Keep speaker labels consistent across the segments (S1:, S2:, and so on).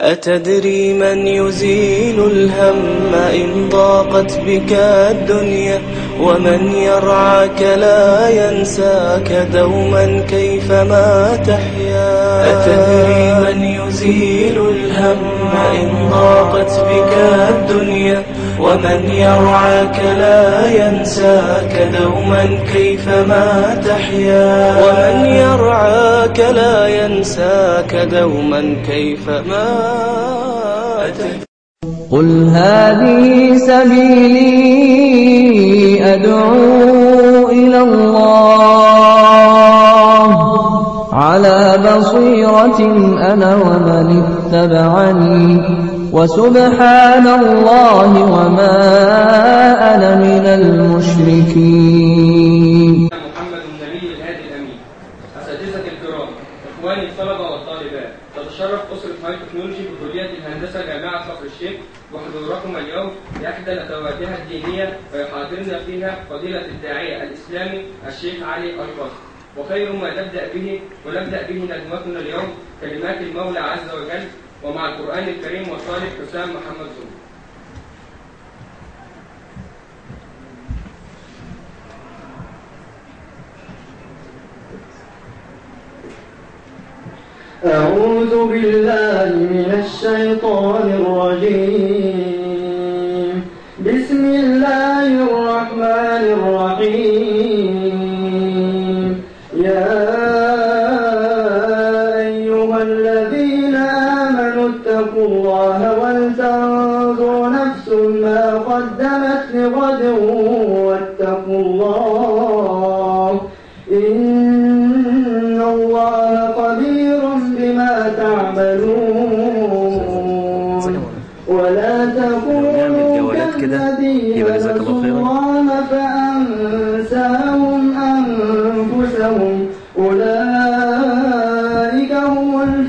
S1: أتدري من يزيل الهم إن ضاقت بك الدنيا ومن يرعاك لا ينساك دوما كيفما تحيا أتدري من يزيل الهم إن ضاقت بك الدنيا ومن يرعاك لا ينساك دوما كيفما تحيا ومن يرعاك لا ينساك دوما كيفما تحيا
S2: قل هذه سبيلي أدعو إلى الله على بصيرة أنا ومن اتبعني وسبحان الله وما أنا من المشركين
S3: محمد النبي الهادي الامين اساتذه الكرام اخواني الطلبه والطالبات تتشرف اسره هاي تكنولوجي بكليه الهندسه جامعه كفر الشيخ بحضوركم اليوم لاحدى التوجهات الدينيه ويحاضرنا فيها فضيله الداعيه الاسلامي الشيخ علي القاسم وخير ما نبدا به ونبدا به ندوتنا اليوم كلمات المولى عز وجل ومع القران الكريم والطالب حسام محمد زهر
S4: أعوذ بالله من الشيطان الرجيم بسم الله الرحمن الرحيم يا أيها الذين آمنوا اتقوا الله ولتنظر نفس ما قدمت لغد واتقوا الله إن الله خبير بما تعملون ولا تكونوا كالذين
S5: يبقى جزاك الله
S4: نسوا
S5: خيرا.
S4: الله فأنساهم أنفسهم أولئك هم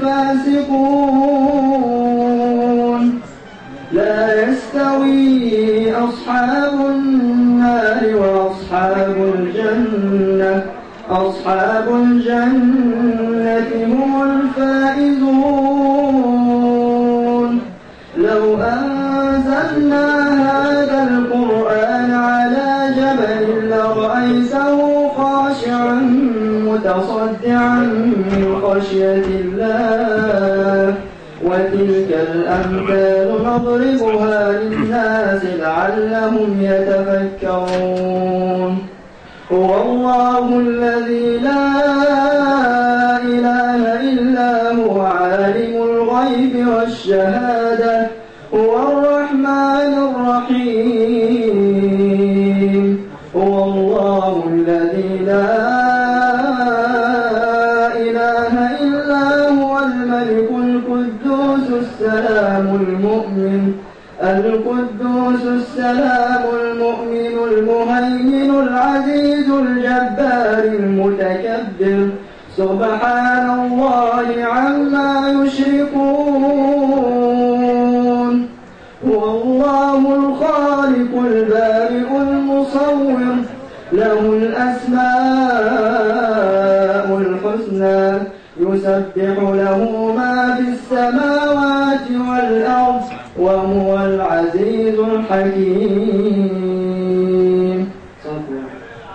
S4: الفاسقون لا يستوي أصحاب النار وأصحاب الجنة أصحاب الجنة هم الفائزون لو أنزلنا هذا القرآن على جبل لرأيته خاشعا متصدعا من خشية الله وتلك الأمثال نضربها للناس لعلهم يتفكرون هو الله الذي لا إله إلا هو عالم الغيب والشهادة هو الرحمن الرحيم هو الله الذي لا إله إلا هو الملك القدوس السلام المؤمن القدوس السلام المؤمن المهيمن العزيز الجبار المتكبر سبحان الله عما يشركون هو الله الخالق البارئ المصور له الأسماء الحسنى يسبح له ما في السماوات والأرض وهو العزيز الحكيم صدق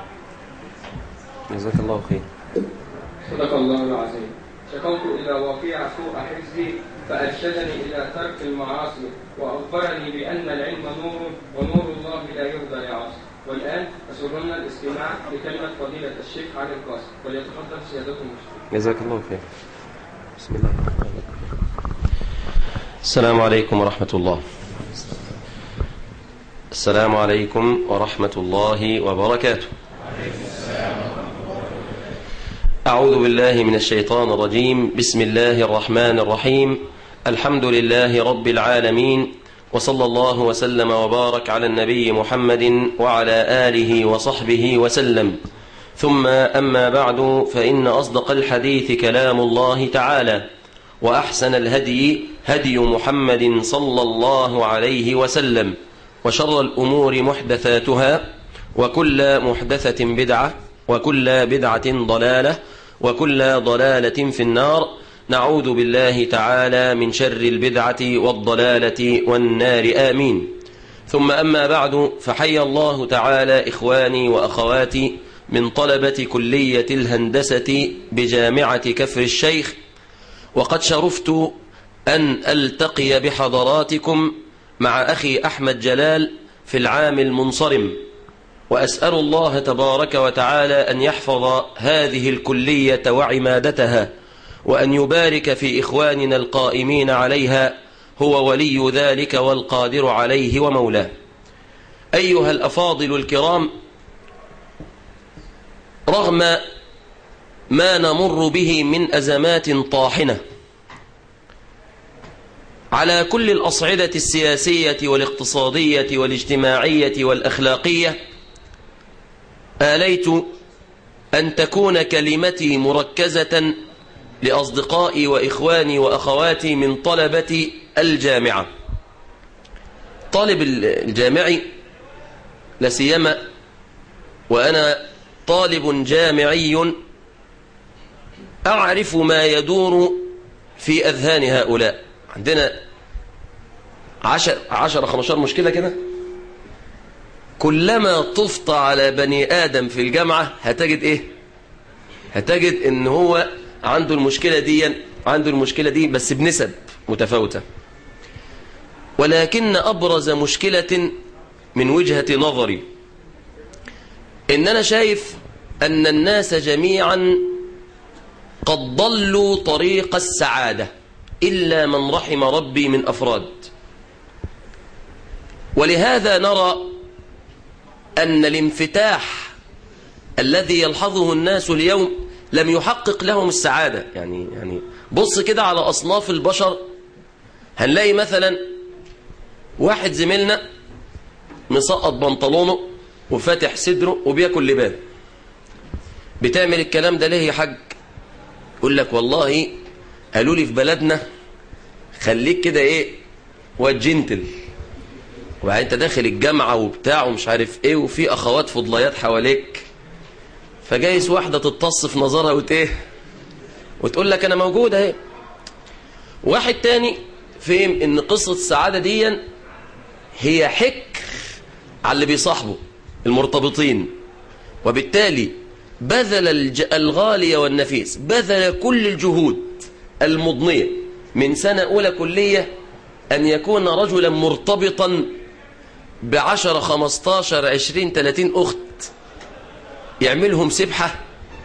S5: جزاك الله خير
S3: صدق الله العظيم شكوت إلى وقيع سوء حفظي فأرشدني إلى ترك المعاصي وأخبرني بأن العلم نور ونور الله لا يهدى لعاصي والآن أسرنا الاستماع لكلمة فضيلة الشيخ علي القاسم وليتفضل سيادته المشكور
S5: جزاك الله خير بسم الله الرحمن الرحيم السلام عليكم ورحمة الله السلام عليكم ورحمة الله وبركاته أعوذ بالله من الشيطان الرجيم بسم الله الرحمن الرحيم الحمد لله رب العالمين وصلى الله وسلم وبارك على النبي محمد وعلى آله وصحبه وسلم ثم أما بعد فإن أصدق الحديث كلام الله تعالى وأحسن الهدي هدي محمد صلى الله عليه وسلم وشر الأمور محدثاتها وكل محدثة بدعة وكل بدعة ضلالة وكل ضلالة في النار نعوذ بالله تعالى من شر البدعة والضلالة والنار آمين ثم أما بعد فحي الله تعالى إخواني وأخواتي من طلبة كلية الهندسة بجامعة كفر الشيخ وقد شرفت أن ألتقي بحضراتكم مع أخي أحمد جلال في العام المنصرم وأسأل الله تبارك وتعالى أن يحفظ هذه الكلية وعمادتها وأن يبارك في إخواننا القائمين عليها هو ولي ذلك والقادر عليه ومولاه أيها الأفاضل الكرام رغم ما نمر به من أزمات طاحنة على كل الأصعدة السياسية والاقتصادية والاجتماعية والأخلاقية آليت أن تكون كلمتي مركزة لأصدقائي وإخواني وأخواتي من طلبة الجامعة طالب الجامعي لسيما وأنا طالب جامعي أعرف ما يدور في أذهان هؤلاء عندنا عشر, عشر خمسة مشكلة كده كلما طفت على بني آدم في الجامعة هتجد إيه هتجد إن هو عنده المشكلة دي عنده المشكلة دي بس بنسب متفاوتة ولكن أبرز مشكلة من وجهة نظري إن أنا شايف أن الناس جميعا قد ضلوا طريق السعادة إلا من رحم ربي من أفراد ولهذا نرى أن الانفتاح الذي يلحظه الناس اليوم لم يحقق لهم السعادة يعني يعني بص كده على أصناف البشر هنلاقي مثلا واحد زميلنا مسقط بنطلونه وفاتح صدره وبياكل لبان بتعمل الكلام ده ليه يا حاج يقول لك والله قالوا لي في بلدنا خليك كده ايه وجنتل وبعدين انت داخل الجامعه وبتاع ومش عارف ايه وفي اخوات فضليات حواليك فجايز واحده تتص في نظرها وت ايه وتقول لك انا موجود اهي واحد تاني فهم ان قصه السعاده دي هي حك على اللي بيصاحبه المرتبطين وبالتالي بذل الج... الغالي والنفيس بذل كل الجهود المضنية من سنة أولى كلية أن يكون رجلا مرتبطا بعشر خمستاشر عشرين تلاتين أخت يعملهم سبحة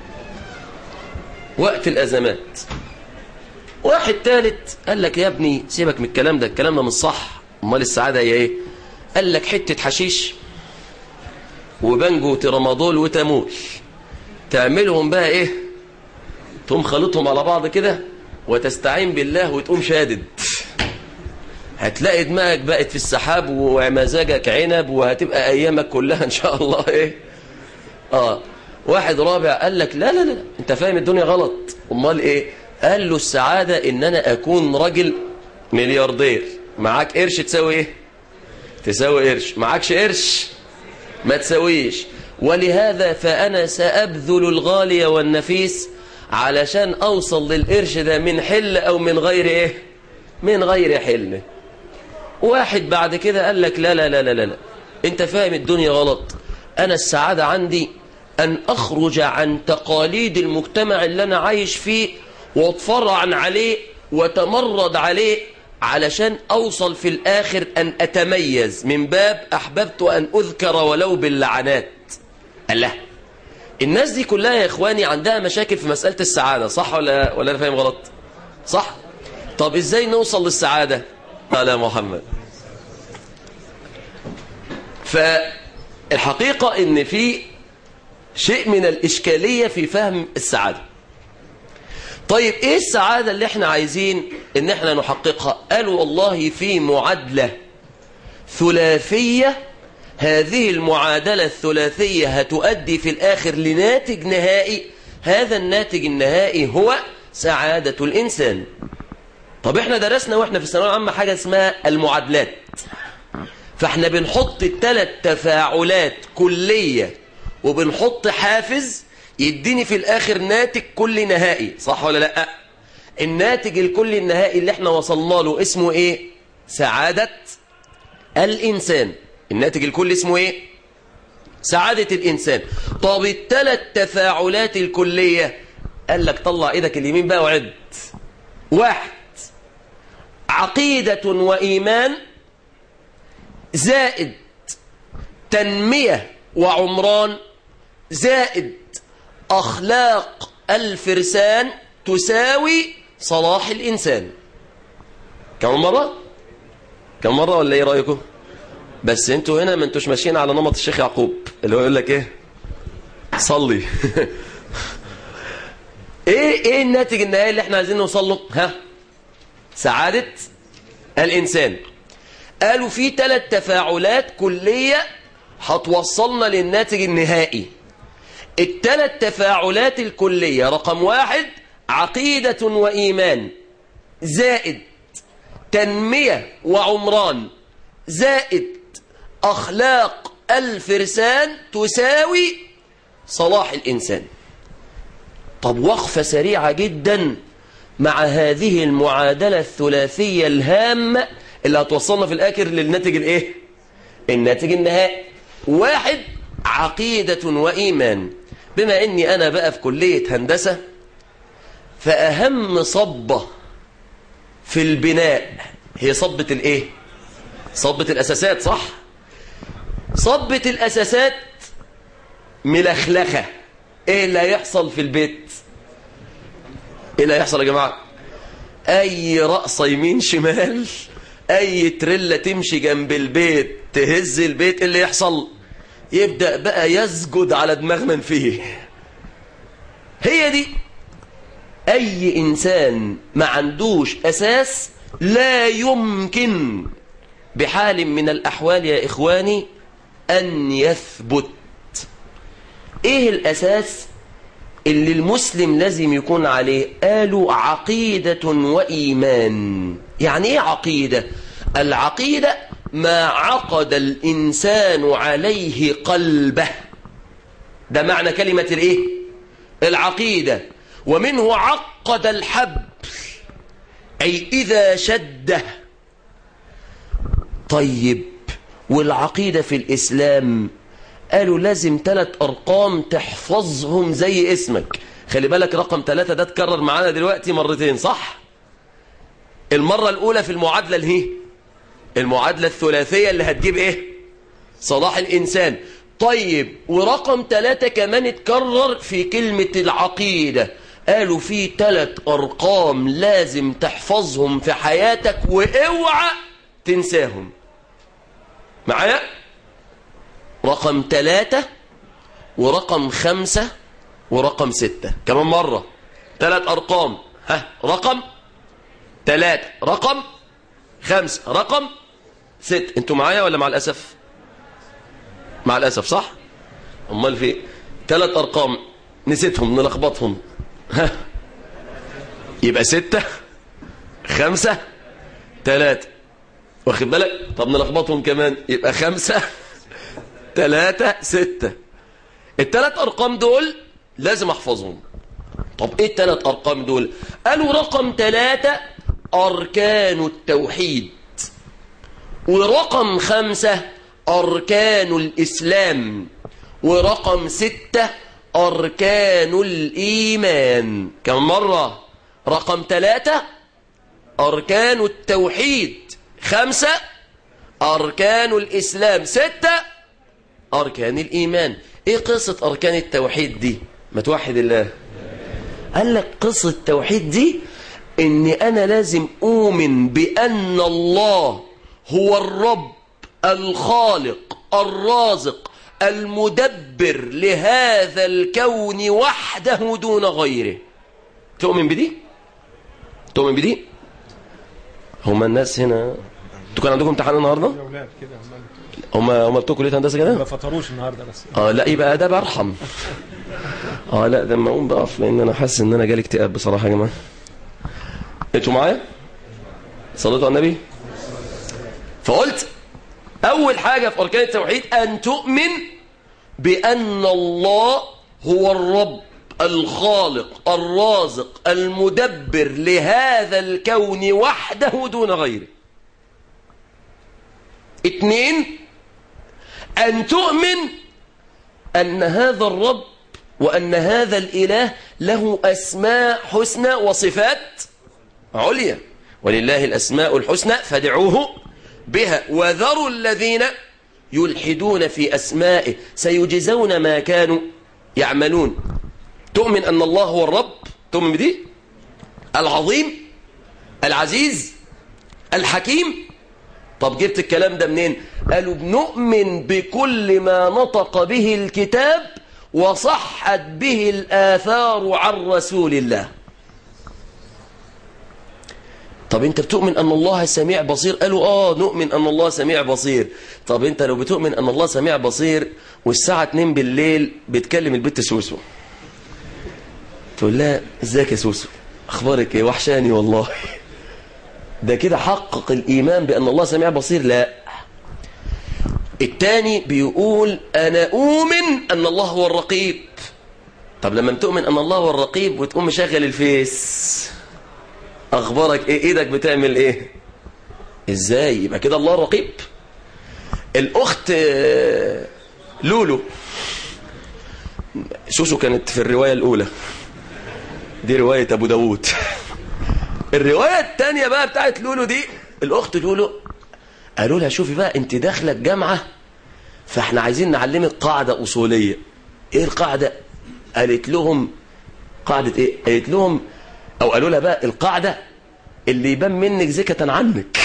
S5: وقت الأزمات واحد ثالث قال لك يا ابني سيبك من الكلام ده الكلام ده مش صح امال السعادة هي ايه قال لك حتة حشيش وبنجو وترامادول وتامول تعملهم بقى ايه تقوم خلطهم على بعض كده وتستعين بالله وتقوم شادد هتلاقي دماغك بقت في السحاب ومزاجك عنب وهتبقى ايامك كلها ان شاء الله ايه اه واحد رابع قال لك لا لا لا انت فاهم الدنيا غلط امال ايه قال له السعادة ان انا اكون راجل ملياردير معاك قرش تساوي ايه تساوي قرش معاكش قرش ما تساويش ولهذا فأنا سأبذل الغالي والنفيس علشان أوصل للقرش ده من حل أو من غير إيه من غير حل واحد بعد كده قال لك لا لا لا لا لا انت فاهم الدنيا غلط أنا السعادة عندي أن أخرج عن تقاليد المجتمع اللي أنا عايش فيه واتفرع عليه وتمرد عليه علشان أوصل في الآخر أن أتميز من باب أحببت أن أذكر ولو باللعنات الله الناس دي كلها يا إخواني عندها مشاكل في مسألة السعادة صح ولا, ولا أنا فاهم غلط صح طب إزاي نوصل للسعادة قال يا محمد فالحقيقة إن في شيء من الإشكالية في فهم السعادة طيب ايه السعادة اللي احنا عايزين ان احنا نحققها قالوا والله في معادلة ثلاثية هذه المعادلة الثلاثية هتؤدي في الاخر لناتج نهائي هذا الناتج النهائي هو سعادة الانسان طب احنا درسنا واحنا في الثانويه العامه حاجة اسمها المعادلات فاحنا بنحط الثلاث تفاعلات كلية وبنحط حافز يديني في الآخر ناتج كل نهائي صح ولا لا الناتج الكلي النهائي اللي احنا وصلنا له اسمه ايه سعادة الإنسان الناتج الكلي اسمه ايه سعادة الإنسان طب الثلاث تفاعلات الكلية قال لك طلع ايدك اليمين بقى وعد واحد عقيدة وإيمان زائد تنمية وعمران زائد أخلاق الفرسان تساوي صلاح الإنسان كم مرة؟ كم مرة ولا ايه رأيكم؟ بس انتوا هنا ما انتوش ماشيين على نمط الشيخ يعقوب اللي هو يقول لك ايه؟ صلي ايه ايه الناتج النهائي اللي احنا عايزين نوصل له؟ ها؟ سعادة الإنسان قالوا في ثلاث تفاعلات كلية هتوصلنا للناتج النهائي الثلاث تفاعلات الكلية رقم واحد عقيدة وإيمان زائد تنمية وعمران زائد أخلاق الفرسان تساوي صلاح الإنسان طب وقفة سريعة جدا مع هذه المعادلة الثلاثية الهامة اللي هتوصلنا في الآخر للناتج الإيه؟ الناتج النهائي واحد عقيدة وإيمان بما أني أنا بقى في كلية هندسة فأهم صبة في البناء هي صبة الإيه؟ صبة الأساسات صح؟ صبة الأساسات ملخلخة إيه اللي هيحصل في البيت؟ إيه اللي هيحصل يا جماعة؟ أي رأسة يمين شمال أي تريلا تمشي جنب البيت تهز البيت إيه اللي يحصل؟ يبدأ بقى يسجد على دماغ من فيه هي دي أي إنسان ما عندوش أساس لا يمكن بحال من الأحوال يا إخواني أن يثبت إيه الأساس اللي المسلم لازم يكون عليه قالوا عقيدة وإيمان يعني إيه عقيدة العقيدة ما عقد الإنسان عليه قلبه ده معنى كلمة الإيه العقيدة ومنه عقد الحبل أي إذا شده طيب والعقيدة في الإسلام قالوا لازم ثلاث أرقام تحفظهم زي اسمك خلي بالك رقم ثلاثة ده اتكرر معانا دلوقتي مرتين صح المرة الأولى في المعادلة اللي هي المعادلة الثلاثية اللي هتجيب ايه صلاح الإنسان طيب ورقم ثلاثة كمان اتكرر في كلمة العقيدة قالوا في ثلاث أرقام لازم تحفظهم في حياتك واوعى تنساهم معايا رقم ثلاثة ورقم خمسة ورقم ستة كمان مرة ثلاث أرقام ها رقم ثلاثة رقم خمسة رقم ست انتوا معايا ولا مع الأسف مع الأسف صح امال في ثلاث أرقام نسيتهم نلخبطهم ها يبقى ستة خمسة ثلاثة واخد بالك طب نلخبطهم كمان يبقى خمسة ثلاثة ستة الثلاث أرقام دول لازم أحفظهم طب إيه الثلاث أرقام دول قالوا رقم ثلاثة أركان التوحيد ورقم خمسة أركان الإسلام ورقم ستة أركان الإيمان كم مرة رقم ثلاثة أركان التوحيد خمسة أركان الإسلام ستة أركان الإيمان إيه قصة أركان التوحيد دي ما توحد الله قال لك قصة التوحيد دي إن أنا لازم أؤمن بأن الله هو الرب الخالق الرازق المدبر لهذا الكون وحده دون غيره تؤمن بدي؟ تؤمن بدي؟ هما الناس هنا انتوا كان عندكم امتحان النهارده؟
S6: اولاد كده
S5: هم
S6: هم
S5: هم بتوع كليه هندسه كده؟
S6: ما فطروش النهارده بس
S5: اه لا يبقى ده برحم اه لا ده لما اقوم بقف لان انا حاسس ان انا جالي اكتئاب بصراحه يا جماعه انتوا معايا صليتوا على النبي فقلت اول حاجه في اركان التوحيد ان تؤمن بان الله هو الرب الخالق الرازق المدبر لهذا الكون وحده دون غيره اتنين أن تؤمن أن هذا الرب وأن هذا الإله له أسماء حسنى وصفات عليا ولله الأسماء الحسنى فادعوه بها وذروا الذين يلحدون في أسمائه سيجزون ما كانوا يعملون تؤمن أن الله هو الرب تؤمن بدي العظيم العزيز الحكيم طب جبت الكلام ده منين قالوا بنؤمن بكل ما نطق به الكتاب وصحت به الآثار عن رسول الله طب انت بتؤمن ان الله سميع بصير قالوا اه نؤمن ان الله سميع بصير طب انت لو بتؤمن ان الله سميع بصير والساعة 2 بالليل بتكلم البت سوسو تقول لها ازيك يا سوسو اخبارك ايه وحشاني والله ده كده حقق الايمان بان الله سميع بصير لا التاني بيقول انا اؤمن ان الله هو الرقيب طب لما تؤمن ان الله هو الرقيب وتقوم مشغل الفيس اخبارك ايه ايدك بتعمل ايه ازاي يبقى كده الله رقيب الاخت آه، لولو سوسو كانت في الرواية الاولى دي رواية ابو داود الرواية التانية بقى بتاعت لولو دي الاخت لولو قالوا لها شوفي بقى انت داخلة الجامعة فاحنا عايزين نعلمك قاعدة اصولية ايه القاعدة قالت لهم قاعدة ايه قالت لهم او قالوا لها بقى القاعدة اللي يبان منك زكة عنك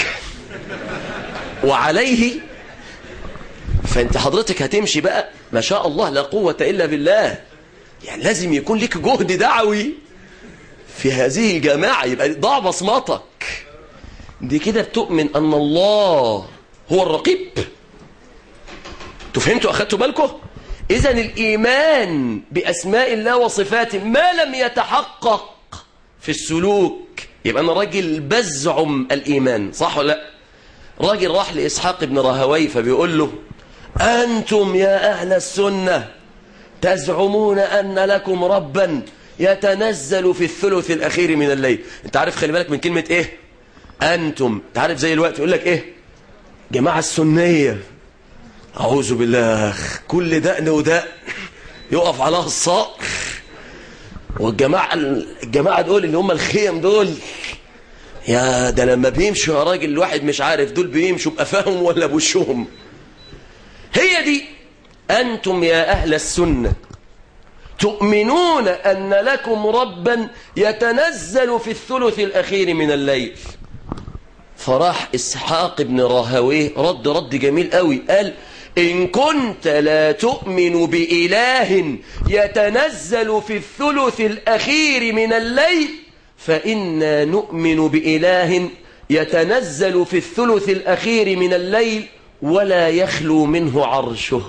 S5: وعليه فانت حضرتك هتمشي بقى ما شاء الله لا قوة الا بالله يعني لازم يكون لك جهد دعوي في هذه الجماعة يبقى ضع بصمتك دي كده بتؤمن ان الله هو الرقيب انتوا فهمتوا اخدتوا بالكم اذا الايمان باسماء الله وصفاته ما لم يتحقق في السلوك يبقى انا راجل بزعم الايمان صح ولا لا راجل راح لاسحاق بن راهوي فبيقول له انتم يا اهل السنه تزعمون ان لكم ربا يتنزل في الثلث الاخير من الليل انت عارف خلي بالك من كلمه ايه انتم انت عارف زي الوقت يقول لك ايه جماعه السنيه اعوذ بالله كل دقن ودقن يقف عليها الصقر والجماعة الجماعة دول اللي هم الخيم دول يا ده لما بيمشوا يا راجل الواحد مش عارف دول بيمشوا بقفاهم ولا بوشهم هي دي أنتم يا أهل السنة تؤمنون أن لكم ربا يتنزل في الثلث الأخير من الليل فراح إسحاق بن راهويه رد رد جميل قوي قال إن كنت لا تؤمن بإله يتنزل في الثلث الأخير من الليل فإنا نؤمن بإله يتنزل في الثلث الأخير من الليل ولا يخلو منه عرشه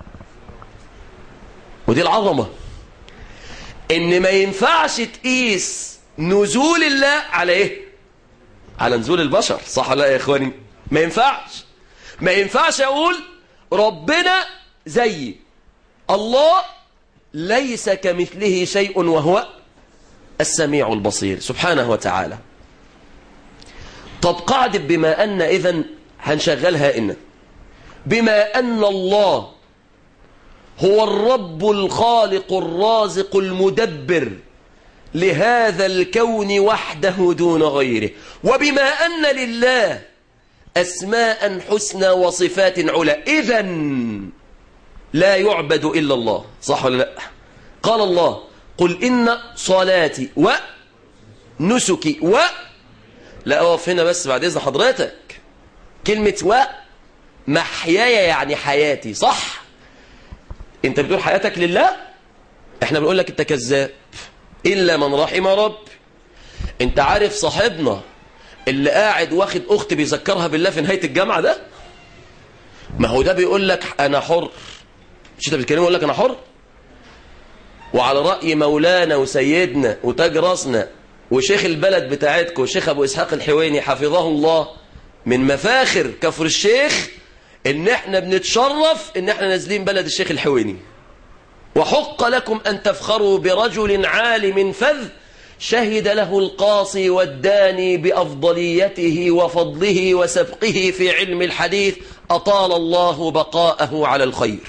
S5: ودي العظمة إن ما ينفعش تقيس نزول الله على إيه على نزول البشر صح ولا لا يا إخواني ما ينفعش ما ينفعش أقول ربنا زي الله ليس كمثله شيء وهو السميع البصير سبحانه وتعالى طب قاعدة بما أن إذن هنشغلها إن بما أن الله هو الرب الخالق الرازق المدبر لهذا الكون وحده دون غيره وبما أن لله أسماء حسنى وصفات علا إذا لا يعبد إلا الله صح ولا لا قال الله قل إن صلاتي ونسكي و لا أقف هنا بس بعد إذن حضرتك كلمة و محياي يعني حياتي صح انت بتقول حياتك لله احنا بنقول لك انت كذاب إلا من رحم رب انت عارف صاحبنا اللي قاعد واخد اخت بيذكرها بالله في نهايه الجامعه ده ما هو ده بيقول لك انا حر مش انت بتتكلم يقول لك انا حر وعلى راي مولانا وسيدنا وتاج راسنا وشيخ البلد بتاعتكم شيخ ابو اسحاق الحويني حفظه الله من مفاخر كفر الشيخ ان احنا بنتشرف ان احنا نازلين بلد الشيخ الحويني وحق لكم أن تفخروا برجل عالم فذ شهد له القاصي والداني بأفضليته وفضله وسبقه في علم الحديث أطال الله بقاءه على الخير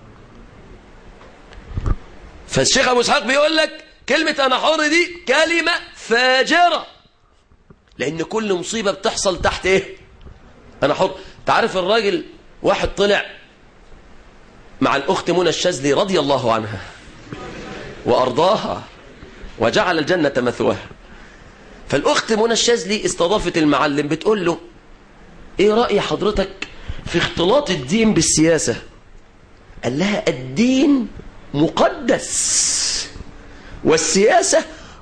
S5: فالشيخ أبو اسحاق بيقول لك كلمة أنا حر دي كلمة فاجرة لأن كل مصيبة بتحصل تحت إيه أنا حر تعرف الراجل واحد طلع مع الأخت منى الشاذلي رضي الله عنها وأرضاها وجعل الجنة مثواها فالأخت منى الشاذلي استضافت المعلم بتقول له إيه رأي حضرتك في اختلاط الدين بالسياسة قال لها الدين مقدس والسياسة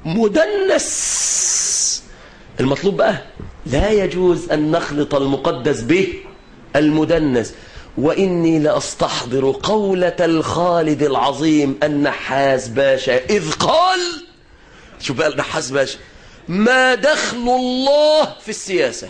S5: مدنس المطلوب بقى لا يجوز أن نخلط المقدس به المدنس وإني لأستحضر قولة الخالد العظيم النحاس باشا إذ قال شوف بقى النحاس باشا ما دخل الله في السياسة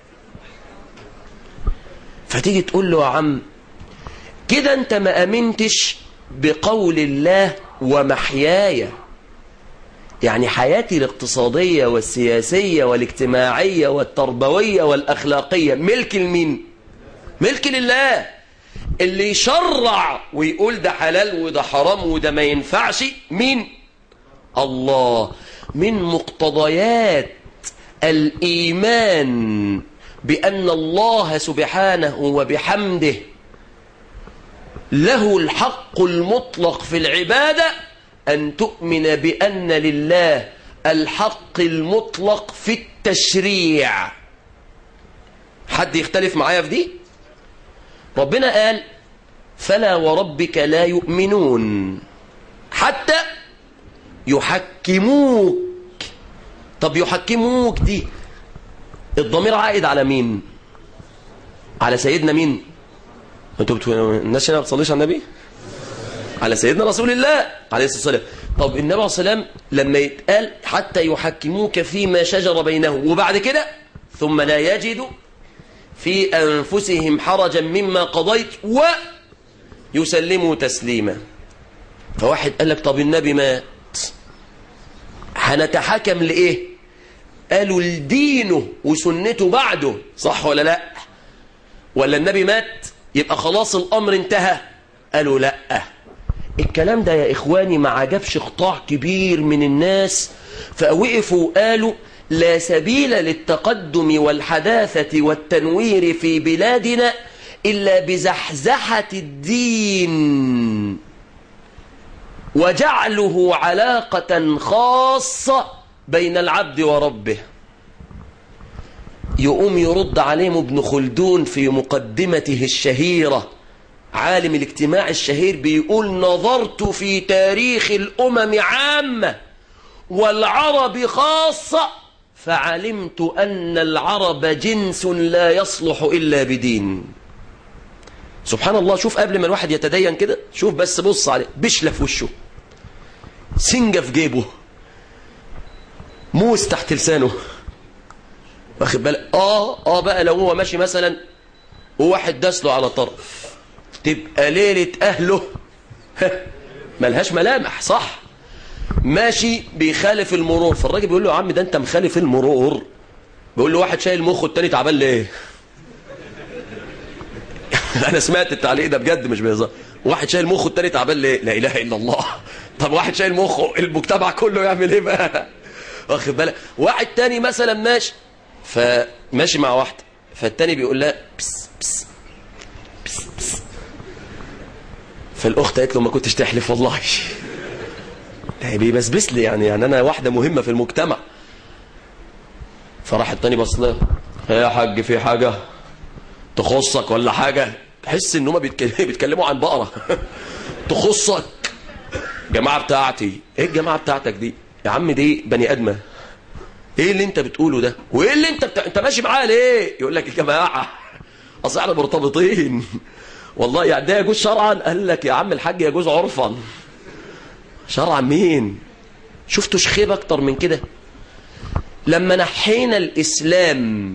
S5: فتيجي تقول له يا عم كده انت ما امنتش بقول الله ومحياي يعني حياتي الاقتصادية والسياسية والاجتماعية والتربوية والأخلاقية ملك لمين ملك لله اللي يشرع ويقول ده حلال وده حرام وده ما ينفعش مين الله من مقتضيات الإيمان بأن الله سبحانه وبحمده له الحق المطلق في العبادة أن تؤمن بأن لله الحق المطلق في التشريع حد يختلف معايا في دي ربنا قال فلا وربك لا يؤمنون حتى يحكموك طب يحكموك دي الضمير عائد على مين على سيدنا مين انتوا بتقولوا الناس هنا ما بتصليش على النبي على سيدنا رسول الله عليه الصلاه والسلام طب النبي عليه الصلاه والسلام لما يتقال حتى يحكموك فيما شجر بينهم وبعد كده ثم لا يجدوا في انفسهم حرجا مما قضيت ويسلموا تسليما فواحد قال لك طب النبي مات هنتحكم لايه قالوا لدينه وسنته بعده صح ولا لا ولا النبي مات يبقى خلاص الأمر انتهى قالوا لا الكلام ده يا إخواني ما عجبش قطاع كبير من الناس فوقفوا وقالوا لا سبيل للتقدم والحداثة والتنوير في بلادنا إلا بزحزحة الدين وجعله علاقة خاصة بين العبد وربه يقوم يرد عليهم ابن خلدون في مقدمته الشهيرة عالم الاجتماع الشهير بيقول نظرت في تاريخ الأمم عامة والعرب خاصة فعلمت أن العرب جنس لا يصلح إلا بدين سبحان الله شوف قبل ما الواحد يتدين كده شوف بس بص عليه بشلة في وشه سنجة في جيبه موس تحت لسانه واخد بالك اه اه بقى لو هو ماشي مثلا وواحد داس له على طرف تبقى ليلة اهله ملهاش ملامح صح ماشي بيخالف المرور فالراجل بيقول له يا عم ده انت مخالف المرور بيقول له واحد شايل مخه التاني تعبان ليه انا سمعت التعليق ده بجد مش بيهزر واحد شايل مخه التاني تعبان ليه لا اله الا الله طب واحد شايل مخه المجتمع كله يعمل ايه بقى واخد بالك واحد تاني مثلا ماشي فماشي مع واحده فالتاني بيقول لها بس بس بس بس فالاخت قالت له ما كنتش تحلف والله بيبسبس لي يعني يعني انا واحده مهمه في المجتمع فراح التاني بص لها يا حاج في حاجه تخصك ولا حاجه تحس ان هم بيتكلموا عن بقره تخصك جماعه بتاعتي ايه الجماعه بتاعتك دي يا عم دي بني ادمه ايه اللي انت بتقوله ده وايه اللي انت بتا... انت ماشي معاه ليه يقول لك الجماعه اصل احنا مرتبطين والله يعني ده يجوز شرعا قال لك يا عم الحاج يجوز عرفا شرعا مين شفتوا شخيب اكتر من كده لما نحينا الاسلام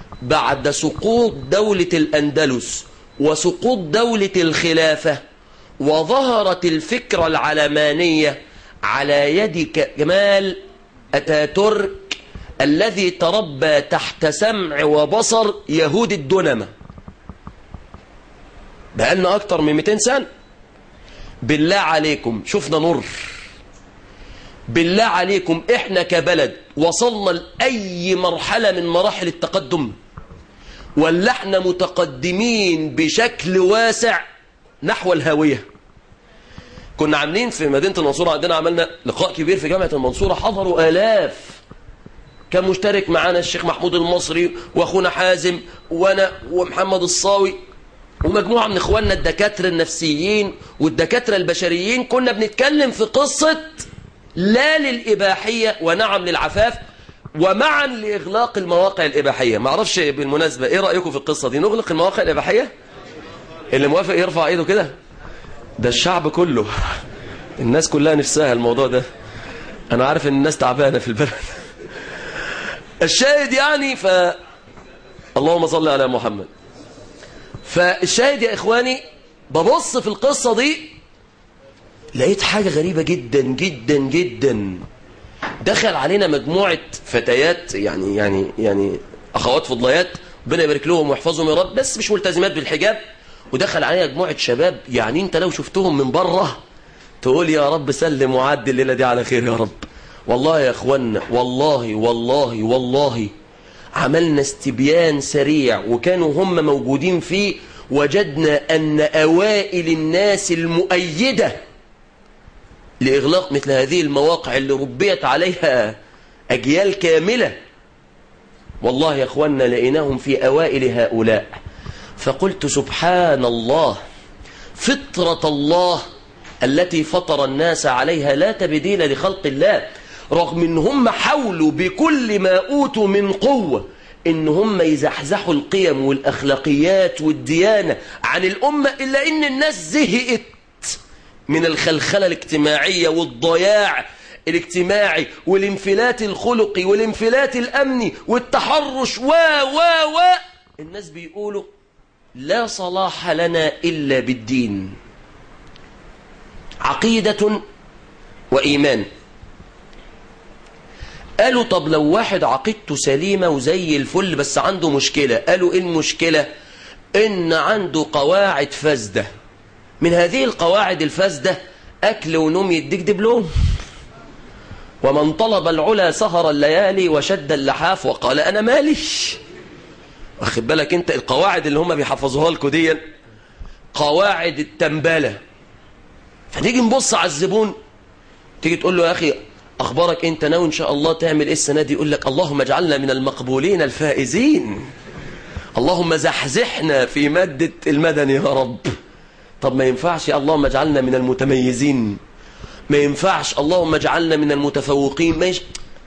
S5: بعد سقوط دولة الاندلس وسقوط دولة الخلافة وظهرت الفكرة العلمانية على يد كمال أتاتورك الذي تربى تحت سمع وبصر يهود الدنمة بقالنا أكتر من 200 سنة بالله عليكم شفنا نور بالله عليكم احنا كبلد وصلنا لأي مرحلة من مراحل التقدم ولا احنا متقدمين بشكل واسع نحو الهاوية كنا عاملين في مدينة المنصورة عندنا عملنا لقاء كبير في جامعة المنصورة حضروا آلاف كان مشترك معانا الشيخ محمود المصري واخونا حازم وانا ومحمد الصاوي ومجموعة من اخواننا الدكاترة النفسيين والدكاترة البشريين كنا بنتكلم في قصة لا للإباحية ونعم للعفاف ومعا لإغلاق المواقع الإباحية ما اعرفش بالمناسبة ايه رأيكم في القصة دي نغلق المواقع الإباحية اللي موافق يرفع ايده كده ده الشعب كله الناس كلها نفسها الموضوع ده انا عارف ان الناس تعبانة في البلد الشاهد يعني ف اللهم صل على محمد فالشاهد يا إخواني ببص في القصة دي لقيت حاجة غريبة جدا جدا جدا دخل علينا مجموعة فتيات يعني يعني يعني أخوات فضليات ربنا يبارك لهم ويحفظهم يا رب بس مش ملتزمات بالحجاب ودخل علينا مجموعة شباب يعني انت لو شفتهم من بره تقول يا رب سلم وعدي الليلة دي على خير يا رب والله يا اخوانا والله والله والله عملنا استبيان سريع وكانوا هم موجودين فيه وجدنا أن أوائل الناس المؤيدة لإغلاق مثل هذه المواقع اللي ربيت عليها أجيال كاملة والله يا أخوانا لقيناهم في أوائل هؤلاء فقلت سبحان الله فطرة الله التي فطر الناس عليها لا تبديل لخلق الله رغم ان هم حاولوا بكل ما اوتوا من قوة ان هم يزحزحوا القيم والاخلاقيات والديانة عن الامة الا ان الناس زهقت من الخلخلة الاجتماعية والضياع الاجتماعي والانفلات الخلقي والانفلات الامني والتحرش و و و الناس بيقولوا لا صلاح لنا الا بالدين عقيدة وإيمان قالوا طب لو واحد عقيدته سليمة وزي الفل بس عنده مشكلة قالوا ايه المشكلة ان عنده قواعد فاسدة من هذه القواعد الفاسدة اكل ونوم يديك دبلوم ومن طلب العلا سهر الليالي وشد اللحاف وقال انا ماليش واخد بالك انت القواعد اللي هم بيحفظوها لكم دي قواعد التنبالة فتيجي نبص على الزبون تيجي تقول له يا اخي أخبارك أنت ناوي إن شاء الله تعمل إيه السنة دي يقول لك اللهم اجعلنا من المقبولين الفائزين اللهم زحزحنا في مادة المدني يا رب طب ما ينفعش اللهم اجعلنا من المتميزين ما ينفعش اللهم اجعلنا من المتفوقين ما يش...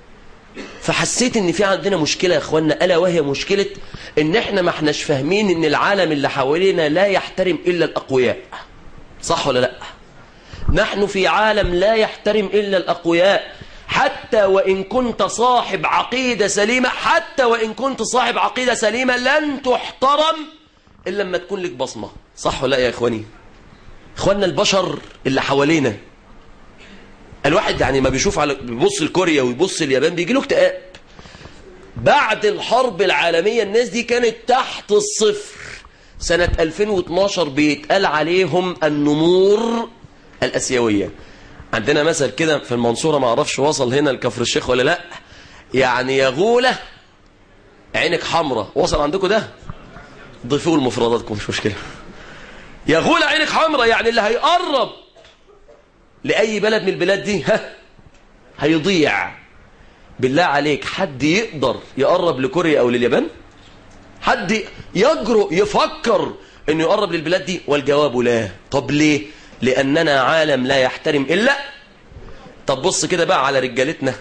S5: فحسيت ان في عندنا مشكلة يا اخوانا ألا وهي مشكلة ان احنا ما احناش فاهمين ان العالم اللي حوالينا لا يحترم الا الاقوياء صح ولا لا نحن في عالم لا يحترم إلا الأقوياء حتى وإن كنت صاحب عقيدة سليمة حتى وإن كنت صاحب عقيدة سليمة لن تحترم إلا لما تكون لك بصمة صح ولا يا إخواني إخواننا البشر اللي حوالينا الواحد يعني ما بيشوف على بيبص لكوريا ويبص اليابان بيجي له اكتئاب بعد الحرب العالمية الناس دي كانت تحت الصفر سنة 2012 بيتقال عليهم النمور الأسيوية عندنا مثل كده في المنصورة ما اعرفش وصل هنا لكفر الشيخ ولا لا يعني يا غولة عينك حمراء وصل عندكم ده ضيفوا المفرداتكم مش مشكلة يا غولة عينك حمراء يعني اللي هيقرب لأي بلد من البلاد دي ها هيضيع بالله عليك حد يقدر يقرب لكوريا أو لليابان حد يجرؤ يفكر انه يقرب للبلاد دي والجواب لا طب ليه لأننا عالم لا يحترم إلا طب بص كده بقى على رجالتنا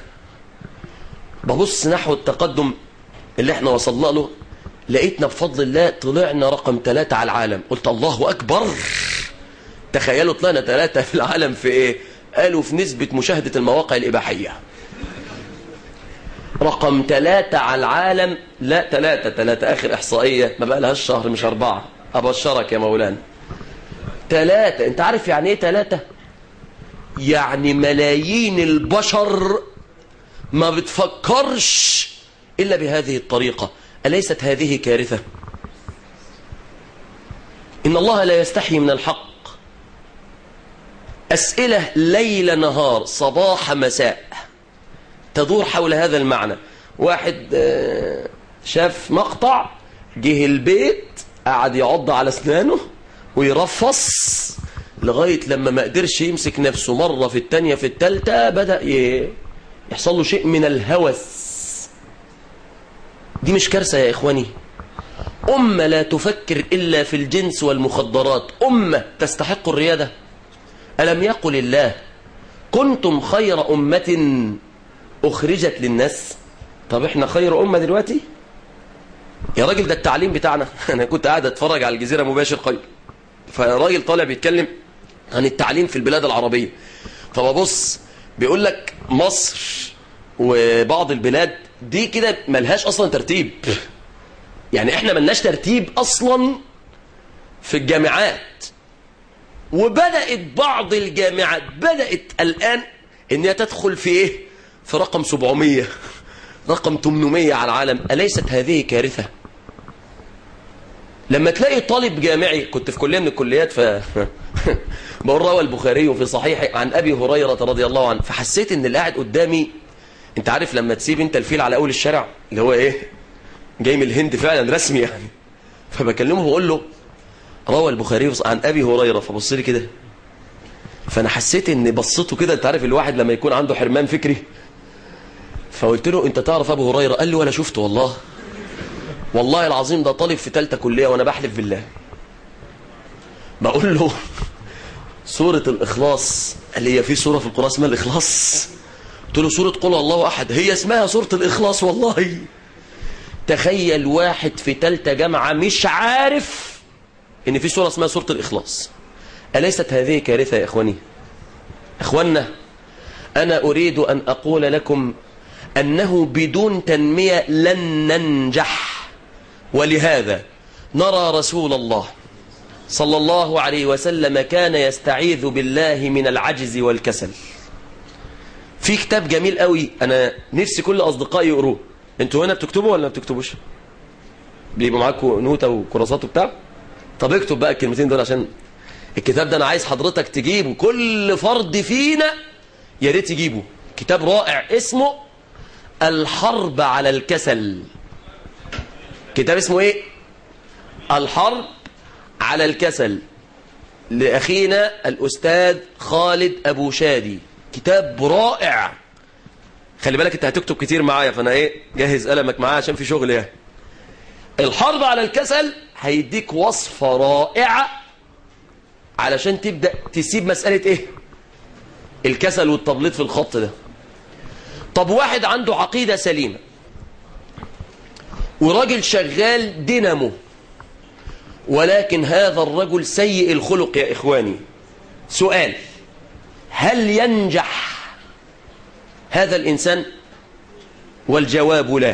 S5: ببص نحو التقدم اللي احنا وصلنا له لقيتنا بفضل الله طلعنا رقم ثلاثة على العالم قلت الله أكبر تخيلوا طلعنا ثلاثة في العالم في ايه قالوا في نسبة مشاهدة المواقع الإباحية رقم ثلاثة على العالم لا ثلاثة ثلاثة آخر إحصائية ما بقى لهاش شهر مش أربعة أبشرك يا مولانا تلاتة انت عارف يعني ايه تلاتة يعني ملايين البشر ما بتفكرش إلا بهذه الطريقة أليست هذه كارثة إن الله لا يستحي من الحق أسئلة ليل نهار صباح مساء تدور حول هذا المعنى واحد آه، شاف مقطع جه البيت قعد يعض على اسنانه ويرفص لغاية لما ما قدرش يمسك نفسه مرة في التانية في التالتة بدأ ي- يحصل له شيء من الهوس دي مش كارثة يا إخواني أمة لا تفكر إلا في الجنس والمخدرات أمة تستحق الريادة ألم يقل الله كنتم خير أمة أخرجت للناس طب إحنا خير أمة دلوقتي يا راجل ده التعليم بتاعنا أنا كنت قاعد أتفرج على الجزيرة مباشر خير فراجل طالع بيتكلم عن التعليم في البلاد العربية فببص بيقول لك مصر وبعض البلاد دي كده ملهاش أصلا ترتيب يعني احنا ملناش ترتيب أصلا في الجامعات وبدأت بعض الجامعات بدأت الآن ان هي تدخل في ايه في رقم 700 رقم 800 على العالم أليست هذه كارثة لما تلاقي طالب جامعي كنت في كلية من الكليات ف بقول روى البخاري في صحيح عن أبي هريرة رضي الله عنه فحسيت ان اللي قاعد قدامي انت عارف لما تسيب انت الفيل على اول الشارع اللي هو ايه جاي من الهند فعلا رسمي يعني فبكلمه بقول له روى البخاري عن ابي هريره فبص لي كده فانا حسيت ان بصته كده انت عارف الواحد لما يكون عنده حرمان فكري فقلت له انت تعرف ابو هريره قال لي ولا شفته والله والله العظيم ده طالب في ثالثه كليه وانا بحلف بالله بقول له سوره الاخلاص قال لي هي في سوره في القران اسمها الاخلاص قلت له سوره قل الله احد هي اسمها سوره الاخلاص والله تخيل واحد في ثالثه جامعه مش عارف ان في سوره اسمها سوره الاخلاص اليست هذه كارثه يا اخواني اخوانا انا اريد ان اقول لكم انه بدون تنميه لن ننجح ولهذا نرى رسول الله صلى الله عليه وسلم كان يستعيذ بالله من العجز والكسل في كتاب جميل قوي انا نفسي كل اصدقائي يقروه انتوا هنا بتكتبوا ولا ما بتكتبوش بيبقى معاكم نوتة وكراسات وبتاع طب اكتب بقى الكلمتين دول عشان الكتاب ده انا عايز حضرتك تجيبه كل فرد فينا يا ريت يجيبه كتاب رائع اسمه الحرب على الكسل كتاب اسمه ايه الحرب على الكسل لأخينا الأستاذ خالد أبو شادي كتاب رائع خلي بالك انت هتكتب كتير معايا فانا ايه جهز قلمك معايا عشان في شغل يعني الحرب على الكسل هيديك وصفة رائعة علشان تبدأ تسيب مسألة ايه الكسل والتبليط في الخط ده طب واحد عنده عقيدة سليمة وراجل شغال دينامو ولكن هذا الرجل سيء الخلق يا إخواني سؤال هل ينجح هذا الإنسان والجواب لا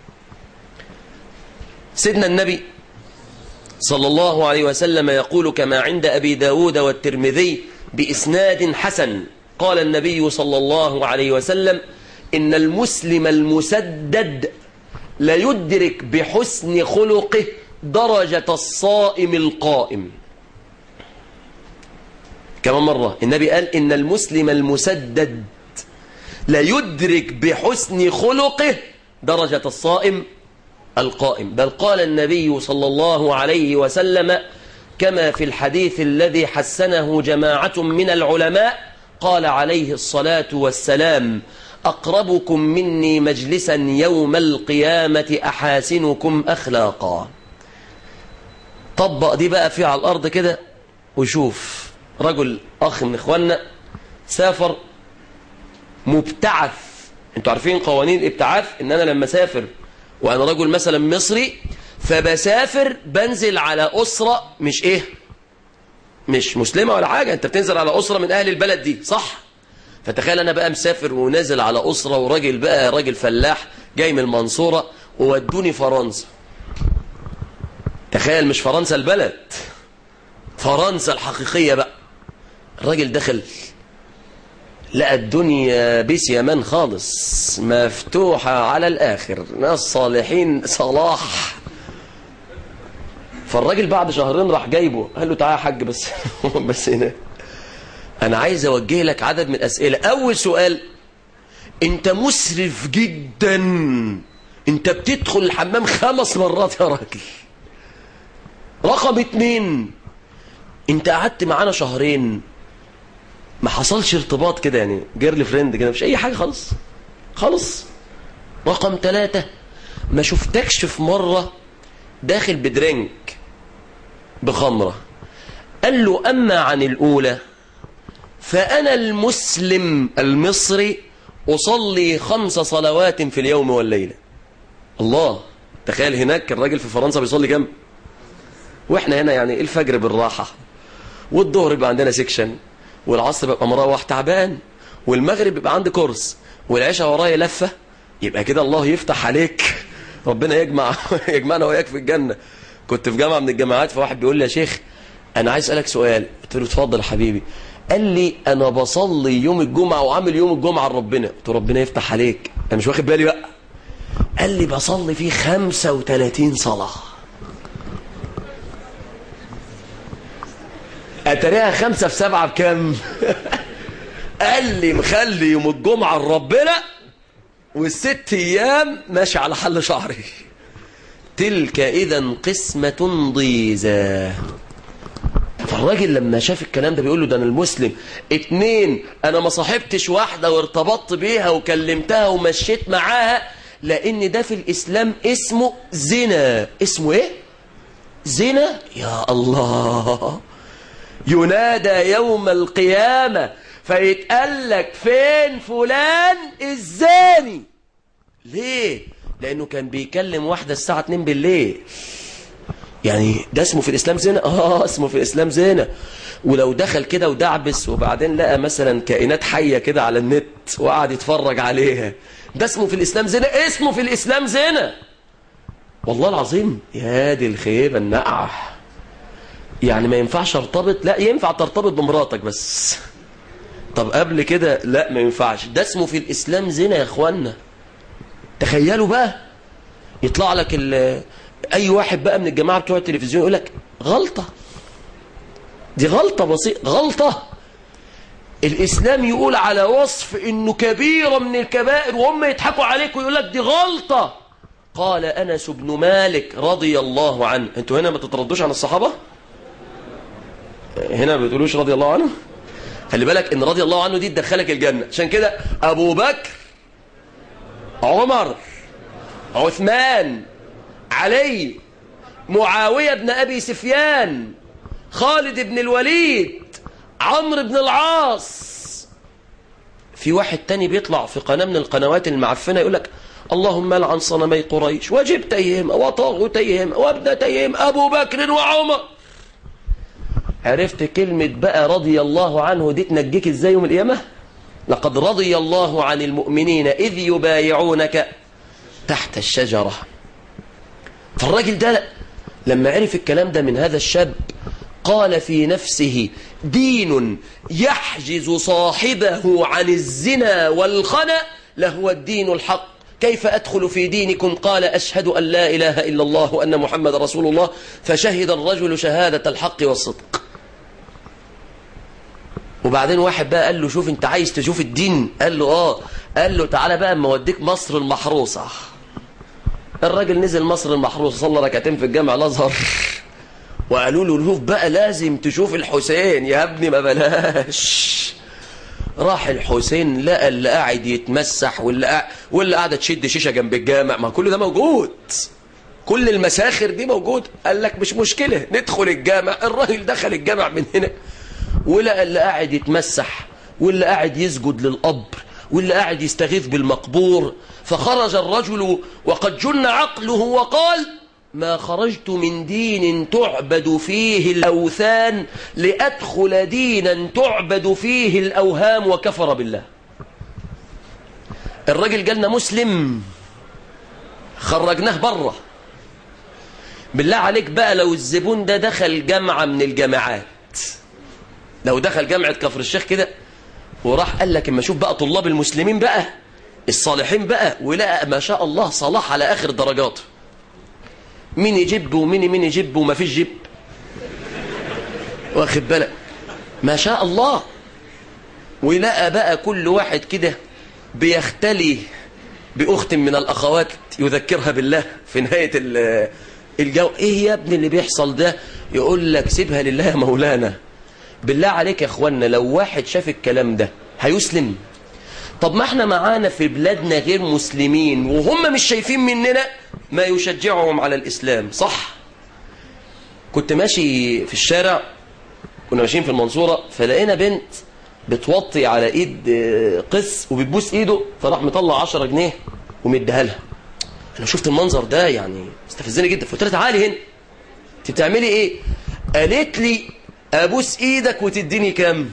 S5: سيدنا النبي صلى الله عليه وسلم يقول كما عند أبي داود والترمذي بإسناد حسن قال النبي صلى الله عليه وسلم إن المسلم المسدد لا يدرك بحسن خلقه درجة الصائم القائم كمان مرة النبي قال إن المسلم المسدد لا يدرك بحسن خلقه درجة الصائم القائم بل قال النبي صلى الله عليه وسلم كما في الحديث الذي حسنه جماعة من العلماء قال عليه الصلاة والسلام أقربكم مني مجلسا يوم القيامة أحاسنكم أخلاقا طبق دي بقى فيه على الأرض كده وشوف رجل أخ من إخواننا سافر مبتعث انتوا عارفين قوانين الابتعاث ان انا لما اسافر وانا رجل مثلا مصري فبسافر بنزل على أسرة مش ايه مش مسلمة ولا حاجة انت بتنزل على أسرة من اهل البلد دي صح فتخيل انا بقى مسافر ونازل على أسرة وراجل بقى راجل فلاح جاي من المنصورة وودوني فرنسا تخيل مش فرنسا البلد فرنسا الحقيقية بقى الراجل دخل لقى الدنيا بيس يمان خالص مفتوحة على الآخر ناس صالحين صلاح فالراجل بعد شهرين راح جايبه قال له تعالى يا حاج بس بس هنا انا عايز اوجه لك عدد من الاسئله اول سؤال انت مسرف جدا انت بتدخل الحمام خمس مرات يا راجل رقم اتنين انت قعدت معانا شهرين ما حصلش ارتباط كده يعني جيرل فريند كده مش اي حاجه خالص خالص رقم ثلاثة ما شفتكش في مرة داخل بدرينك بخمرة قال له أما عن الأولى فأنا المسلم المصري أصلي خمس صلوات في اليوم والليلة الله تخيل هناك الراجل في فرنسا بيصلي كم واحنا هنا يعني الفجر بالراحة والظهر يبقى عندنا سيكشن والعصر بيبقى مروح تعبان والمغرب بيبقى عندي كورس والعشاء ورايا لفة يبقى كده الله يفتح عليك ربنا يجمع يجمعنا وياك في الجنة كنت في جامعة من الجامعات فواحد بيقول لي يا شيخ انا عايز اسالك سؤال قلت له اتفضل يا حبيبي قال لي انا بصلي يوم الجمعة وعامل يوم الجمعة لربنا قلت له ربنا يفتح عليك انا مش واخد بالي بقى قال لي بصلي فيه 35 صلاة اتريها خمسة في سبعة بكام قال لي مخلي يوم الجمعة لربنا والست ايام ماشي على حل شعري تلك اذا قسمة ضيزى فالراجل لما شاف الكلام ده بيقول له ده انا المسلم اتنين انا ما صاحبتش واحدة وارتبطت بيها وكلمتها ومشيت معاها لان ده في الاسلام اسمه زنا اسمه ايه زنا يا الله ينادى يوم القيامة فيتقال لك فين فلان الزاني ليه لانه كان بيكلم واحدة الساعة 2 بالليل يعني ده اسمه في الاسلام زنا اه اسمه في الاسلام زنا ولو دخل كده ودعبس وبعدين لقى مثلا كائنات حية كده على النت وقعد يتفرج عليها ده اسمه في الاسلام زنا اسمه في الاسلام زنا والله العظيم يا دي الخيبة النقعة يعني ما ينفعش ارتبط لا ينفع ترتبط بمراتك بس طب قبل كده لا ما ينفعش ده اسمه في الاسلام زنا يا اخوانا تخيلوا بقى يطلع لك اي واحد بقى من الجماعه بتوع التلفزيون يقول لك غلطه دي غلطه بسيطه غلطه الاسلام يقول على وصف انه كبيره من الكبائر وهم يضحكوا عليك ويقول لك دي غلطه قال انس بن مالك رضي الله عنه انتوا هنا ما تتردوش عن الصحابه هنا ما بتقولوش رضي الله عنه خلي بالك ان رضي الله عنه دي تدخلك الجنة عشان كده ابو بكر عمر عثمان علي معاوية بن ابي سفيان خالد بن الوليد عمرو بن العاص في واحد تاني بيطلع في قناة من القنوات المعفنة يقول لك اللهم لعن صنمي قريش وجبتيهم وطاغوتيهم وابنتيهم ابو بكر وعمر عرفت كلمة بقى رضي الله عنه دي تنجيك ازاي يوم القيامة لقد رضي الله عن المؤمنين إذ يبايعونك تحت الشجرة فالراجل ده لما عرف الكلام ده من هذا الشاب قال في نفسه دين يحجز صاحبه عن الزنا والخنا لهو الدين الحق كيف أدخل في دينكم قال أشهد أن لا إله إلا الله وأن محمد رسول الله فشهد الرجل شهادة الحق والصدق وبعدين واحد بقى قال له شوف انت عايز تشوف الدين قال له اه قال له تعالى بقى اما اوديك مصر المحروسة الراجل نزل مصر المحروسة صلى ركعتين في الجامع الازهر وقالوا له شوف بقى لازم تشوف الحسين يا ابني ما بلاش راح الحسين لقى اللي قاعد يتمسح واللي قاعد واللي قاعده تشد شيشه جنب الجامع ما كل ده موجود كل المساخر دي موجود قال لك مش مشكله ندخل الجامع الراجل دخل الجامع من هنا ولقى اللي قاعد يتمسح واللي قاعد يسجد للقبر واللي قاعد يستغيث بالمقبور فخرج الرجل وقد جن عقله وقال ما خرجت من دين تعبد فيه الأوثان لأدخل دينا تعبد فيه الأوهام وكفر بالله الرجل قالنا مسلم خرجناه بره بالله عليك بقى لو الزبون ده دخل جامعة من الجامعات لو دخل جامعة كفر الشيخ كده وراح قال لك اما اشوف بقى طلاب المسلمين بقى الصالحين بقى ولقى ما شاء الله صلاح على اخر درجاته مين يجيب ومين مين يجيب وما فيش جيب واخد بالك ما شاء الله ولقى بقى كل واحد كده بيختلي بأخت من الأخوات يذكرها بالله في نهاية ال- الجو إيه يا ابني اللي بيحصل ده يقول لك سيبها لله يا مولانا بالله عليك يا أخوانا لو واحد شاف الكلام ده هيسلم طب ما احنا معانا في بلادنا غير مسلمين وهم مش شايفين مننا ما يشجعهم على الإسلام صح كنت ماشي في الشارع كنا ماشيين في المنصورة فلقينا بنت بتوطي على ايد آه، قس وبتبوس ايده فراح مطلع 10 جنيه ومديها لها انا شفت المنظر ده يعني استفزني جدا فقلت لها تعالي هنا انت بتعملي ايه قالت لي ابوس ايدك وتديني كام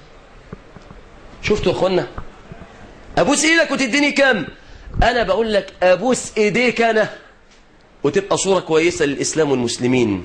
S5: شفتوا يا اخوانا ابوس ايدك وتديني كام انا بقول لك ابوس ايديك انا وتبقى صورة كويسة للاسلام والمسلمين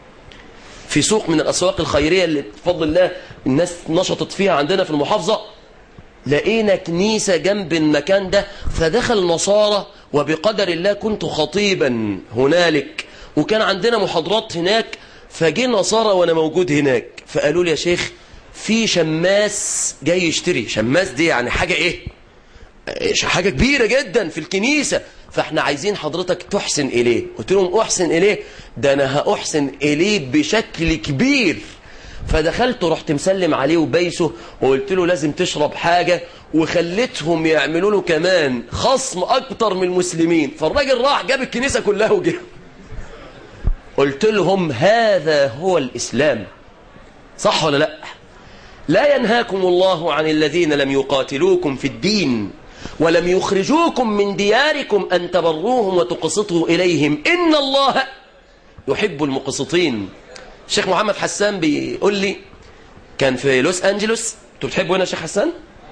S5: في سوق من الأسواق الخيرية اللي بفضل الله الناس نشطت فيها عندنا في المحافظة لقينا كنيسة جنب المكان ده فدخل نصارى وبقدر الله كنت خطيبا هنالك وكان عندنا محاضرات هناك فجي نصارى وانا موجود هناك فقالوا لي يا شيخ في شماس جاي يشتري شماس دي يعني حاجة ايه إيش حاجة كبيرة جدا في الكنيسة فاحنا عايزين حضرتك تحسن إليه قلت لهم أحسن إليه ده أنا هأحسن إليه بشكل كبير فدخلت ورحت مسلم عليه وبيسه وقلت له لازم تشرب حاجة وخليتهم يعملوا له كمان خصم أكتر من المسلمين فالراجل راح جاب الكنيسة كلها وجه قلت لهم هذا هو الإسلام صح ولا لا لا ينهاكم الله عن الذين لم يقاتلوكم في الدين ولم يخرجوكم من دياركم أن تبروهم وتقسطوا إليهم إن الله يحب المقسطين الشيخ محمد حسان بيقول لي كان في لوس أنجلوس انتوا بتحبوا هنا الشيخ حسان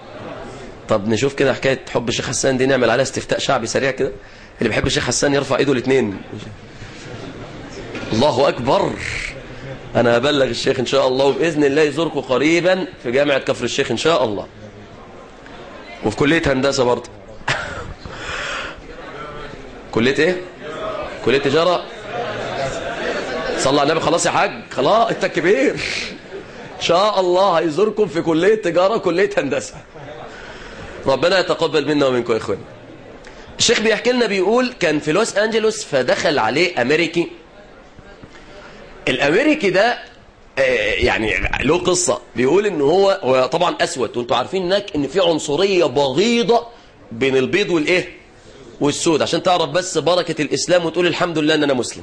S5: طب نشوف كده حكاية حب الشيخ حسان دي نعمل عليها استفتاء شعبي سريع كده اللي بيحب الشيخ حسان يرفع ايده الاثنين الله أكبر أنا هبلغ الشيخ إن شاء الله وبإذن الله يزوركم قريبا في جامعة كفر الشيخ إن شاء الله وفي كلية هندسة برضه كلية إيه؟ كلية تجارة صلى على النبي خلاص يا حاج خلاص أنت كبير إن شاء الله هيزوركم في كلية تجارة كلية هندسة ربنا يتقبل منا ومنكم يا إخواني الشيخ بيحكي لنا بيقول كان في لوس أنجلوس فدخل عليه أمريكي الامريكي ده آه، يعني له قصة بيقول ان هو هو طبعا اسود وانتوا عارفين هناك ان في عنصرية بغيضة بين البيض والايه والسود عشان تعرف بس بركة الاسلام وتقول الحمد لله ان انا مسلم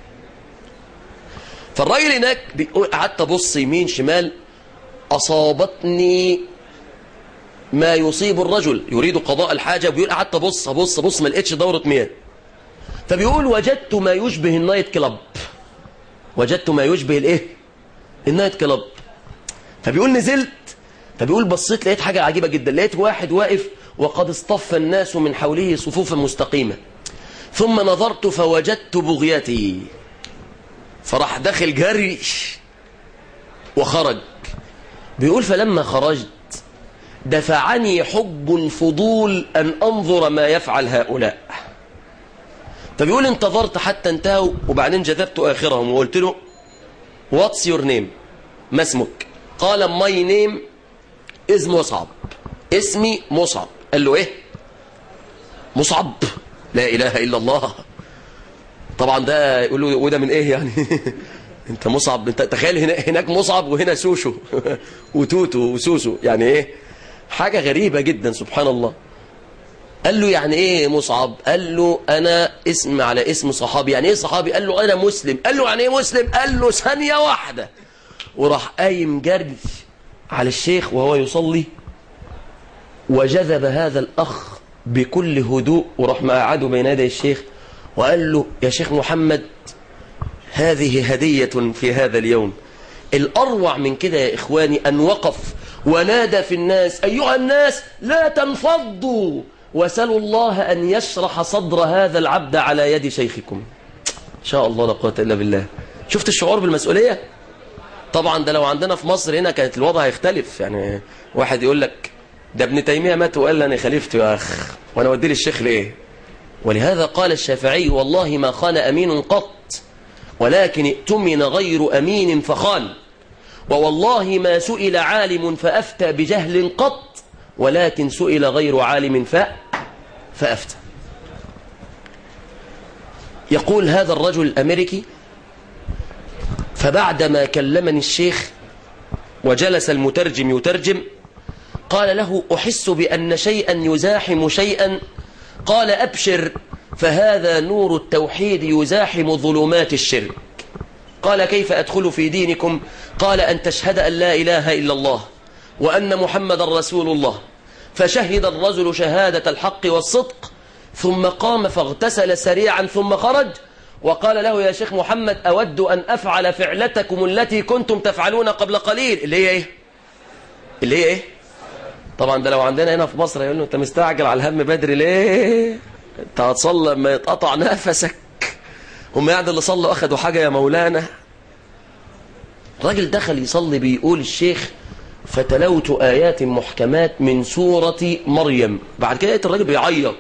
S5: فالراجل هناك بيقول قعدت ابص يمين شمال اصابتني ما يصيب الرجل يريد قضاء الحاجة بيقول قعدت ابص ابص ابص ما لقيتش دورة مياه فبيقول وجدت ما يشبه النايت كلاب وجدت ما يشبه الايه النايت كلاب فبيقول نزلت فبيقول بصيت لقيت حاجة عجيبة جدا لقيت واحد واقف وقد اصطف الناس من حوله صفوفا مستقيمة ثم نظرت فوجدت بغيتي فراح داخل جري وخرج بيقول فلما خرجت دفعني حب الفضول أن أنظر ما يفعل هؤلاء فبيقول انتظرت حتى انتهوا وبعدين جذبت آخرهم وقلت له What's your name ما اسمك قال my name is مصعب اسمي مصعب قال له ايه مصعب لا إله إلا الله طبعا ده يقول له وده من ايه يعني انت مصعب انت تخيل هنا هناك مصعب وهنا سوشو وتوتو وسوسو يعني ايه حاجة غريبة جدا سبحان الله قال له يعني ايه مصعب قال له انا اسم على اسم صحابي يعني ايه صحابي قال له انا مسلم قال له يعني ايه مسلم قال له ثانية واحدة وراح قايم جري على الشيخ وهو يصلي وجذب هذا الاخ بكل هدوء وراح مقعده بين يدي الشيخ وقال له يا شيخ محمد هذه هدية في هذا اليوم الأروع من كده يا إخواني أن وقف ونادى في الناس أيها الناس لا تنفضوا وسلوا الله أن يشرح صدر هذا العبد على يد شيخكم إن شاء الله لا قوة إلا بالله شفت الشعور بالمسؤولية طبعا ده لو عندنا في مصر هنا كانت الوضع هيختلف يعني واحد يقول لك ده ابن تيمية مات وقال لي انا خليفته يا اخ وانا اودي لي الشيخ ليه ولهذا قال الشافعي والله ما خان امين قط ولكن ائتمن غير امين فخان ووالله ما سئل عالم فافتى بجهل قط ولكن سئل غير عالم ف فافتى يقول هذا الرجل الامريكي فبعدما كلمني الشيخ وجلس المترجم يترجم قال له أحس بأن شيئا يزاحم شيئا قال أبشر فهذا نور التوحيد يزاحم ظلمات الشرك قال كيف أدخل في دينكم قال أن تشهد أن لا إله إلا الله وأن محمد رسول الله فشهد الرجل شهادة الحق والصدق ثم قام فاغتسل سريعا ثم خرج وقال له يا شيخ محمد أود أن أفعل فعلتكم التي كنتم تفعلون قبل قليل اللي هي إيه اللي هي إيه طبعا ده لو عندنا هنا في مصر يقول له أنت مستعجل على الهم بدري ليه أنت هتصلى لما يتقطع نفسك هم يعني اللي صلوا أخدوا حاجة يا مولانا الراجل دخل يصلي بيقول الشيخ فتلوت آيات محكمات من سورة مريم بعد كده لقيت الراجل بيعيط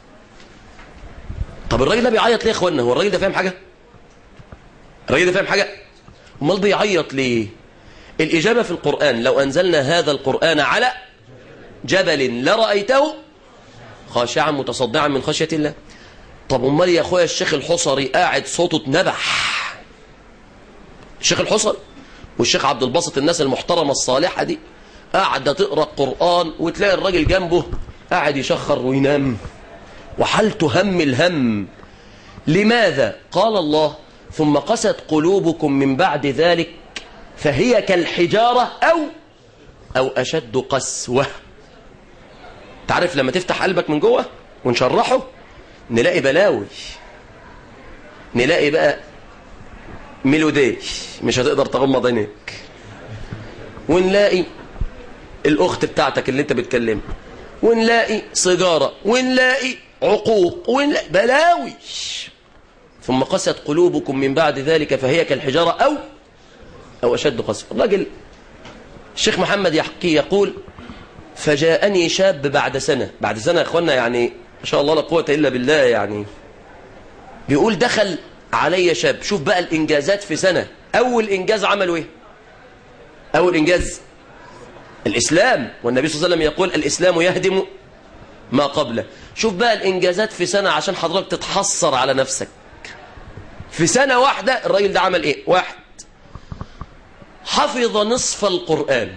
S5: طب الراجل ده بيعيط ليه يا اخوانا هو الراجل ده فاهم حاجة الراجل ده فاهم حاجة امال بيعيط ليه الإجابة في القرآن لو أنزلنا هذا القرآن على جبل لرأيته خاشعا متصدعا من خشية الله طب امال يا اخويا الشيخ الحصري قاعد صوته اتنبح الشيخ الحصري والشيخ عبد الباسط الناس المحترمة الصالحة دي قاعدة تقرأ القرآن وتلاقي الراجل جنبه قاعد يشخر وينام وحالته هم الهم لماذا قال الله ثم قست قلوبكم من بعد ذلك فهي كالحجارة أو أو أشد قسوة تعرف لما تفتح قلبك من جوه ونشرحه نلاقي بلاوي نلاقي بقى ميلودي مش هتقدر تغمض عينيك ونلاقي الأخت بتاعتك اللي انت بتكلمها ونلاقي سيجارة ونلاقي عقوق ونلاقي بلاوي ثم قست قلوبكم من بعد ذلك فهي كالحجارة أو أو أشد قسوة الراجل الشيخ محمد يحكي يقول فجاءني شاب بعد سنة بعد سنة يا أخوانا يعني ما شاء الله لا قوة إلا بالله يعني بيقول دخل علي شاب شوف بقى الإنجازات في سنة أول إنجاز عمله إيه أول إنجاز الإسلام والنبي صلى الله عليه وسلم يقول الإسلام يهدم ما قبله شوف بقى الإنجازات في سنة عشان حضرتك تتحسر على نفسك في سنة واحدة الراجل ده عمل إيه واحد حفظ نصف القرآن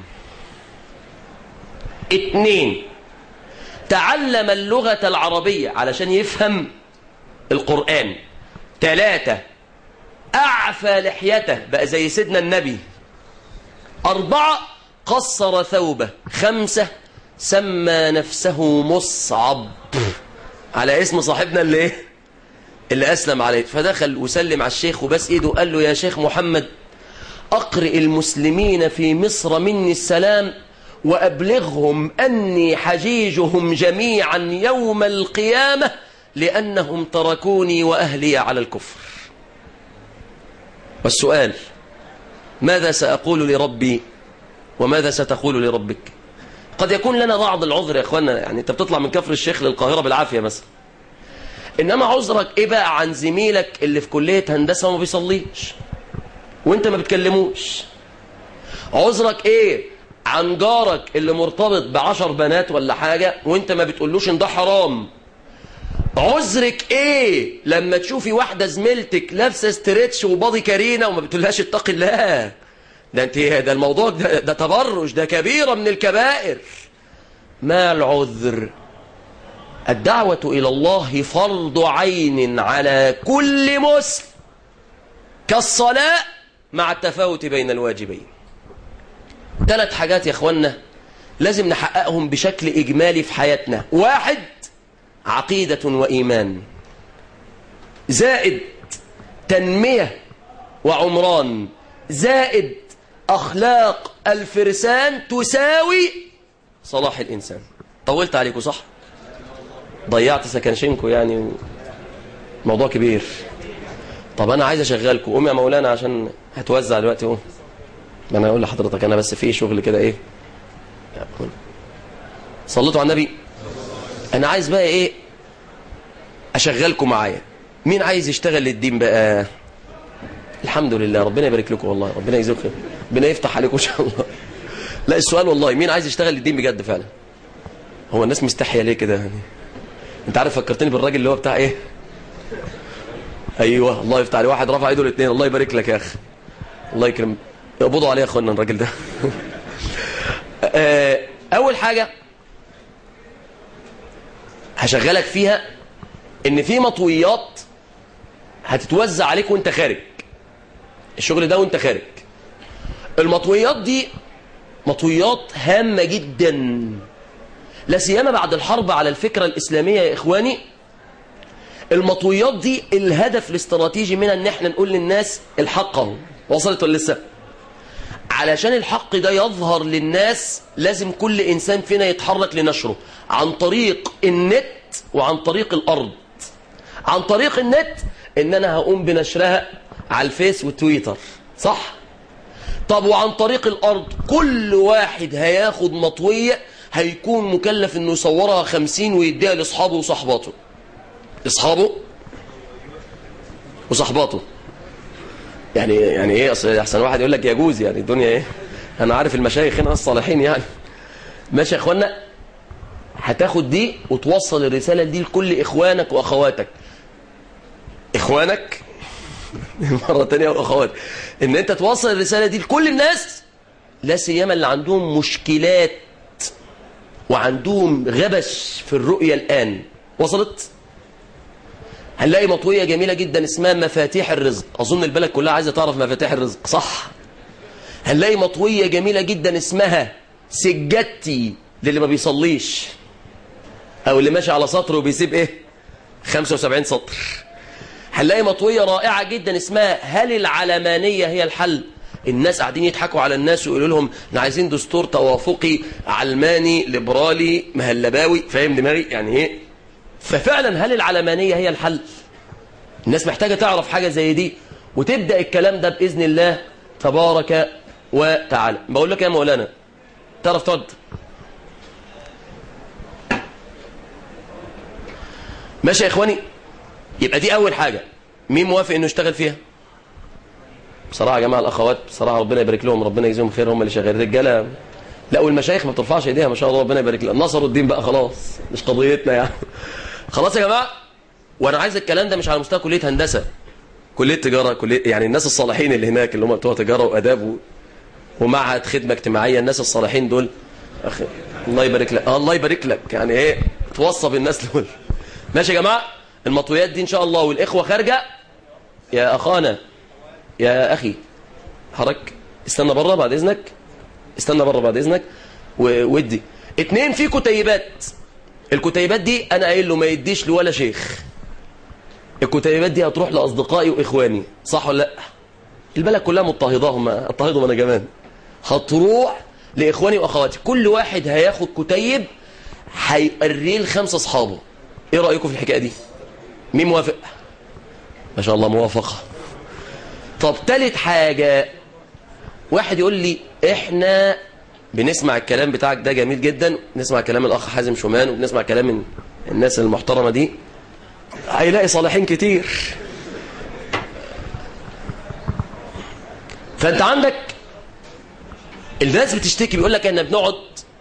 S5: اتنين تعلم اللغة العربية علشان يفهم القرآن ثلاثة أعفى لحيته بقى زي سيدنا النبي أربعة قصر ثوبه خمسة سمى نفسه مصعب على اسم صاحبنا اللي ايه اللي أسلم عليه فدخل وسلم على الشيخ وبس ايده قال له يا شيخ محمد أقرئ المسلمين في مصر مني السلام وأبلغهم أني حجيجهم جميعا يوم القيامة لأنهم تركوني وأهلي على الكفر والسؤال ماذا سأقول لربي وماذا ستقول لربك قد يكون لنا بعض العذر يا أخوانا يعني أنت بتطلع من كفر الشيخ للقاهرة بالعافية مثلا إنما عذرك إيه بقى عن زميلك اللي في كلية هندسة وما بيصليش وانت ما بتكلموش عذرك ايه عن جارك اللي مرتبط بعشر بنات ولا حاجة وانت ما بتقولوش ان ده حرام عذرك ايه لما تشوفي واحدة زميلتك لابسة ستريتش وباضي كارينا وما بتقولهاش اتق الله ده انت ده الموضوع ده, ده تبرج ده كبيرة من الكبائر ما العذر الدعوة إلى الله فرض عين على كل مسلم كالصلاة مع التفاوت بين الواجبين ثلاث حاجات يا اخوانا لازم نحققهم بشكل إجمالي في حياتنا واحد عقيدة وإيمان زائد تنمية وعمران زائد أخلاق الفرسان تساوي صلاح الإنسان طولت عليكم صح ضيعت سكنشنكو يعني موضوع كبير طب أنا عايز أشغلكم قوم يا مولانا عشان هتوزع دلوقتي قوم ما انا اقول لحضرتك انا بس في شغل كده ايه صليتوا على النبي انا عايز بقى ايه اشغلكم معايا مين عايز يشتغل للدين بقى الحمد لله ربنا يبارك لكم والله ربنا يجزيكم خير ربنا يفتح عليكم ان شاء الله لا السؤال والله مين عايز يشتغل للدين بجد فعلا هو الناس مستحيه ليه كده يعني انت عارف فكرتني بالراجل اللي هو بتاع ايه ايوه الله يفتح عليه واحد رفع ايده الاثنين الله يبارك لك يا اخي الله يكرم اقبضوا عليه يا اخوانا الراجل ده آه، اول حاجه هشغلك فيها ان في مطويات هتتوزع عليك وانت خارج الشغل ده وانت خارج المطويات دي مطويات هامة جدا لا سيما بعد الحرب على الفكرة الإسلامية يا إخواني المطويات دي الهدف الاستراتيجي منها ان احنا نقول للناس الحق اهو وصلت ولا لسه علشان الحق ده يظهر للناس لازم كل انسان فينا يتحرك لنشره عن طريق النت وعن طريق الارض عن طريق النت ان انا هقوم بنشرها على الفيس والتويتر صح طب وعن طريق الارض كل واحد هياخد مطوية هيكون مكلف انه يصورها خمسين ويديها لاصحابه وصحباته اصحابه وصحباته يعني يعني ايه اصل احسن واحد يقول لك يجوز يعني الدنيا ايه انا عارف المشايخ هنا الصالحين يعني ماشي يا اخوانا هتاخد دي وتوصل الرسالة دي لكل اخوانك واخواتك اخوانك مرة تانية واخواتك ان انت توصل الرسالة دي لكل الناس لا سيما اللي عندهم مشكلات وعندهم غبش في الرؤية الآن وصلت؟ هنلاقي مطوية جميلة جدا اسمها مفاتيح الرزق أظن البلد كلها عايزة تعرف مفاتيح الرزق صح هنلاقي مطوية جميلة جدا اسمها سجادتي للي ما بيصليش أو اللي ماشي على سطر وبيسيب إيه 75 سطر هنلاقي مطوية رائعة جدا اسمها هل العلمانية هي الحل الناس قاعدين يضحكوا على الناس ويقولوا لهم احنا عايزين دستور توافقي علماني ليبرالي مهلباوي فاهم دماغي يعني ايه ففعلا هل العلمانية هي الحل الناس محتاجة تعرف حاجة زي دي وتبدأ الكلام ده بإذن الله تبارك وتعالى بقول لك يا مولانا تعرف تقعد ماشي يا إخواني يبقى دي أول حاجة مين موافق إنه يشتغل فيها بصراحة يا جماعة الأخوات بصراحة ربنا يبارك لهم ربنا يجزيهم خير هم اللي شغالين رجالة لا والمشايخ ما بترفعش ايديها ما شاء الله ربنا يبارك لهم نصروا الدين بقى خلاص مش قضيتنا يعني خلاص يا جماعة وانا عايز الكلام ده مش على مستوى كلية هندسة كلية تجارة كلية يعني الناس الصالحين اللي هناك اللي هم بتوع تجارة واداب و... ومعهد خدمة اجتماعية الناس الصالحين دول أخي الله يبارك لك آه الله يبارك لك يعني ايه توصى بالناس دول ماشي يا جماعة المطويات دي ان شاء الله والاخوة خارجة يا اخانا يا اخي حرك استنى بره بعد اذنك استنى بره بعد اذنك وودي اتنين في كتيبات الكتيبات دي انا قايل له ما يديش لولا شيخ الكتيبات دي هتروح لاصدقائي واخواني صح ولا لا البلد كلها مضطهداهم اضطهدهم انا كمان هتروح لاخواني واخواتي كل واحد هياخد كتيب هيقريه لخمسه اصحابه ايه رايكم في الحكايه دي مين موافق ما شاء الله موافقه طب تالت حاجه واحد يقول لي احنا بنسمع الكلام بتاعك ده جميل جدا نسمع كلام الاخ حازم شومان وبنسمع كلام الناس المحترمه دي هيلاقي صالحين كتير فانت عندك الناس بتشتكي بيقول لك احنا بنقعد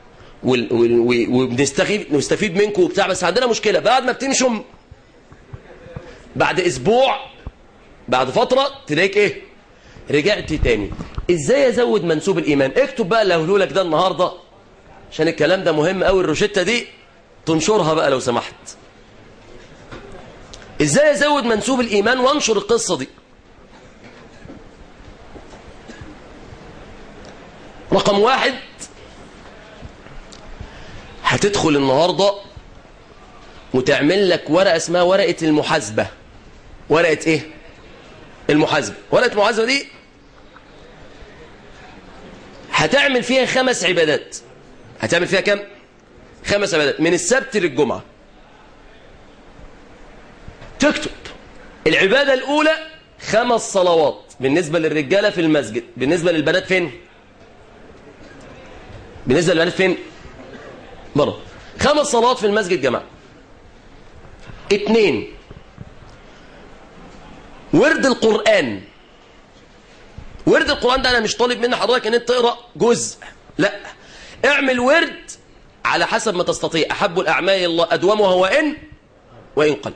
S5: وبنستفيد نستفيد منكم وبتاع بس عندنا مشكله بعد ما بتمشم بعد اسبوع بعد فتره تلاقيك ايه رجعت تاني ازاي ازود منسوب الايمان اكتب بقى اللي هقوله لك ده النهارده عشان الكلام ده مهم قوي الروشته دي تنشرها بقى لو سمحت ازاي ازود منسوب الايمان وانشر القصه دي رقم واحد هتدخل النهارده وتعمل لك ورقه اسمها ورقه المحاسبه ورقه ايه المحاسبه ورقه المحاسبه دي هتعمل فيها خمس عبادات هتعمل فيها كم خمس عبادات من السبت للجمعة تكتب العبادة الأولى خمس صلوات بالنسبة للرجالة في المسجد بالنسبة للبنات فين بالنسبة للبنات فين بره خمس صلوات في المسجد جماعة اتنين ورد القرآن ورد القرآن ده أنا مش طالب من حضرتك أن أنت تقرأ جزء لا اعمل ورد على حسب ما تستطيع أحب الأعمال إلى الله أدومها وإن وإن قل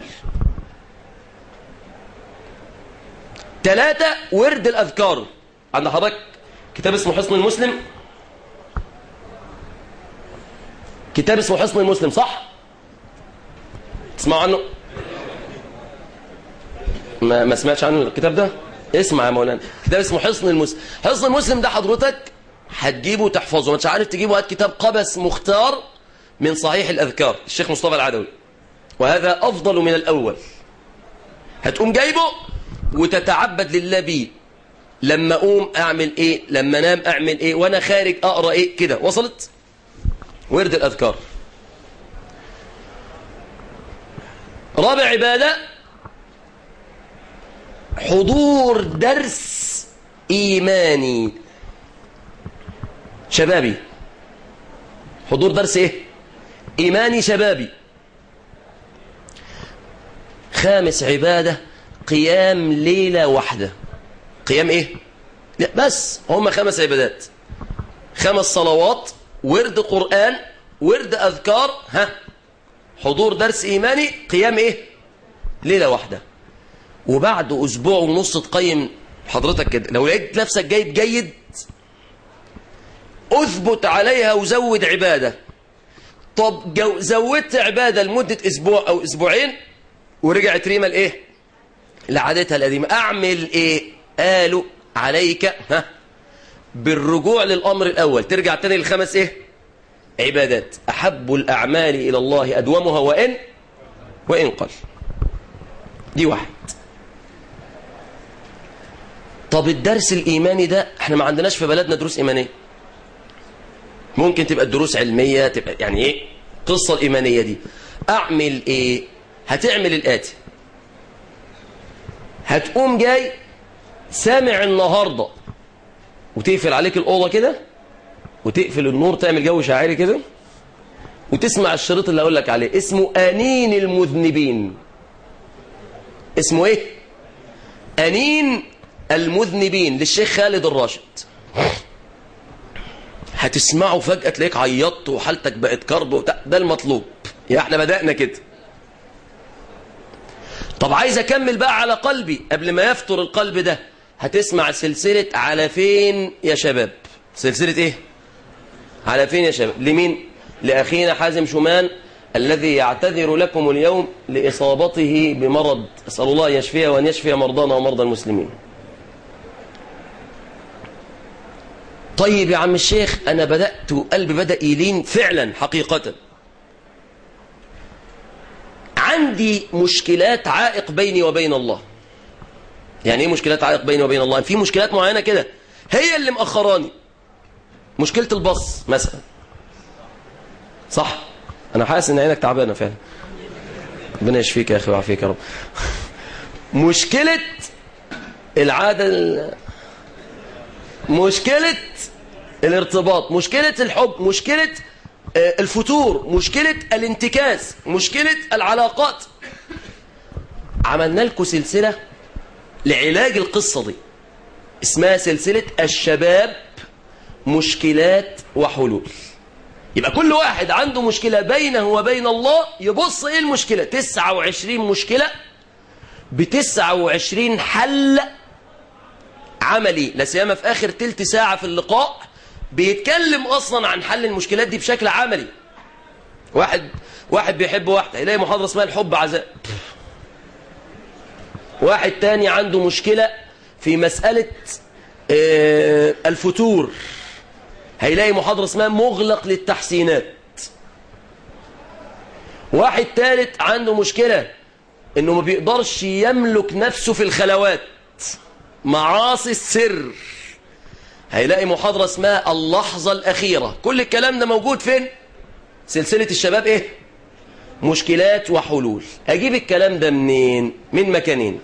S5: ثلاثة ورد الأذكار عند حضرتك كتاب اسمه حصن المسلم كتاب اسمه حصن المسلم صح تسمعوا عنه ما, ما سمعتش عنه الكتاب ده اسمع يا مولانا كتاب اسمه حصن المسلم حصن المسلم ده حضرتك هتجيبه وتحفظه ما انتش عارف تجيبه هات كتاب قبس مختار من صحيح الأذكار الشيخ مصطفى العدوي وهذا أفضل من الأول هتقوم جايبه وتتعبد لله بيه لما أقوم أعمل إيه لما أنام أعمل إيه وأنا خارج أقرأ إيه كده وصلت ورد الأذكار رابع عبادة حضور درس إيماني شبابي حضور درس إيه إيماني شبابي خامس عبادة قيام ليلة واحدة قيام إيه لا بس هم خمس عبادات خمس صلوات ورد قرآن ورد أذكار ها حضور درس إيماني قيام إيه ليلة واحدة وبعد أسبوع ونص تقيم حضرتك كده لو لقيت نفسك جيد جيد أثبت عليها وزود عبادة طب جو زودت عبادة لمدة أسبوع أو أسبوعين ورجعت ريما لإيه لعادتها القديمة أعمل إيه قالوا عليك ها بالرجوع للأمر الأول ترجع تاني للخمس إيه عبادات أحب الأعمال إلى الله أدومها وإن وإن قل دي واحد طب الدرس الإيماني ده احنا ما عندناش في بلدنا دروس إيمانية ممكن تبقى الدروس علمية تبقى يعني ايه قصة الإيمانية دي أعمل ايه هتعمل الآتي هتقوم جاي سامع النهاردة وتقفل عليك الأوضة كده وتقفل النور تعمل جو شاعري كده وتسمع الشريط اللي أقول لك عليه اسمه أنين المذنبين اسمه ايه أنين المذنبين للشيخ خالد الراشد هتسمعه فجأة تلاقيك عيطت وحالتك بقت كرب وبتاع ده المطلوب يا احنا بدأنا كده طب عايز اكمل بقى على قلبي قبل ما يفتر القلب ده هتسمع سلسلة على فين يا شباب سلسلة ايه على فين يا شباب لمين لأخينا حازم شومان الذي يعتذر لكم اليوم لإصابته بمرض أسأل الله أن يشفيه وأن يشفي مرضانا ومرضى المسلمين طيب يا عم الشيخ أنا بدأت قلبي بدأ يلين فعلا حقيقة عندي مشكلات عائق بيني وبين الله يعني ايه مشكلات عائق بيني وبين الله في مشكلات معينة كده هي اللي مأخراني مشكلة البص مثلا صح انا حاسس ان عينك تعبانة فعلا ربنا يشفيك يا اخي ويعافيك يا رب مشكلة العادة ال... مشكلة الارتباط مشكلة الحب مشكلة الفتور مشكلة الانتكاس مشكلة العلاقات عملنا لكم سلسلة لعلاج القصة دي اسمها سلسلة الشباب مشكلات وحلول يبقى كل واحد عنده مشكلة بينه وبين الله يبص ايه المشكلة 29 مشكلة ب 29 حل عملي لسيما في آخر تلت ساعة في اللقاء بيتكلم أصلا عن حل المشكلات دي بشكل عملي واحد واحد بيحب واحدة يلاقي محاضرة اسمها الحب عذاب واحد تاني عنده مشكلة في مسألة آه الفتور هيلاقي محاضرة اسمها مغلق للتحسينات واحد تالت عنده مشكلة انه ما بيقدرش يملك نفسه في الخلوات معاصي السر هيلاقي محاضرة اسمها اللحظة الأخيرة كل الكلام ده موجود فين سلسلة الشباب ايه مشكلات وحلول أجيب الكلام ده منين من مكانين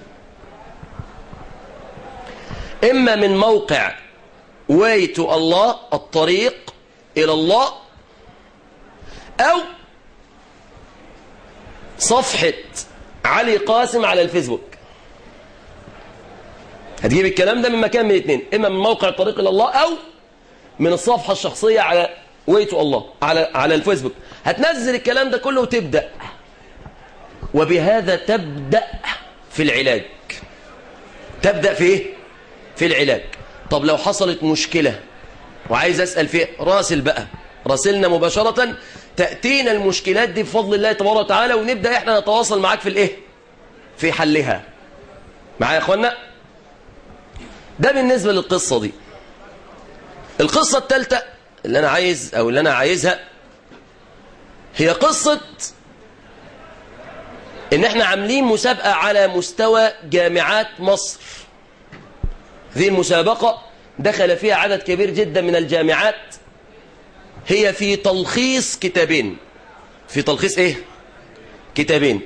S5: إما من موقع واي تو الله الطريق إلى الله أو صفحة علي قاسم على الفيسبوك هتجيب الكلام ده من مكان من الاثنين إما من موقع طريق إلى الله أو من الصفحة الشخصية على ويتو الله على على الفيسبوك هتنزل الكلام ده كله وتبدأ وبهذا تبدأ في العلاج تبدأ في ايه في العلاج طب لو حصلت مشكلة وعايز أسأل فيه راسل بقى راسلنا مباشرة تأتينا المشكلات دي بفضل الله تبارك وتعالى ونبدأ احنا نتواصل معاك في الايه في حلها معايا يا اخوانا ده بالنسبة للقصة دي القصة الثالثة اللي انا عايز او اللي انا عايزها هي قصة ان احنا عاملين مسابقة على مستوى جامعات مصر هذه المسابقة دخل فيها عدد كبير جدا من الجامعات هي في تلخيص كتابين في تلخيص ايه كتابين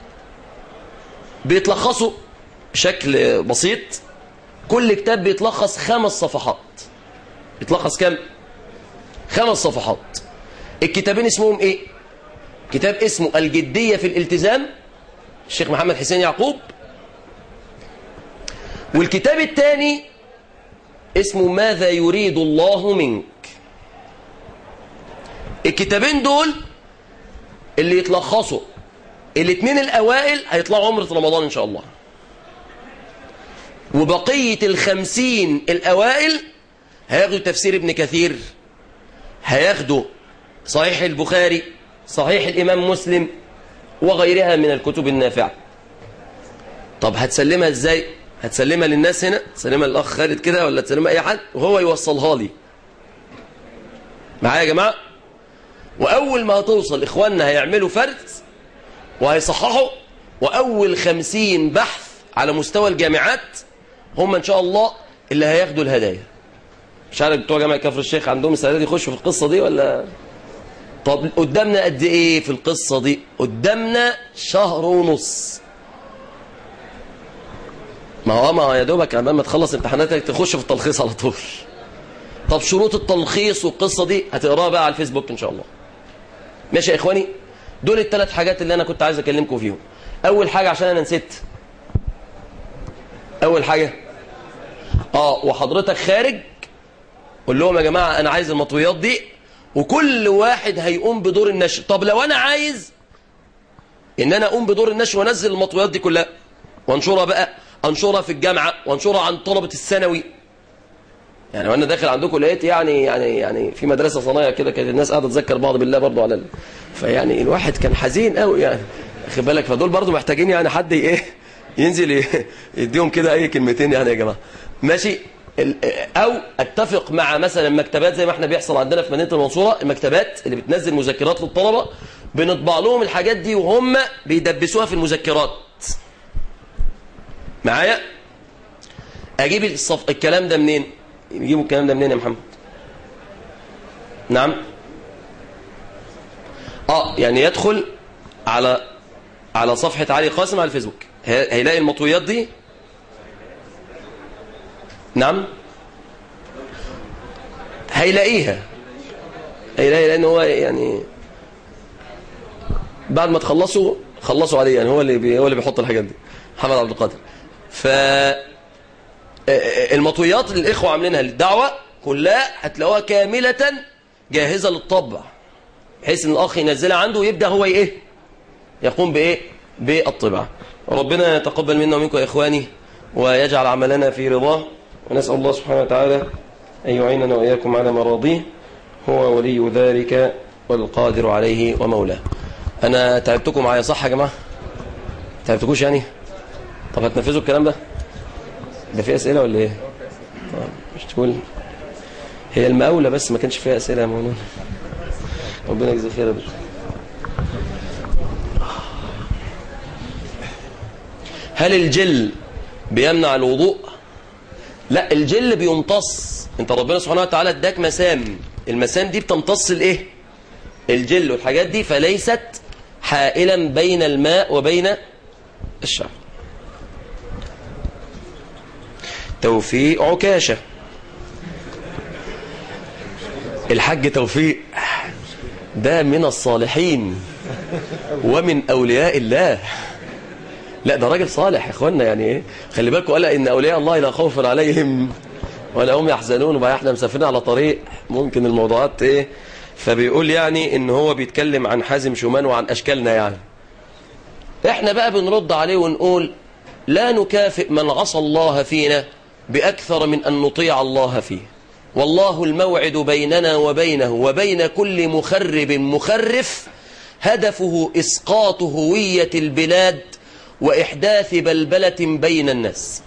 S5: بيتلخصوا بشكل بسيط كل كتاب بيتلخص خمس صفحات بيتلخص كم خمس صفحات الكتابين اسمهم ايه كتاب اسمه الجدية في الالتزام الشيخ محمد حسين يعقوب والكتاب الثاني اسمه ماذا يريد الله منك الكتابين دول اللي يتلخصوا الاثنين الاوائل هيطلعوا عمرة رمضان ان شاء الله وبقية الخمسين الاوائل هياخدوا تفسير ابن كثير هياخدوا صحيح البخاري صحيح الامام مسلم وغيرها من الكتب النافعة طب هتسلمها ازاي هتسلمها للناس هنا تسلمها للاخ خالد كده ولا تسلمها اي حد وهو يوصلها لي معايا يا جماعه واول ما هتوصل اخواننا هيعملوا فرد وهيصححوا واول خمسين بحث على مستوى الجامعات هم ان شاء الله اللي هياخدوا الهدايا مش عارف بتوع جامعه كفر الشيخ عندهم استعداد يخشوا في القصه دي ولا طب قدامنا قد ايه في القصه دي قدامنا شهر ونص ما هو ما هو يا دوبك عمال ما تخلص امتحاناتك تخش في التلخيص على طول طب شروط التلخيص والقصه دي هتقراها بقى على الفيسبوك ان شاء الله ماشي يا اخواني دول الثلاث حاجات اللي انا كنت عايز اكلمكم فيهم اول حاجه عشان انا نسيت اول حاجه اه وحضرتك خارج قول لهم يا جماعه انا عايز المطويات دي وكل واحد هيقوم بدور النشر طب لو انا عايز ان انا اقوم بدور النشر وانزل المطويات دي كلها وانشرها بقى انشرها في الجامعه وانشرها عن طلبه الثانوي يعني وانا داخل عندكم لقيت يعني يعني يعني في مدرسه صنايع كده كانت الناس قاعده تذكر بعض بالله برضه على ال... فيعني الواحد كان حزين قوي يعني واخد بالك فدول برضه محتاجين يعني حد ايه ينزل يديهم كده اي كلمتين يعني يا جماعه ماشي او اتفق مع مثلا مكتبات زي ما احنا بيحصل عندنا في مدينه المنصوره المكتبات اللي بتنزل مذكرات للطلبه بنطبع لهم الحاجات دي وهم بيدبسوها في المذكرات معايا اجيب الصف... الكلام ده منين يجيبوا الكلام ده منين يا محمد نعم اه يعني يدخل على على صفحة علي قاسم على الفيسبوك هيلاقي المطويات دي نعم هيلاقيها هيلاقي لان هو يعني بعد ما تخلصوا خلصوا عليه يعني هو اللي بي هو اللي بيحط الحاجات دي محمد عبد القادر ف المطويات اللي الاخوه عاملينها للدعوه كلها هتلاقوها كامله جاهزه للطبع بحيث ان الاخ ينزلها عنده ويبدا هو ايه يقوم بايه بالطباعه ربنا يتقبل منا ومنكم يا اخواني ويجعل عملنا في رضاه ونسال الله سبحانه وتعالى ان يعيننا واياكم على مراضيه هو ولي ذلك والقادر عليه ومولاه انا تعبتكم معايا صح يا جماعه تعبتكوش يعني طب هتنفذوا الكلام ده ده في اسئله ولا ايه طب مش تقول هي المقاوله بس ما كانش فيها اسئله يا مولانا ربنا يجزي خير يا باشا هل الجل بيمنع الوضوء لا الجل بيمتص انت ربنا سبحانه وتعالى اداك مسام المسام دي بتمتص الايه الجل والحاجات دي فليست حائلا بين الماء وبين الشعر توفيق عكاشة الحاج توفيق ده من الصالحين ومن أولياء الله لا ده راجل صالح يا اخوانا يعني ايه خلي بالكم قال ان اولياء الله لا خوف عليهم ولا هم يحزنون وبقى احنا مسافرين على طريق ممكن الموضوعات ايه فبيقول يعني ان هو بيتكلم عن حازم شومان وعن اشكالنا يعني احنا بقى بنرد عليه ونقول لا نكافئ من عصى الله فينا باكثر من ان نطيع الله فيه والله الموعد بيننا وبينه وبين كل مخرب مخرف هدفه اسقاط هويه البلاد وإحداث بلبلة بين الناس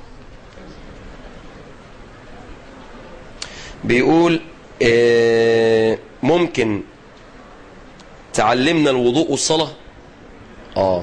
S5: بيقول آه، ممكن تعلمنا الوضوء والصلاة آه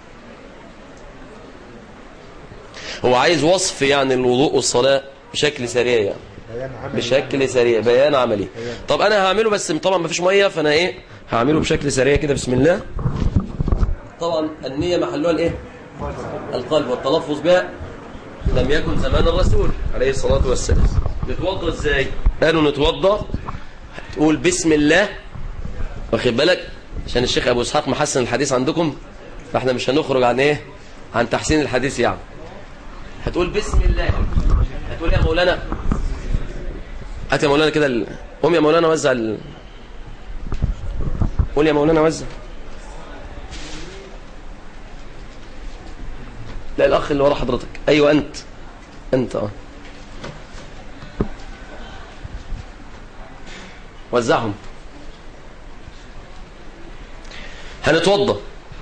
S5: هو عايز وصف يعني الوضوء والصلاة بشكل سريع يعني بشكل سريع بيان عملي طب انا هعمله بس طبعا مفيش ميه فانا ايه هعمله بشكل سريع كده بسم الله طبعا النية محلها الايه القلب والتلفظ بها لم يكن زمان الرسول عليه الصلاة والسلام نتوضى ازاي قالوا نتوضى تقول بسم الله واخد بالك عشان الشيخ ابو اسحاق محسن الحديث عندكم فاحنا مش هنخرج عن ايه عن تحسين الحديث يعني هتقول بسم الله هتقول يا مولانا هات يا مولانا كده ال... قوم يا مولانا وزع ال... قول يا مولانا وزع لا الأخ اللي ورا حضرتك أيوة أنت أنت اه وزعهم هنتوضى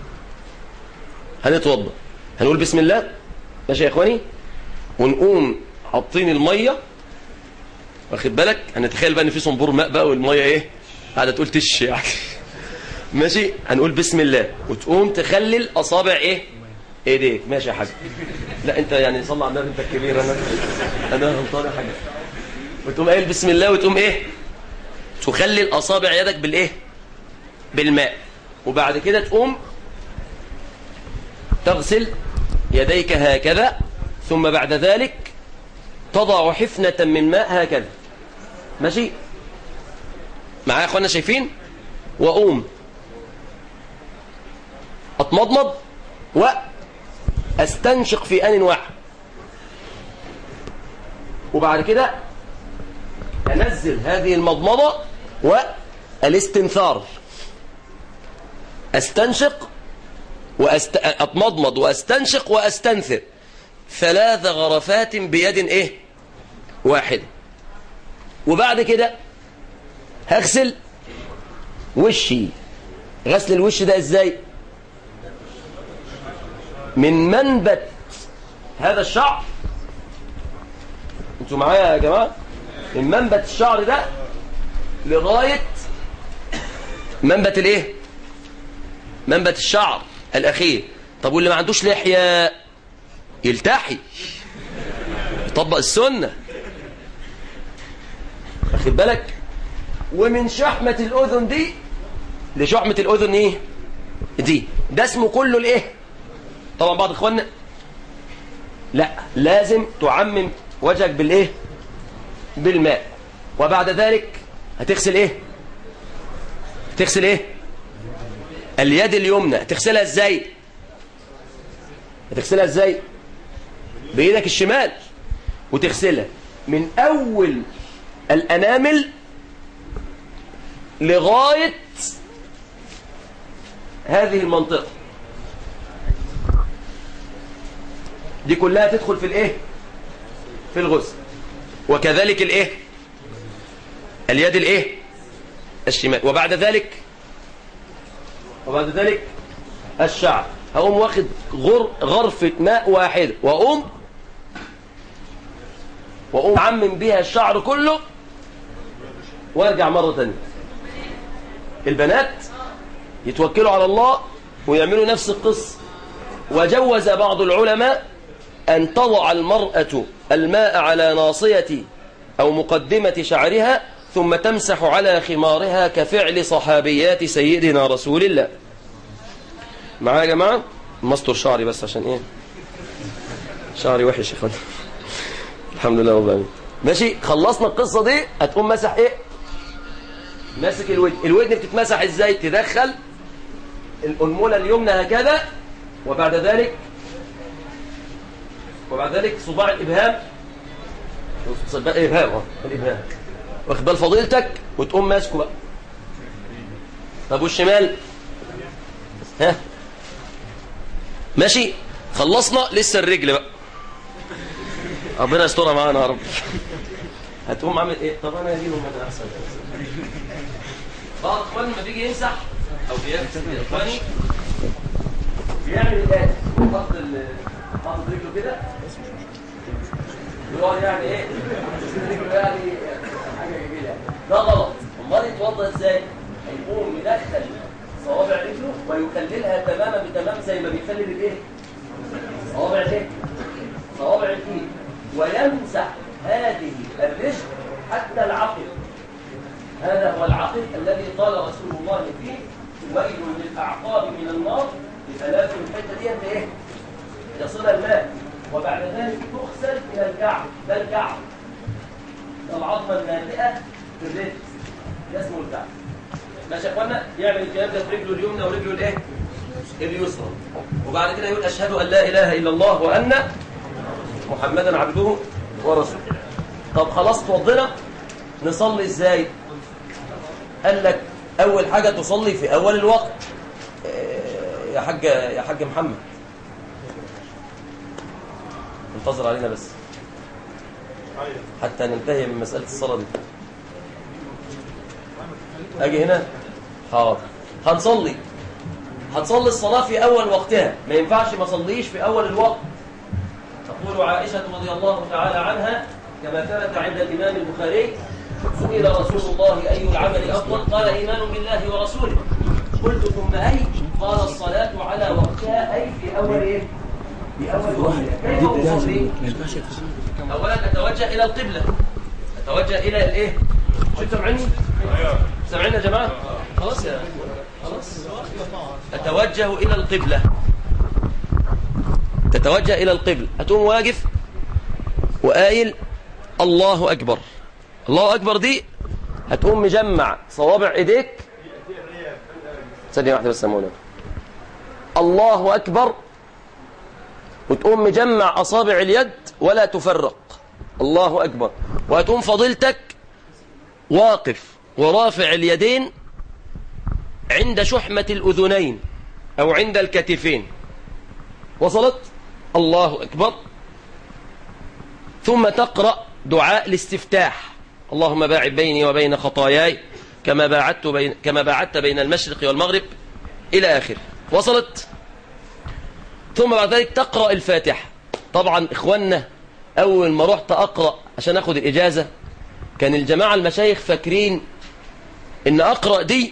S5: هنتوضى هنقول بسم الله ماشي يا إخواني ونقوم حاطين المية واخد بالك هنتخيل بقى ان في صنبور ماء بقى والمية ايه قاعدة تقول تش يعني ماشي هنقول بسم الله وتقوم تخلل أصابع ايه ايديك ماشي يا حاج لا انت يعني صلى على النبي انت الكبير انا انا غلطان يا حاج وتقوم قايل بسم الله وتقوم ايه تخلل اصابع يدك بالايه بالماء وبعد كده تقوم تغسل يديك هكذا ثم بعد ذلك تضع حفنة من ماء هكذا ماشي معايا يا اخوانا شايفين واقوم اتمضمض واستنشق في ان واحد وبعد كده انزل هذه المضمضة والاستنثار استنشق وأست... أتمضمض وأستنشق وأستنثر ثلاث غرفات بيد إيه واحدة وبعد كده هغسل وشي غسل الوش ده إزاي من منبت هذا الشعر انتوا معايا يا جماعة من منبت الشعر ده لغاية منبت الايه منبت الشعر الأخير طب واللي ما عندوش لحية يلتحي يطبق السنة واخد بالك ومن شحمة الأذن دي لشحمة الأذن ايه دي ده اسمه كله الايه طبعا بعض اخواننا لا لازم تعمم وجهك بالايه بالماء وبعد ذلك هتغسل ايه هتغسل ايه اليد اليمنى تغسلها ازاي هتغسلها ازاي بايدك الشمال وتغسلها من اول الانامل لغاية هذه المنطقة دي كلها تدخل في الايه في الغسل وكذلك الايه اليد الايه الشمال وبعد ذلك وبعد ذلك الشعر هقوم واخد غر غرفة ماء واحدة وأقوم وأقوم عمم بيها الشعر كله وارجع مرة تانية البنات يتوكلوا على الله ويعملوا نفس القصة وجوز بعض العلماء أن تضع المرأة الماء على ناصية أو مقدمة شعرها ثم تمسح على خمارها كفعل صحابيات سيدنا رسول الله معايا يا جماعة مستر شعري بس عشان ايه شعري وحش يا اخوان الحمد لله رب العالمين ماشي خلصنا القصة دي هتقوم مسح ايه ماسك الودن الودن بتتمسح ازاي تدخل الأنملة اليمنى هكذا وبعد ذلك وبعد ذلك صباع الإبهام صباع الإبهام اه الإبهام واخد بال فضيلتك وتقوم ماسكه بقى طب والشمال ها ماشي خلصنا لسه الرجل بقى ربنا يسترها معانا يا رب هتقوم عامل ايه طب انا اجيبهم من احسن بعض اخواني لما بيجي يمسح او بيغسل اخواني بيعمل الاتي يحط ال- حاطط رجله كده يقعد يعني ايه رجله يعني حاجه جميله يعني. ده غلط امال يتوضا ازاي هيقوم يدخل صوابع رجله ويخللها تماما بتمام زي ما بيخلل الايه صوابع الايه صوابع الايد ويمسح هذه الرجل حتى العقل هذا هو العقل الذي قال رسول الله فيه ويل للاعقاب من النار بثلاث الحته دي انت ايه يصل الماء وبعد ذلك تغسل الى الكعب ده الكعب ده العظمه الناتئه في الرجل ده اسمه الكعب ماشي يا اخوانا يعمل الكلام ده في رجله اليمنى ورجله الايه اليسرى وبعد كده يقول اشهد ان لا اله الا الله وان محمدا عبده ورسوله طب خلاص توضينا نصلي ازاي قال لك اول حاجه تصلي في اول الوقت إيه، يا حاج يا حاج محمد انتظر علينا بس حتى ننتهي من مساله الصلاه دي اجي هنا حاضر هنصلي هتصلي الصلاه في اول وقتها ما ينفعش ما اصليش في اول الوقت تقول عائشة رضي الله تعالى عنها كما ثبت عند الإمام البخاري سئل رسول الله أي العمل أفضل قال إيمان بالله ورسوله قلت ثم أي قال الصلاة على وقتها أي في أول إيه؟ في أول وقتها كيف أصلي؟ أولا أتوجه إلى القبلة أتوجه إلى الإيه؟ شو سامعيني؟ سامعين يا جماعة؟ خلاص يا خلاص أتوجه إلى القبلة تتوجه إلى القبل هتقوم واقف وقايل الله أكبر الله أكبر دي هتقوم مجمع صوابع إيديك ثانية واحدة بس يا مولانا الله أكبر وتقوم مجمع أصابع اليد ولا تفرق الله أكبر وهتقوم فضيلتك واقف ورافع اليدين عند شحمة الأذنين أو عند الكتفين وصلت الله أكبر ثم تقرأ دعاء الاستفتاح اللهم باعد بيني وبين خطاياي كما باعدت بين كما باعدت بين المشرق والمغرب إلى آخر وصلت ثم بعد ذلك تقرأ الفاتحة طبعا إخواننا أول ما رحت أقرأ عشان أخذ الإجازة كان الجماعة المشايخ فاكرين إن أقرأ دي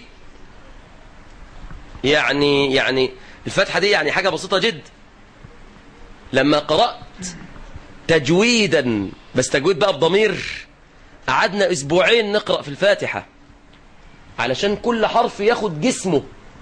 S5: يعني يعني الفاتحة دي يعني حاجة بسيطة جدا لما قرأت تجويدا بس تجويد بقى بضمير قعدنا اسبوعين نقرأ في الفاتحة علشان كل حرف ياخد جسمه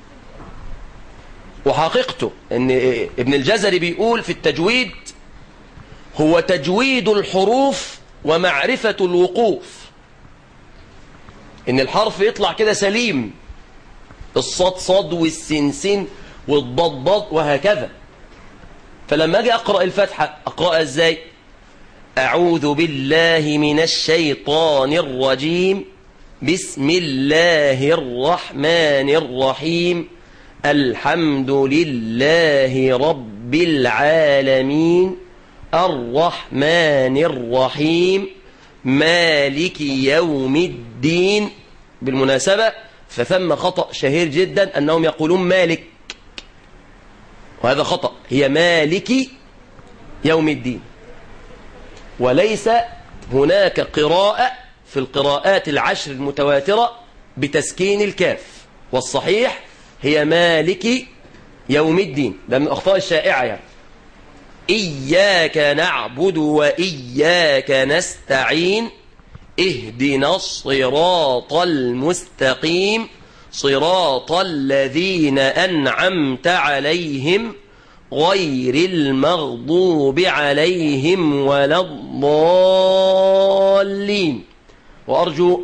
S5: وحقيقته ان ابن الجزري بيقول في التجويد هو تجويد الحروف ومعرفة الوقوف ان الحرف يطلع كده سليم الصاد صاد والسنسن والضاد ضاد وهكذا فلما اجي اقرا الفاتحه اقراها ازاي اعوذ بالله من الشيطان الرجيم بسم الله الرحمن الرحيم الحمد لله رب العالمين الرحمن الرحيم مالك يوم الدين بالمناسبة فثم خطأ شهير جدا أنهم يقولون مالك وهذا خطأ هي مالك يوم الدين وليس هناك قراءة في القراءات العشر المتواترة بتسكين الكاف والصحيح هي مالك يوم الدين ده من الأخطاء الشائعة يعني إياك نعبد وإياك نستعين اهدنا الصراط المستقيم صراط الذين أنعمت عليهم غير المغضوب عليهم ولا الضالين وأرجو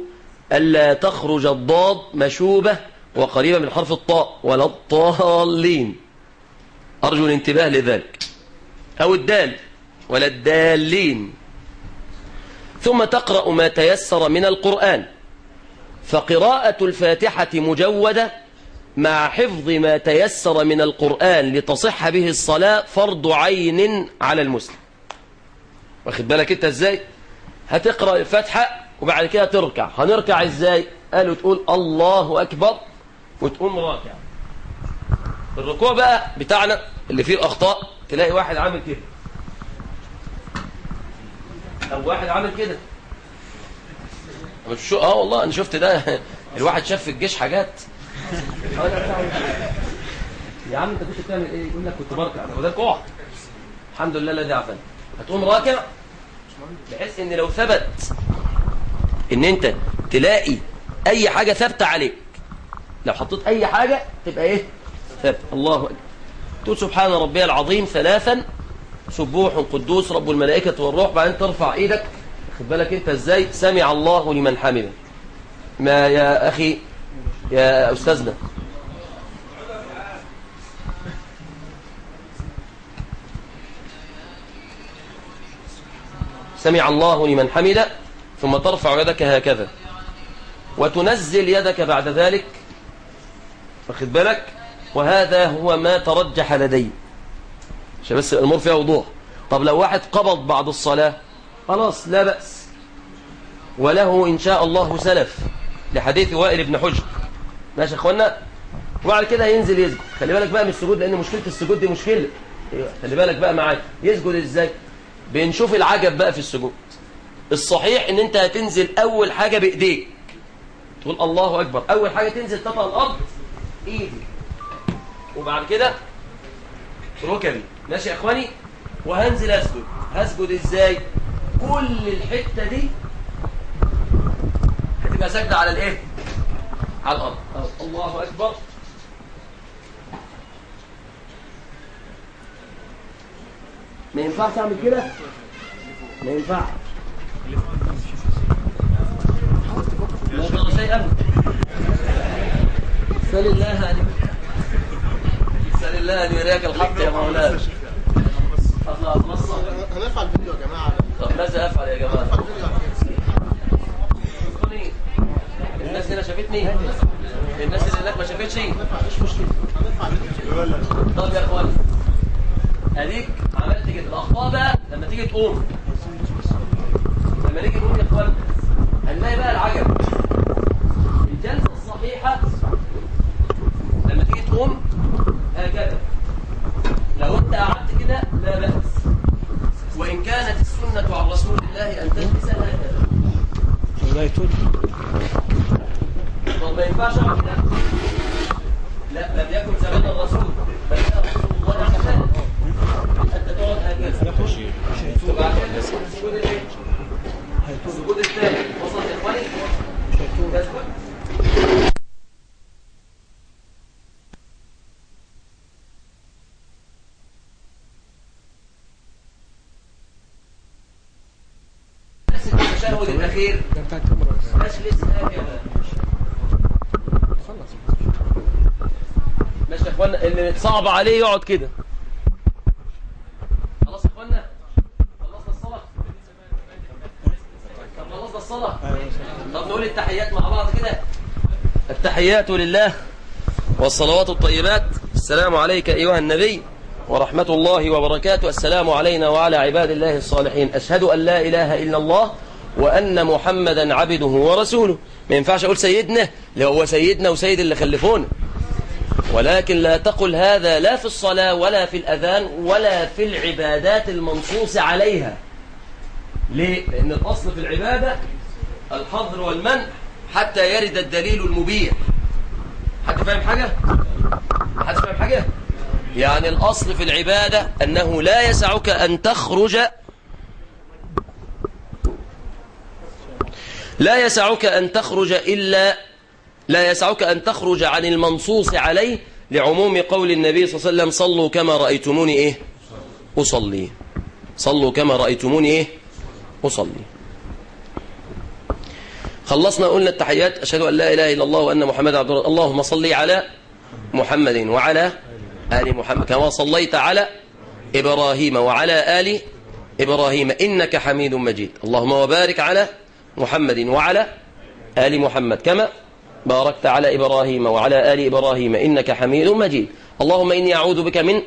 S5: ألا تخرج الضاد مشوبة وقريبة من حرف الطاء ولا الضالين أرجو الانتباه لذلك أو الدال ولا الدالين ثم تقرأ ما تيسر من القرآن فقراءة الفاتحة مجودة مع حفظ ما تيسر من القرآن لتصح به الصلاة فرض عين على المسلم واخد بالك انت ازاي هتقرأ الفاتحة وبعد كده تركع هنركع ازاي قالوا تقول الله أكبر وتقوم راكع الركوع بقى بتاعنا اللي فيه الأخطاء تلاقي واحد عامل كده أو واحد عامل كده مش شو اه والله انا شفت ده الواحد شاف في الجيش حاجات يا عم انت كنت بتعمل ايه يقول لك كنت بركع هو ده الكوع الحمد لله الذي عافاني هتقوم راكع بحيث ان لو ثبت ان انت تلاقي اي حاجه ثابته عليك لو حطيت اي حاجه تبقى ايه ثابته الله اكبر تقول سبحان ربي العظيم ثلاثا سبوح قدوس رب الملائكه والروح بعدين ترفع ايدك خد بالك انت ازاي سمع الله لمن حمده ما يا اخي يا استاذنا سمع الله لمن حمده ثم ترفع يدك هكذا وتنزل يدك بعد ذلك واخد بالك وهذا هو ما ترجح لدي عشان بس الامور فيها وضوح طب لو واحد قبض بعد الصلاه خلاص لا بأس وله إن شاء الله سلف لحديث وائل بن حجر ماشي يا اخوانا وبعد كده ينزل يسجد خلي بالك بقى من السجود لأن مشكلة السجود دي مشكلة خلي بالك بقى معايا يسجد ازاي بنشوف العجب بقى في السجود الصحيح ان انت هتنزل اول حاجة بايديك تقول الله اكبر اول حاجة تنزل تطأ الارض ايدي وبعد كده ركبي ماشي يا اخواني وهنزل اسجد هسجد ازاي كل الحتة دي هتبقى سجدة على الايه على الارض الله اكبر ما ينفعش اعمل كده ما ينفعش لا ترى شيئا سل الله ان سل الله ان يريك الحق يا مولانا اطلع اتنصر
S6: هنرفع الفيديو يا جماعه
S5: طب ماذا افعل يا جماعه
S6: هنرفع الفيديو
S5: شوفوني. الناس هنا شافتني الناس اللي هناك ما شافتش
S6: مش مشكله هنرفع الفيديو
S5: طب يا اخوان اديك عملت كده الاخطاء بقى لما تيجي تقوم لما نيجي نقوم يا اخوان هنلاقي بقى العجب الجلسه الصحيحه لما تيجي تقوم هكذا لو انت قعدت كده لا باس وان كانت السنه عن رسول الله ان تجلس هكذا طب ما ينفعش اعمل كده لا لم يكن زمان الرسول بل كان رسول الله زمان انت تقعد هكذا وبعد كده تسجد السجود الايه؟ السجود الثاني وصلت يا اخواني؟ تسجد بس التشهد الاخير مجلس هكذا ماشي يا اخوانا اللي صعب عليه يقعد كده خلاص يا اخوانا خلصنا الصلاة طب خلصنا الصلاة طب نقول التحيات مع بعض كده التحيات لله والصلوات الطيبات السلام عليك أيها النبي ورحمة الله وبركاته السلام علينا وعلى عباد الله الصالحين أشهد أن لا إله إلا الله وأن محمدا عبده ورسوله ما ينفعش أقول سيدنا لو هو سيدنا وسيد اللي خلفونا ولكن لا تقل هذا لا في الصلاة ولا في الأذان ولا في العبادات المنصوص عليها ليه؟ لأن الأصل في العبادة الحظر والمنع حتى يرد الدليل المبين حد فاهم حاجة؟ حد فاهم حاجة؟ يعني الأصل في العبادة أنه لا يسعك أن تخرج لا يسعك أن تخرج إلا لا يسعك أن تخرج عن المنصوص عليه لعموم قول النبي صلى الله عليه وسلم صلوا كما رأيتموني إيه أصلي صلوا كما رأيتموني إيه أصلي خلصنا قلنا التحيات أشهد أن لا إله إلا الله وأن محمد عبد الله اللهم صل على محمد وعلى آل محمد كما صليت على إبراهيم وعلى آل إبراهيم إنك حميد مجيد اللهم وبارك على محمد وعلى آل محمد كما باركت على إبراهيم وعلى آل إبراهيم إنك حميد مجيد اللهم إني أعوذ بك من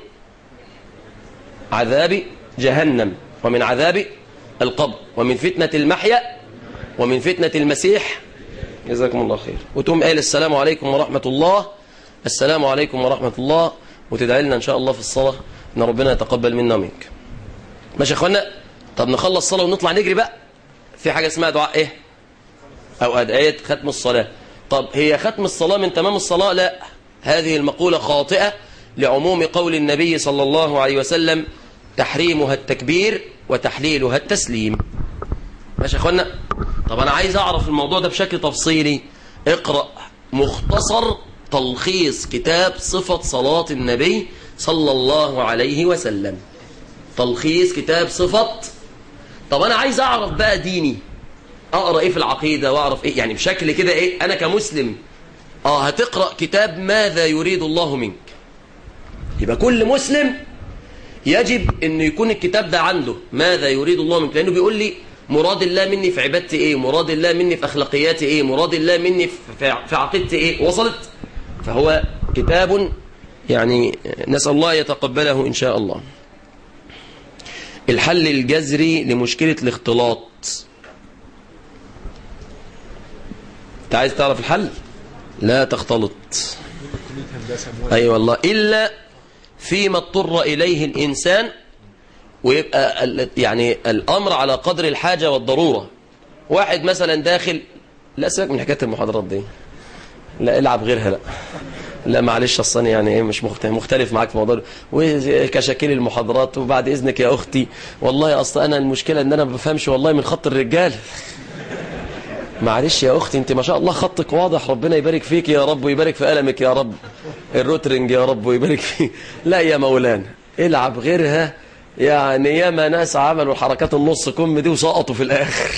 S5: عذاب جهنم ومن عذاب القبر ومن فتنة المحيا ومن فتنة المسيح جزاكم الله خير وتقوم قايل السلام عليكم ورحمة الله السلام عليكم ورحمة الله وتدعي لنا إن شاء الله في الصلاة إن ربنا يتقبل منا ومنك ماشي يا اخوانا طب نخلص صلاة ونطلع نجري بقى في حاجة اسمها دعاء ايه او ادعية ختم الصلاة طب هي ختم الصلاة من تمام الصلاة لا هذه المقولة خاطئة لعموم قول النبي صلى الله عليه وسلم تحريمها التكبير وتحليلها التسليم ماشي يا اخوانا طب انا عايز اعرف الموضوع ده بشكل تفصيلي اقرأ مختصر تلخيص كتاب صفة صلاة النبي صلى الله عليه وسلم تلخيص كتاب صفة طب انا عايز اعرف بقى ديني اقرا ايه في العقيده واعرف ايه يعني بشكل كده ايه انا كمسلم اه هتقرا كتاب ماذا يريد الله منك يبقى كل مسلم يجب ان يكون الكتاب ده عنده ماذا يريد الله منك لانه بيقول لي مراد الله مني في عبادتي ايه مراد الله مني في اخلاقياتي ايه مراد الله مني في في عقيدتي ايه وصلت فهو كتاب يعني نسال الله يتقبله ان شاء الله الحل الجذري لمشكلة الاختلاط انت عايز تعرف الحل لا تختلط اي أيوة والله الا فيما اضطر اليه الانسان ويبقى يعني الامر على قدر الحاجة والضرورة واحد مثلا داخل لا سيبك من حكاية المحاضرات دي لا العب غيرها لا لا معلش اصلا يعني ايه مش مختلف, مختلف معاك في موضوع وكشاكيل المحاضرات وبعد اذنك يا اختي والله اصلا انا المشكله ان انا ما بفهمش والله من خط الرجال معلش يا اختي انت ما شاء الله خطك واضح ربنا يبارك فيك يا رب ويبارك في قلمك يا رب الروترنج يا رب ويبارك فيك لا يا مولانا العب غيرها يعني ياما ناس عملوا حركات النص كم دي وسقطوا في الاخر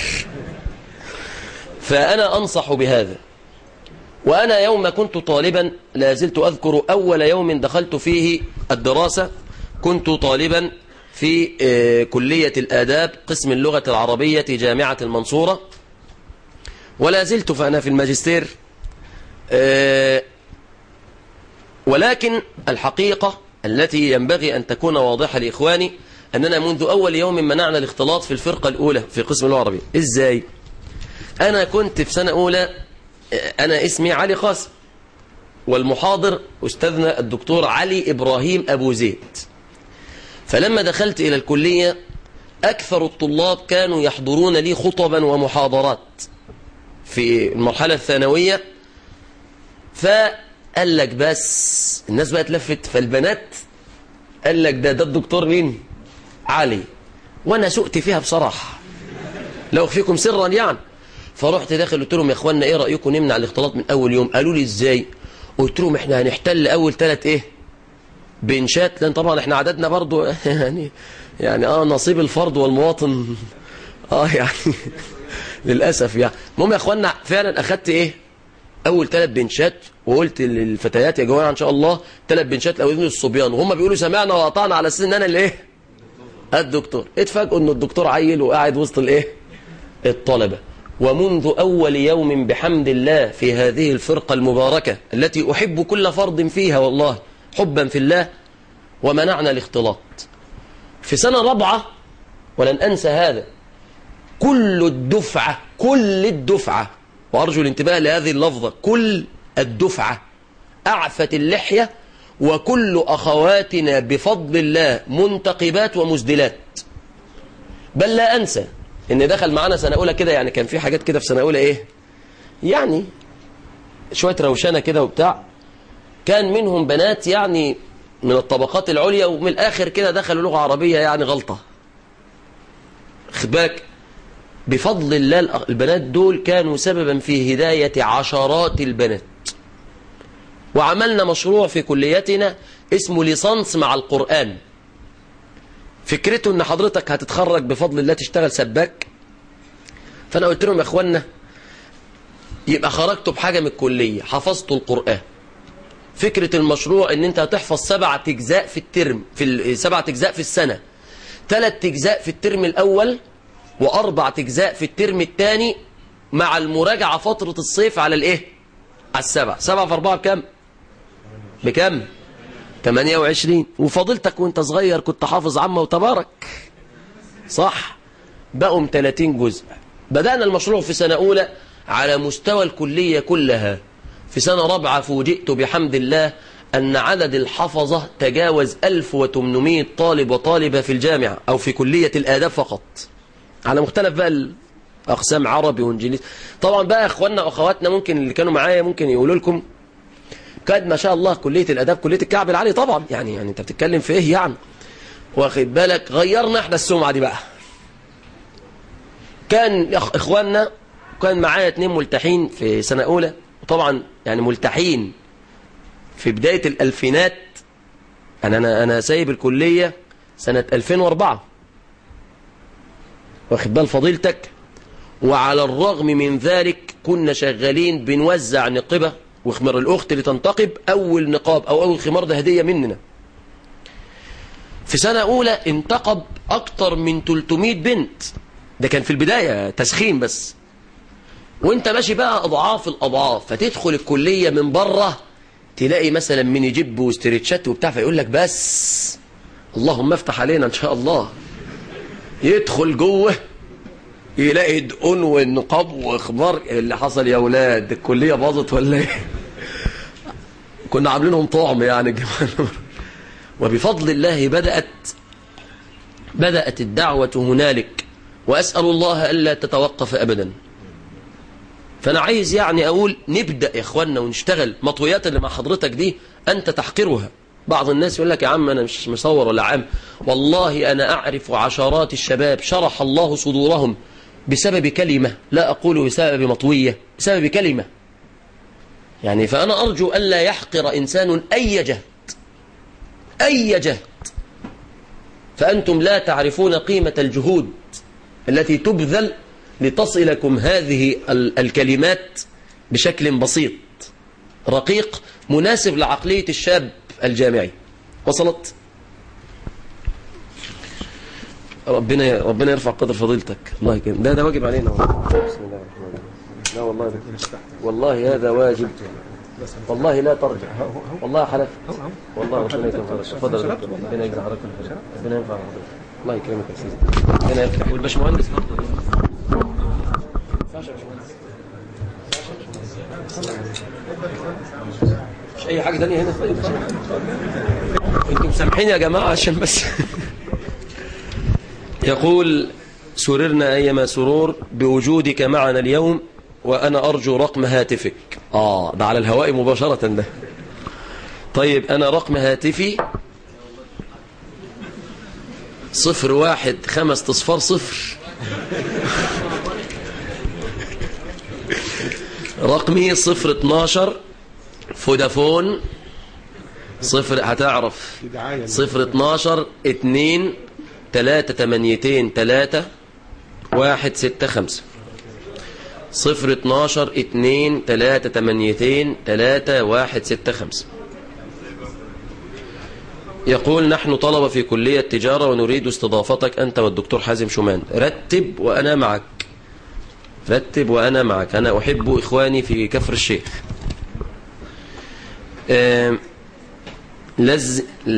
S5: فانا انصح بهذا وأنا يوم كنت طالبا لا زلت أذكر أول يوم دخلت فيه الدراسة كنت طالبا في كلية الآداب قسم اللغة العربية جامعة المنصورة ولا زلت فأنا في الماجستير ولكن الحقيقة التي ينبغي أن تكون واضحة لإخواني أننا منذ أول يوم منعنا الاختلاط في الفرقة الأولى في قسم اللغة العربية إزاي؟ أنا كنت في سنة أولى أنا اسمي علي قاسم والمحاضر أستاذنا الدكتور علي إبراهيم أبو زيد فلما دخلت إلى الكلية أكثر الطلاب كانوا يحضرون لي خطبا ومحاضرات في المرحلة الثانوية فقال لك بس الناس بقى اتلفت فالبنات قال لك ده ده الدكتور مين علي وانا سقت فيها بصراحة لو فيكم سرا يعني فرحت داخل قلت لهم يا اخوانا ايه رايكم نمنع الاختلاط من اول يوم قالوا لي ازاي قلت لهم احنا هنحتل اول ثلاث ايه بنشات لان طبعا احنا عددنا برضو يعني يعني اه نصيب الفرد والمواطن اه يعني للاسف يعني المهم يا اخوانا فعلا اخدت ايه اول ثلاث بنشات وقلت للفتيات يا جماعه ان شاء الله ثلاث بنشات الاولين للصبيان وهم بيقولوا سمعنا وقطعنا على اساس ان انا الايه الدكتور اتفاجئوا ان الدكتور عيل وقاعد وسط الايه الطلبه ومنذ أول يوم بحمد الله في هذه الفرقة المباركة التي أحب كل فرد فيها والله حبا في الله ومنعنا الاختلاط في سنة رابعة ولن أنسى هذا كل الدفعة كل الدفعة وأرجو الانتباه لهذه اللفظة كل الدفعة أعفت اللحية وكل أخواتنا بفضل الله منتقبات ومزدلات بل لا أنسى ان دخل معانا سنه اولى كده يعني كان في حاجات كده في سنه اولى ايه يعني شويه روشنه كده وبتاع كان منهم بنات يعني من الطبقات العليا ومن الاخر كده دخلوا لغه عربيه يعني غلطه خد بالك بفضل الله البنات دول كانوا سببا في هدايه عشرات البنات وعملنا مشروع في كليتنا اسمه ليسانس مع القرآن فكرته ان حضرتك هتتخرج بفضل الله تشتغل سباك فانا قلت لهم يا اخوانا يبقى خرجتوا بحاجة من الكلية حفظتوا القرآن فكرة المشروع ان انت هتحفظ سبعة اجزاء في الترم في ال- سبعة اجزاء في السنة ثلاث اجزاء في الترم الاول واربع اجزاء في الترم الثاني مع المراجعة فترة الصيف على الايه على السبع سبعة في اربعة بكم بكم 28 وفضيلتك وانت صغير كنت حافظ عامة وتبارك صح بقوا 30 جزء بدأنا المشروع في سنة أولى على مستوى الكلية كلها في سنة رابعة فوجئت بحمد الله أن عدد الحفظة تجاوز 1800 طالب وطالبة في الجامعة أو في كلية الآداب فقط على مختلف بقى الأقسام عربي وإنجليزي طبعا بقى أخواننا وأخواتنا ممكن اللي كانوا معايا ممكن يقولوا لكم كاد ما شاء الله كلية الأداب كلية الكعب العالي طبعا يعني يعني أنت بتتكلم في إيه يعني واخد بالك غيرنا احنا السمعة دي بقى كان إخ- إخواننا كان معايا اتنين ملتحين في سنة أولى وطبعا يعني ملتحين في بداية الألفينات أنا أنا أنا سايب الكلية سنة 2004 واخد بال فضيلتك وعلى الرغم من ذلك كنا شغالين بنوزع نقبة وخمار الأخت اللي تنتقب أول نقاب أو أول خمار ده هدية مننا في سنة أولى انتقب أكتر من 300 بنت ده كان في البداية تسخين بس وانت ماشي بقى أضعاف الأضعاف فتدخل الكلية من بره تلاقي مثلا ميني جيب واستريتشات وبتاع فيقول لك بس اللهم افتح علينا إن شاء الله يدخل جوه يلاقي دقون والنقاب واخبار اللي حصل يا ولاد الكلية باظت ولا ايه كنا عاملينهم طعم يعني الجماعة وبفضل الله بدأت بدأت الدعوة هنالك وأسأل الله ألا تتوقف أبدا فأنا عايز يعني أقول نبدأ يا إخواننا ونشتغل مطويات اللي مع حضرتك دي أنت تحقرها بعض الناس يقول لك يا عم أنا مش مصور ولا عام والله أنا أعرف عشرات الشباب شرح الله صدورهم بسبب كلمة لا أقول بسبب مطوية بسبب كلمة يعني فأنا أرجو ألا يحقر إنسان أي جهد أي جهد فأنتم لا تعرفون قيمة الجهود التي تبذل لتصلكم هذه ال- الكلمات بشكل بسيط رقيق مناسب لعقلية الشاب الجامعي وصلت ربنا ربنا يرفع قدر فضيلتك الله يكرمك ده ده واجب علينا والله. بسم الله الرحمن الرحيم لا والله ده والله هذا واجب والله لا ترجع والله حلف والله ربنا يكرمك تفضل يا دكتور. ربنا يجزي حضرتك كل خير ربنا ينفع حضرتك الله يكرمك يا سيدي ربنا يفتح والباشمهندس برضه مش اي حاجه ثانيه هنا طيب انتم مسامحين يا جماعه عشان بس يقول سررنا أيما سرور بوجودك معنا اليوم وأنا أرجو رقم هاتفك آه ده على الهواء مباشرة ده طيب أنا رقم هاتفي صفر واحد خمس تصفار صفر رقمي صفر اتناشر فودافون صفر هتعرف صفر اتناشر اتنين تلاتة تمانيتين تلاتة واحد ستة خمسة صفر اتناشر اتنين تلاتة تمانيتين تلاتة واحد ستة خمسة يقول نحن طلبة في كلية تجارة ونريد استضافتك أنت والدكتور حازم شومان رتب وأنا معك رتب وأنا معك أنا أحب إخواني في كفر الشيخ آم، لز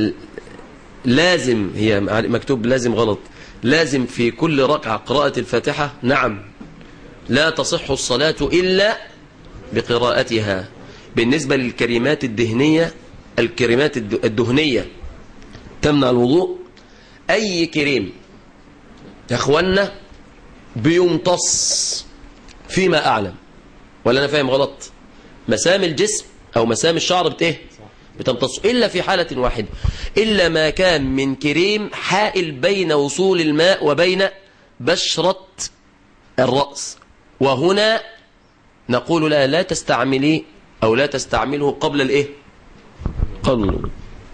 S5: لازم هي مكتوب لازم غلط لازم في كل ركعة قراءة الفاتحة نعم لا تصح الصلاة إلا بقراءتها بالنسبة للكلمات الدهنية الكلمات الد- الدهنية تمنع الوضوء أي كريم يا أخوانا بيمتص فيما أعلم ولا أنا فاهم غلط مسام الجسم أو مسام الشعر بتيه بتمتص إلا في حالة واحدة إلا ما كان من كريم حائل بين وصول الماء وبين بشرة الرأس وهنا نقول لا لا تستعملي أو لا تستعمله قبل الإيه قبل الوضوء.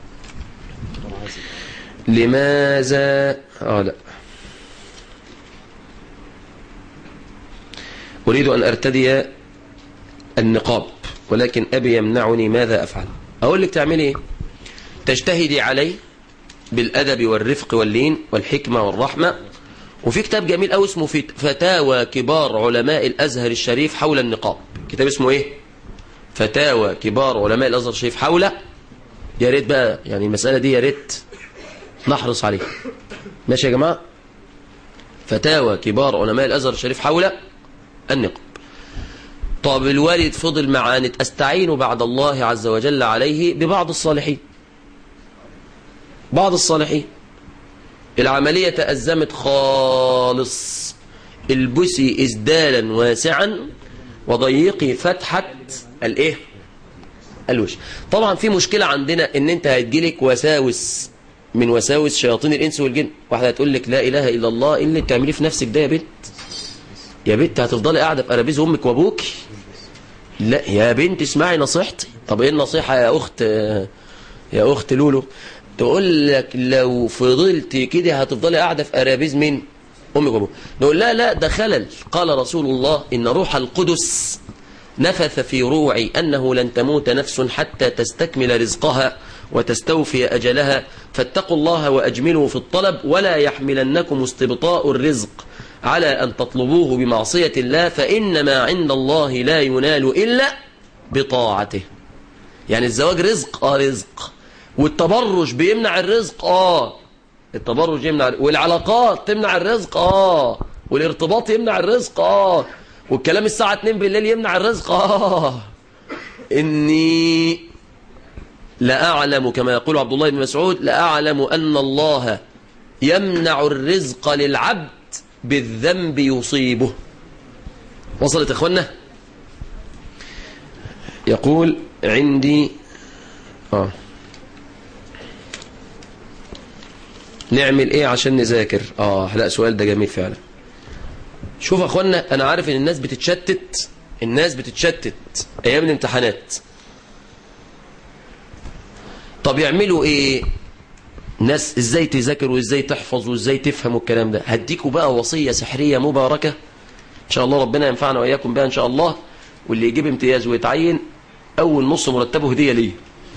S5: لماذا آه لا أريد أن أرتدي النقاب ولكن أبي يمنعني ماذا أفعل أقول لك تعملي إيه تجتهدي عليه بالأدب والرفق واللين والحكمة والرحمة وفي كتاب جميل أوي اسمه فت- فتاوى كبار علماء الأزهر الشريف حول النقاب كتاب اسمه إيه فتاوى كبار علماء الأزهر الشريف حول يا ريت بقى يعني المسألة دي يا ريت نحرص عليها ماشي يا جماعة فتاوى كبار علماء الأزهر الشريف حول النقاب طب الوالد فضل معاند أستعين بعد الله عز وجل عليه ببعض الصالحين بعض الصالحين العملية تأزمت خالص البسي إزدالا واسعا وضيقي فتحة الايه الوش طبعا في مشكلة عندنا ان انت هتجيلك وساوس من وساوس شياطين الانس والجن واحدة هتقول لك لا اله الا الله ايه اللي بتعمليه في نفسك ده يا بنت يا بنت هتفضلي قاعدة في قرابيز امك وابوك لا يا بنت اسمعي نصيحتي طب ايه النصيحة يا اخت يا اخت لولو تقول لك لو فضلت كده هتفضلي قاعدة في قرابيز مين امك وابوك نقول لا لا ده خلل قال رسول الله ان روح القدس نفث في روعي أنه لن تموت نفس حتى تستكمل رزقها وتستوفي أجلها فاتقوا الله وأجملوا في الطلب ولا يحملنكم استبطاء الرزق على أن تطلبوه بمعصية الله فإنما عند الله لا ينال إلا بطاعته يعني الزواج رزق آه رزق والتبرج بيمنع الرزق آه التبرج يمنع والعلاقات تمنع الرزق آه والارتباط يمنع الرزق آه والكلام الساعة 2 بالليل يمنع الرزق آه إني لأعلم كما يقول عبد الله بن مسعود لأعلم أن الله يمنع الرزق للعبد بالذنب يصيبه وصلت يا إخوانا يقول عندي آه نعمل ايه عشان نذاكر اه لا سؤال ده جميل فعلا شوف يا اخوانا انا عارف ان الناس بتتشتت الناس بتتشتت ايام الامتحانات طب يعملوا ايه ناس ازاي تذاكر وازاي تحفظ وازاي تفهم الكلام ده هديكوا بقى وصية سحرية مباركة ان شاء الله ربنا ينفعنا واياكم بها ان شاء الله واللي يجيب امتياز ويتعين اول نص مرتبه هدية ليه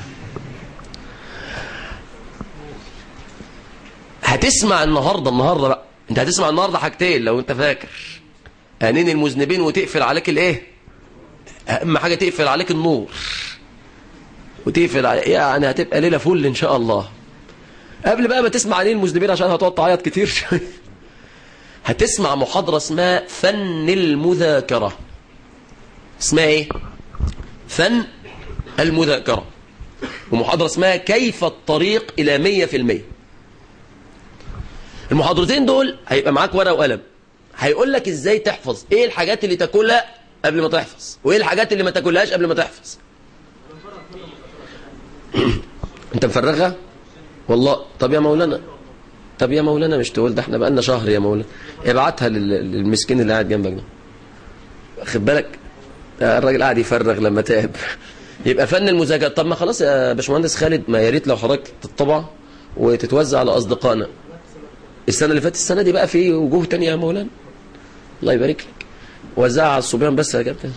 S5: هتسمع النهاردة النهاردة بقى انت هتسمع النهاردة حاجتين لو انت فاكر انين المذنبين وتقفل عليك الايه اهم حاجة تقفل عليك النور وتقفل عليك يعني هتبقى ليلة فل ان شاء الله قبل بقى ما تسمع انين المذنبين عشان هتقعد تعيط كتير شوية هتسمع محاضرة اسمها فن المذاكرة اسمها ايه فن المذاكرة ومحاضرة اسمها كيف الطريق الى مية في المية المحاضرتين دول هيبقى معاك ورقه وقلم هيقول لك ازاي تحفظ ايه الحاجات اللي تاكلها قبل ما تحفظ وايه الحاجات اللي ما تاكلهاش قبل ما تحفظ انت مفرغها والله طب يا مولانا طب يا مولانا مش تقول ده احنا بقالنا شهر يا مولانا ابعتها لل- للمسكين اللي قاعد جنبك ده خد بالك ده الراجل قاعد يفرغ لما تعب يبقى فن المذاكره طب ما خلاص يا باشمهندس خالد ما يا ريت لو حضرتك تطبع وتتوزع على اصدقائنا السنة اللي فاتت السنة دي بقى في وجوه تانية يا مولانا الله يبارك لك وزعها على الصبيان بس يا كابتن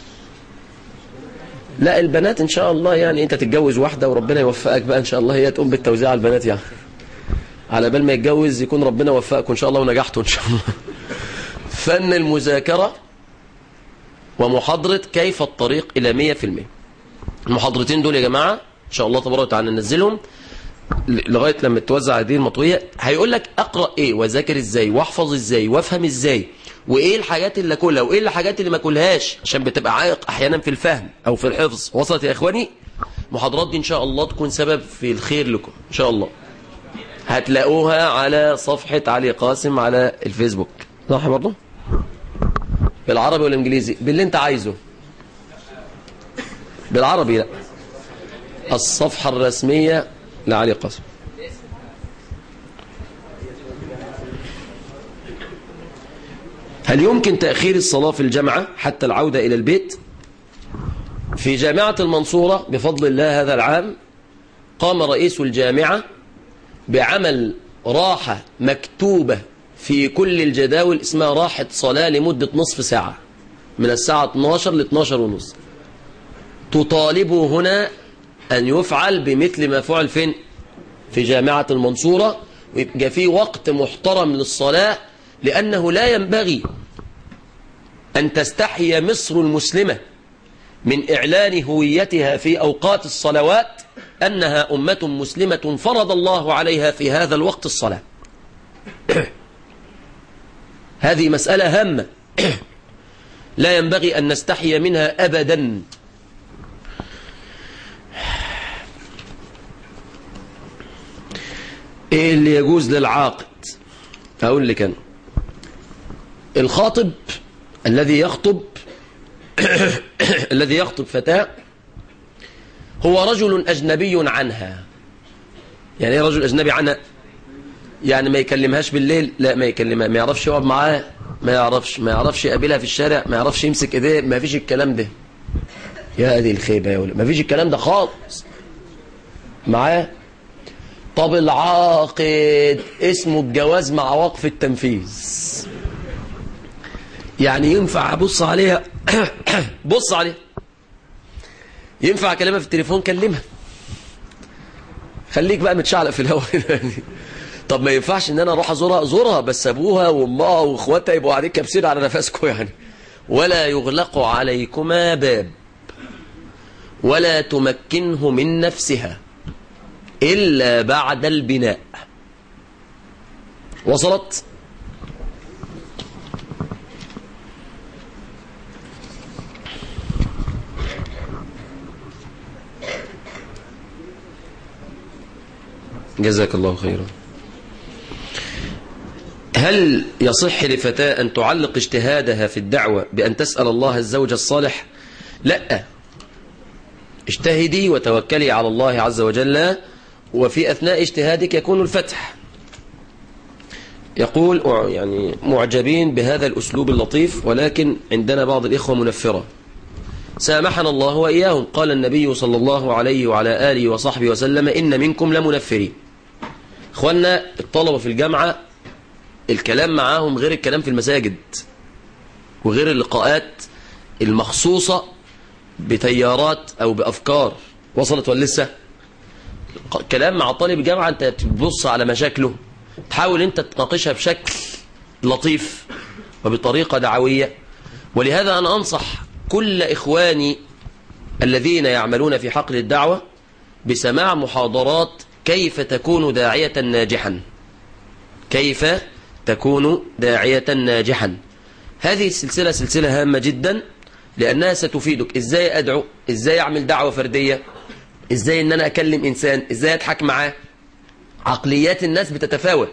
S5: لا البنات ان شاء الله يعني انت تتجوز واحدة وربنا يوفقك بقى ان شاء الله هي تقوم بالتوزيع على البنات يعني على بال ما يتجوز يكون ربنا وفقكم ان شاء الله ونجحتوا ان شاء الله فن المذاكرة ومحاضرة كيف الطريق الى مية في المية المحاضرتين دول يا جماعة ان شاء الله تبارك وتعالى ننزلهم لغايه لما توزع هذه المطويه هيقول لك اقرا ايه واذاكر ازاي واحفظ ازاي وافهم ازاي وايه الحاجات اللي اكلها وايه الحاجات اللي ما اكلهاش عشان بتبقى عائق احيانا في الفهم او في الحفظ وصلت يا اخواني المحاضرات دي ان شاء الله تكون سبب في الخير لكم ان شاء الله هتلاقوها على صفحه علي قاسم على الفيسبوك صح برضه بالعربي والانجليزي باللي انت عايزه بالعربي لا الصفحه الرسميه لعلي قاسم هل يمكن تأخير الصلاة في الجامعة حتى العودة إلى البيت في جامعة المنصورة بفضل الله هذا العام قام رئيس الجامعة بعمل راحة مكتوبة في كل الجداول اسمها راحة صلاة لمدة نصف ساعة من الساعة 12 ل 12 ونص تطالبوا هنا أن يفعل بمثل ما فعل فين في جامعة المنصورة ويبقى في وقت محترم للصلاة لأنه لا ينبغي أن تستحي مصر المسلمة من إعلان هويتها في أوقات الصلوات أنها أمة مسلمة فرض الله عليها في هذا الوقت الصلاة هذه مسألة هامة لا ينبغي أن نستحي منها أبدا إيه اللي يجوز للعاقد أقول لك أنا الخاطب الذي يخطب الذي يخطب فتاة هو رجل أجنبي عنها يعني ايه رجل أجنبي عنها يعني ما يكلمهاش بالليل لا ما يكلمها ما يعرفش يقعد معاها ما يعرفش ما يعرفش يقابلها في الشارع ما يعرفش يمسك ايديه ما فيش الكلام ده يا دي الخيبة يا ولد ما فيش الكلام ده خالص معاه طب العاقد اسمه الجواز مع وقف التنفيذ يعني ينفع ابص عليها بص عليها ينفع اكلمها في التليفون كلمها خليك بقى متشعلق في الاول يعني طب ما ينفعش ان انا اروح ازورها ازورها بس ابوها وامها واخواتها يبقوا قاعدين كابسين على نفسكم يعني ولا يغلق عليكما باب ولا تمكنه من نفسها إلا بعد البناء وصلت جزاك الله خيرا هل يصح لفتاة أن تعلق اجتهادها في الدعوة بأن تسأل الله الزوج الصالح لا اجتهدي وتوكلي على الله عز وجل وفي أثناء اجتهادك يكون الفتح يقول يعني معجبين بهذا الأسلوب اللطيف ولكن عندنا بعض الإخوة منفرة سامحنا الله وإياهم قال النبي صلى الله عليه وعلى آله وصحبه وسلم إن منكم لمنفرين إخوانا الطلبة في الجامعة الكلام معاهم غير الكلام في المساجد وغير اللقاءات المخصوصة بتيارات أو بأفكار وصلت ولا لسه كلام مع طالب جامعة أنت تبص على مشاكله تحاول أنت تناقشها بشكل لطيف وبطريقة دعوية ولهذا أنا أنصح كل إخواني الذين يعملون في حقل الدعوة بسماع محاضرات كيف تكون داعية ناجحا كيف تكون داعية ناجحا هذه السلسلة سلسلة هامة جدا لأنها ستفيدك إزاي أدعو إزاي أعمل دعوة فردية إزاي أن أنا أكلم إنسان إزاي أضحك معاه عقليات الناس بتتفاوت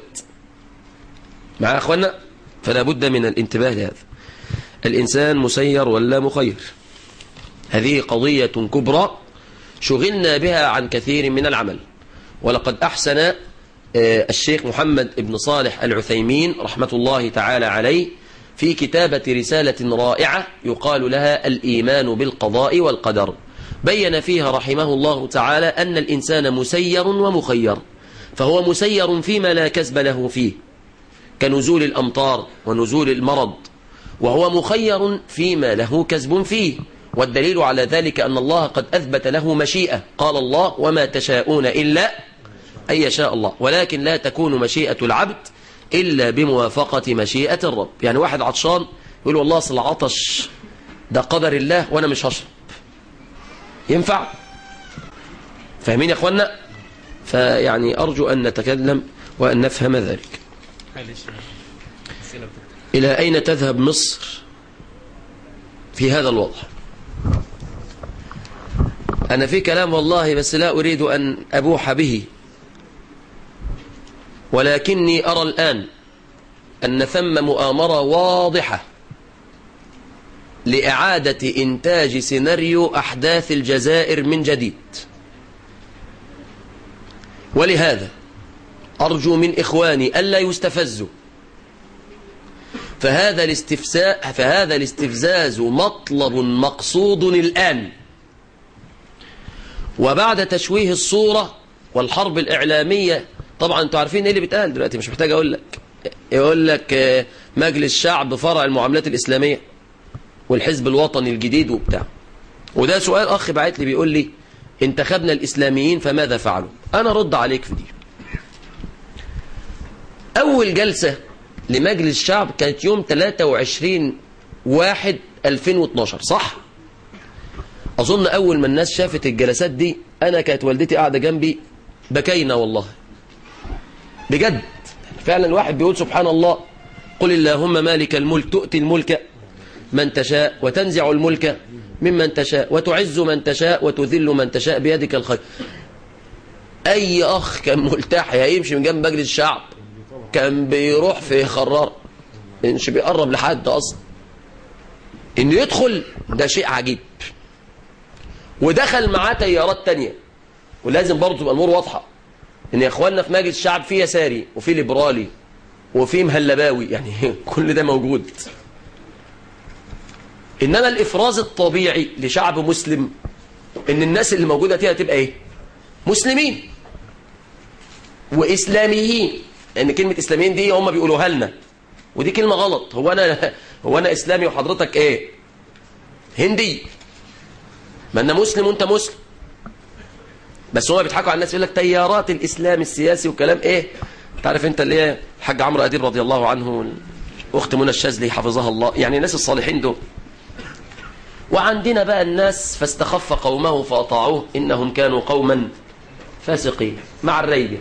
S5: مع أخوانا فلا بد من الانتباه لهذا الإنسان مسير ولا مخير هذه قضية كبرى شغلنا بها عن كثير من العمل ولقد أحسن الشيخ محمد بن صالح العثيمين رحمة الله تعالى عليه في كتابة رسالة رائعة يقال لها الإيمان بالقضاء والقدر بين فيها رحمه الله تعالى أن الإنسان مسير ومخير فهو مسير فيما لا كسب له فيه كنزول الأمطار ونزول المرض وهو مخير فيما له كسب فيه والدليل على ذلك أن الله قد أثبت له مشيئة قال الله وما تشاءون إلا أن يشاء الله ولكن لا تكون مشيئة العبد إلا بموافقة مشيئة الرب يعني واحد عطشان يقول والله أصل العطش ده قدر الله وأنا مش هشرب ينفع فاهمين يا أخوانا فيعني أرجو أن نتكلم وأن نفهم ذلك إلى أين تذهب مصر في هذا الوضع أنا في كلام والله بس لا أريد أن أبوح به ولكني أرى الآن أن ثم مؤامرة واضحة لإعادة إنتاج سيناريو أحداث الجزائر من جديد ولهذا أرجو من إخواني ألا يستفزوا فهذا الاستفساء فهذا الاستفزاز مطلب مقصود الآن وبعد تشويه الصورة والحرب الإعلامية طبعا انتوا عارفين ايه اللي بيتقال دلوقتي مش محتاج اقول لك يقول لك مجلس شعب فرع المعاملات الإسلامية والحزب الوطني الجديد وبتاع وده سؤال أخ بعت لي بيقول لي انتخبنا الإسلاميين فماذا فعلوا أنا رد عليك في دي أول جلسة لمجلس الشعب كانت يوم 23 واحد 2012 صح؟ أظن أول ما الناس شافت الجلسات دي أنا كانت والدتي قاعدة جنبي بكينا والله بجد فعلا الواحد بيقول سبحان الله قل اللهم مالك الملك تؤتي الملك من تشاء وتنزع الملك ممن تشاء وتعز من تشاء وتذل من تشاء بيدك الخير أي أخ كان ملتاح هيمشي من جنب مجلس الشعب كان بيروح في خرار مش بيقرب لحد أصلا إنه يدخل ده شيء عجيب ودخل معاه تيارات تانية ولازم برضه تبقى الأمور واضحة إن يا إخواننا في مجلس الشعب في يساري وفي ليبرالي وفي مهلباوي يعني كل ده موجود إنما الإفراز الطبيعي لشعب مسلم إن الناس اللي موجودة فيها تبقى إيه مسلمين وإسلاميين لأن كلمة إسلاميين دي هم بيقولوها لنا ودي كلمة غلط هو أنا هو أنا إسلامي وحضرتك إيه هندي ما أنا مسلم وأنت مسلم بس هما بيضحكوا على الناس يقول لك تيارات الإسلام السياسي وكلام إيه تعرف أنت اللي هي الحاج عمرو أديب رضي الله عنه أخت منى الشاذلي حفظها الله يعني الناس الصالحين دول وعندنا بقى الناس فاستخف قومه فأطاعوه إنهم كانوا قوما فاسقين مع الريجة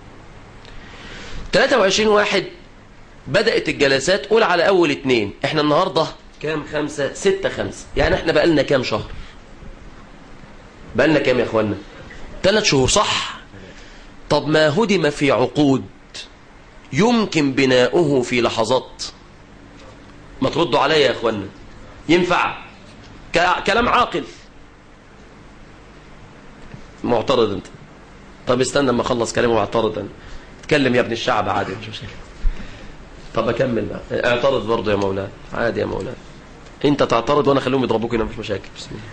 S5: 23 واحد بدأت الجلسات قول على أول اتنين احنا النهاردة كام خمسة ستة خمسة يعني احنا بقالنا كام شهر بقالنا كام يا اخوانا ثلاث شهور صح طب ما هدم في عقود يمكن بناؤه في لحظات ما تردوا عليا يا اخوانا ينفع ك- كلام عاقل معترض انت طب استنى اما اخلص كلامي واعترض انا اتكلم يا ابن الشعب عادي مش مشكله طب اكمل بقى اعترض برضه يا مولانا عادي يا مولانا انت تعترض وانا اخليهم يضربوك هنا مفيش مشاكل بسم الله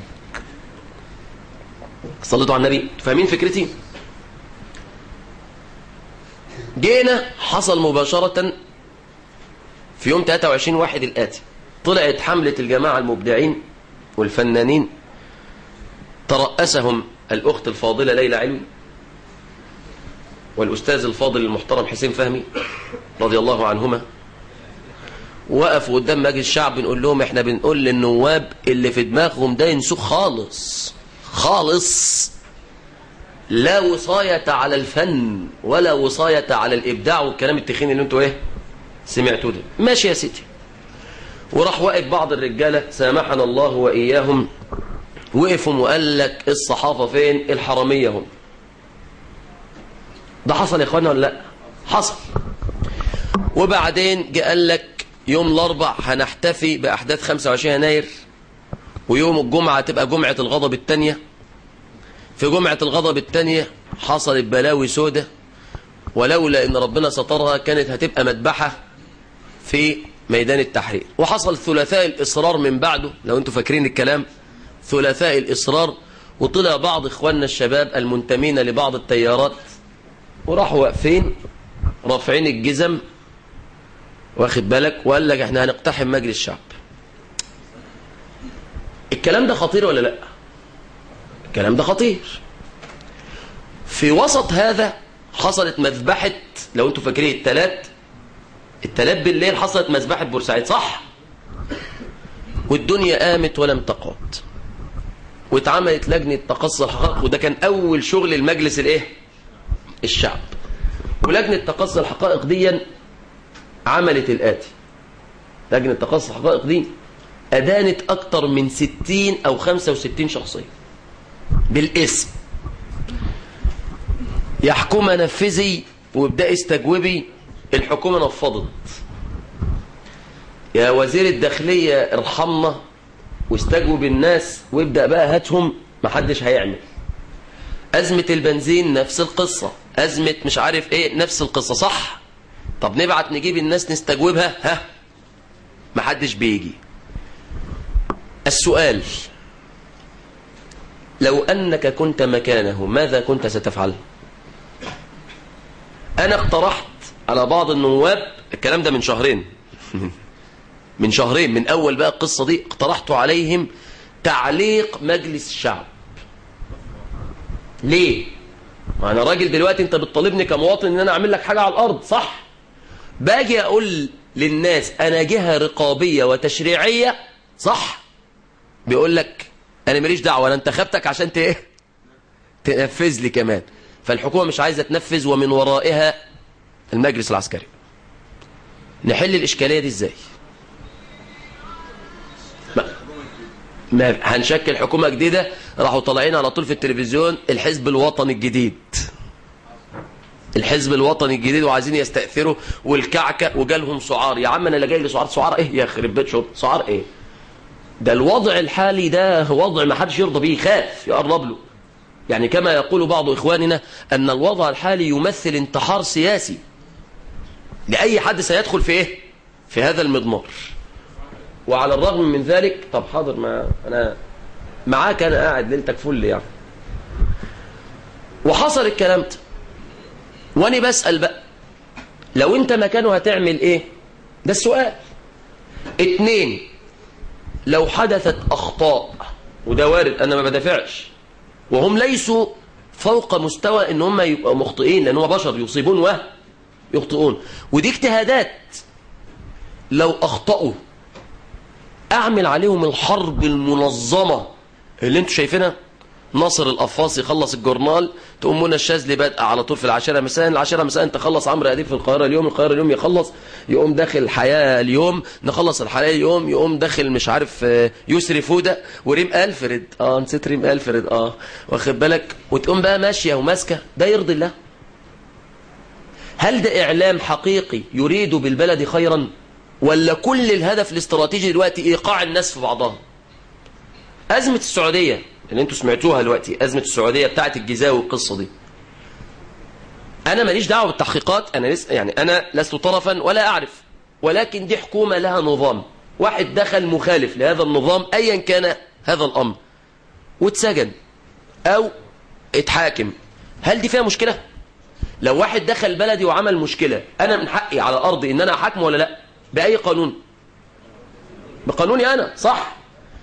S5: صليتوا على النبي فاهمين فكرتي جينا حصل مباشرة في يوم 23 واحد الآتي طلعت حملة الجماعة المبدعين والفنانين ترأسهم الأخت الفاضلة ليلى علوي والأستاذ الفاضل المحترم حسين فهمي رضي الله عنهما وقفوا قدام مجلس الشعب بنقول لهم احنا بنقول للنواب اللي في دماغهم ده ينسوه خالص خالص لا وصاية على الفن ولا وصاية على الإبداع والكلام التخين اللي انتوا ايه سمعتوا ده ماشي يا سيدي وراح واقف بعض الرجالة سامحنا الله وإياهم وقفوا وقال لك الصحافة فين الحرامية هم ده حصل يا اخوانا ولا لا حصل وبعدين جه قال لك يوم الاربع هنحتفي باحداث 25 يناير ويوم الجمعه تبقى جمعه الغضب الثانيه في جمعه الغضب الثانيه حصلت بلاوي سودة ولولا ان ربنا سترها كانت هتبقى مذبحه في ميدان التحرير وحصل ثلاثاء الاصرار من بعده لو انتم فاكرين الكلام ثلاثاء الاصرار وطلع بعض اخواننا الشباب المنتمين لبعض التيارات وراحوا واقفين رافعين الجزم واخد بالك وقال لك احنا هنقتحم مجلس الشعب الكلام ده خطير ولا لا الكلام ده خطير في وسط هذا حصلت مذبحة لو انتوا فاكرين التلات التلات بالليل حصلت مذبحة بورسعيد صح والدنيا قامت ولم تقعد واتعملت لجنة تقصي الحقائق وده كان أول شغل المجلس الايه الشعب ولجنة تقصي الحقائق دي عملت الآتي لجنة تقصي الحقائق دي أدانت أكتر من 60 أو 65 شخصية بالاسم يا حكومة نفذي وابدأ استجوبي الحكومة نفضت يا وزير الداخلية ارحمنا واستجوب الناس وابدأ بقى هاتهم محدش هيعمل أزمة البنزين نفس القصة أزمة مش عارف إيه نفس القصة صح طب نبعت نجيب الناس نستجوبها ها محدش بيجي السؤال لو أنك كنت مكانه ماذا كنت ستفعل أنا اقترحت على بعض النواب الكلام ده من شهرين من شهرين من أول بقى القصة دي اقترحت عليهم تعليق مجلس الشعب ليه ما انا راجل دلوقتي انت بتطالبني كمواطن ان انا اعمل لك حاجه على الارض صح باجي اقول للناس انا جهه رقابيه وتشريعيه صح بيقول لك انا ماليش دعوه انا انتخبتك عشان ت ايه تنفذ لي كمان فالحكومه مش عايزه تنفذ ومن ورائها المجلس العسكري نحل الاشكاليه دي ازاي ما ما هنشكل حكومه جديده راحوا طالعين على طول في التلفزيون الحزب الوطني الجديد الحزب الوطني الجديد وعايزين يستأثروا والكعكة وجالهم سعار يا عم انا لا جاي لي سعار سعار ايه يا خرب بيت شرط سعار ايه ده الوضع الحالي ده وضع ما حدش يرضى بيه يخاف يقرب له يعني كما يقول بعض إخواننا أن الوضع الحالي يمثل انتحار سياسي لأي حد سيدخل في إيه؟ في هذا المضمار وعلى الرغم من ذلك طب حاضر ما أنا معاك أنا قاعد ليلتك فل يعني وحصل الكلام ده وأنا بسأل بقى لو أنت مكانه هتعمل إيه؟ ده السؤال اتنين لو حدثت أخطاء وده وارد أنا ما بدافعش وهم ليسوا فوق مستوى ان هم يبقوا مخطئين لان هم بشر يصيبون ويخطئون ودي اجتهادات لو اخطأوا اعمل عليهم الحرب المنظمة اللي انتوا شايفينها ناصر القفاص يخلص الجورنال تقوم منى الشاذلي بادئه على طول في العاشره مساء العاشره مساء تخلص عمرو اديب في القاهره اليوم القاهره اليوم يخلص يقوم داخل الحياه اليوم نخلص الحياه اليوم يقوم داخل مش عارف آه، يسري فوده وريم الفريد اه نسيت ريم الفريد اه واخد بالك وتقوم بقى ماشيه وماسكه ده يرضي الله هل ده اعلام حقيقي يريد بالبلد خيرا ولا كل الهدف الاستراتيجي دلوقتي ايقاع الناس في بعضها أزمة السعودية اللي انتوا سمعتوها دلوقتي أزمة السعودية بتاعت الجزاء والقصة دي أنا ماليش دعوة بالتحقيقات أنا لسه يعني أنا لست طرفا ولا أعرف ولكن دي حكومة لها نظام واحد دخل مخالف لهذا النظام أيا كان هذا الأمر واتسجن أو اتحاكم هل دي فيها مشكلة؟ لو واحد دخل بلدي وعمل مشكلة أنا من حقي على أرضي إن أنا أحاكمه ولا لا؟ بأي قانون؟ بقانوني أنا صح؟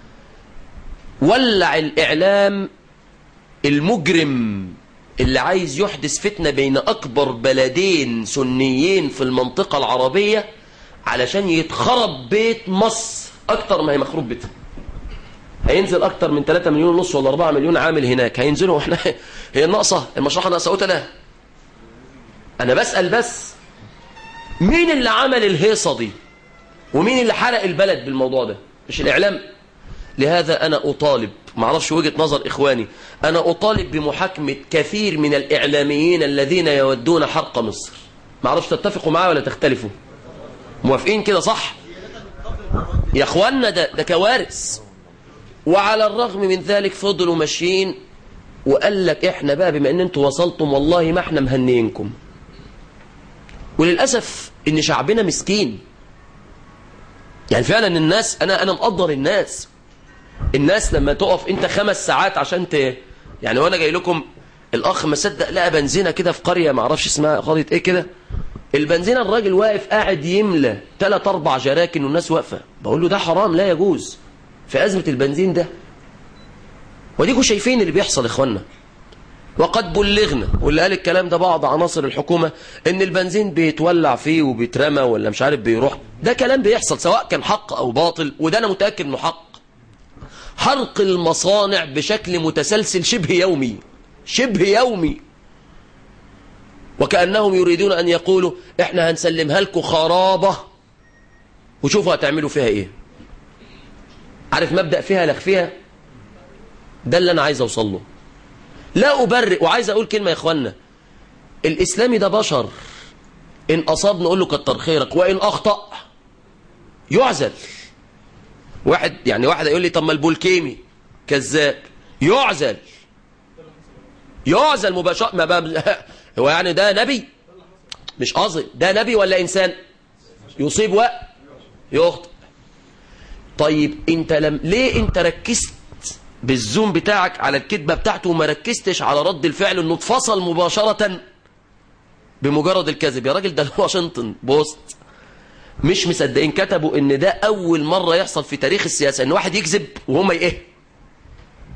S5: ولع الإعلام المجرم اللي عايز يحدث فتنة بين أكبر بلدين سنيين في المنطقة العربية علشان يتخرب بيت مصر أكتر ما هي مخروب بيتها هينزل أكتر من 3 مليون ونص ولا 4 مليون عامل هناك هينزلوا احنا هي الناقصة المشرحة ناقصة قتلة أنا بسأل بس مين اللي عمل الهيصة دي ومين اللي حرق البلد بالموضوع ده مش الإعلام لهذا أنا أطالب ما اعرفش وجهة نظر إخواني أنا أطالب بمحاكمة كثير من الإعلاميين الذين يودون حرق مصر ما اعرفش تتفقوا معايا ولا تختلفوا موافقين كده صح يا أخوانا ده, ده كوارث وعلى الرغم من ذلك فضلوا ماشيين وقال لك احنا بقى بما ان انتوا وصلتم والله ما احنا مهنيينكم وللأسف ان شعبنا مسكين يعني فعلا الناس انا انا مقدر الناس الناس لما تقف انت خمس ساعات عشان ت... يعني وانا جاي لكم الاخ ما صدق لقى بنزينه كده في قريه ما اعرفش اسمها قريه ايه كده البنزينه الراجل واقف قاعد يملى ثلاث اربع جراكن والناس واقفه بقول له ده حرام لا يجوز في ازمه البنزين ده وديكوا شايفين اللي بيحصل يا اخوانا وقد بلغنا واللي قال الكلام ده بعض عناصر الحكومة ان البنزين بيتولع فيه وبيترمى ولا مش عارف بيروح ده كلام بيحصل سواء كان حق او باطل وده انا متأكد انه حق حرق المصانع بشكل متسلسل شبه يومي شبه يومي وكأنهم يريدون أن يقولوا إحنا هنسلمها لكم خرابة وشوفوا هتعملوا فيها إيه عارف مبدأ فيها لك فيها ده اللي أنا عايز أوصل له لا أبرئ وعايز أقول كلمة يا إخوانا الإسلامي ده بشر إن أصاب نقول له كتر خيرك وإن أخطأ يعزل واحد يعني واحد يقول لي طب ما البولكيمي كذاب يعزل يعزل مباشرة ما بقى هو يعني ده نبي مش قصدي ده نبي ولا إنسان يصيب وقت يخطئ طيب انت لم ليه انت ركزت بالزوم بتاعك على الكذبة بتاعته وما ركزتش على رد الفعل انه اتفصل مباشرة بمجرد الكذب يا راجل ده واشنطن بوست مش مصدقين كتبوا ان ده اول مرة يحصل في تاريخ السياسة ان واحد يكذب وهم ايه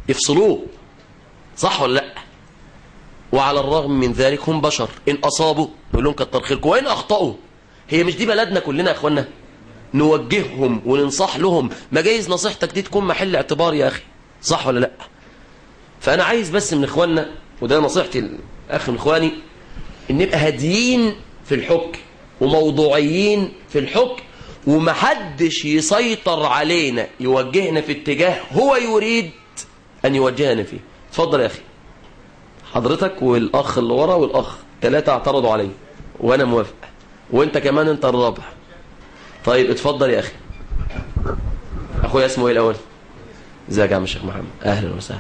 S5: يفصلوه صح ولا لا وعلى الرغم من ذلك هم بشر إن أصابوا نقول لهم كتر خيركم وإن أخطأوا هي مش دي بلدنا كلنا يا أخوانا نوجههم وننصح لهم ما جايز نصيحتك دي تكون محل اعتبار يا أخي صح ولا لا فأنا عايز بس من إخواننا وده نصيحتي الأخ من إخواني إن نبقى هاديين في الحكم وموضوعيين في الحكم ومحدش يسيطر علينا يوجهنا في اتجاه هو يريد أن يوجهنا فيه اتفضل يا أخي حضرتك والأخ اللي ورا والأخ ثلاثة اعترضوا علي وأنا موافق وأنت كمان أنت الرابع طيب اتفضل يا أخي أخويا اسمه إيه الأول ازيك يا عم الشيخ محمد أهلا وسهلا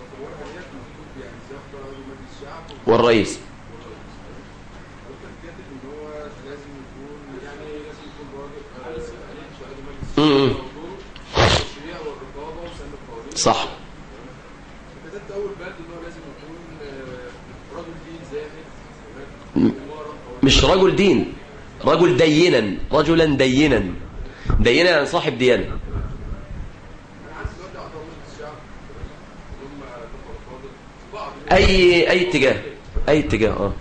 S5: والرئيس امم صح مش رجل دين رجل دينا رجلا دينا دينا يعني صاحب ديانة اي اي اتجاه اي اتجاه اه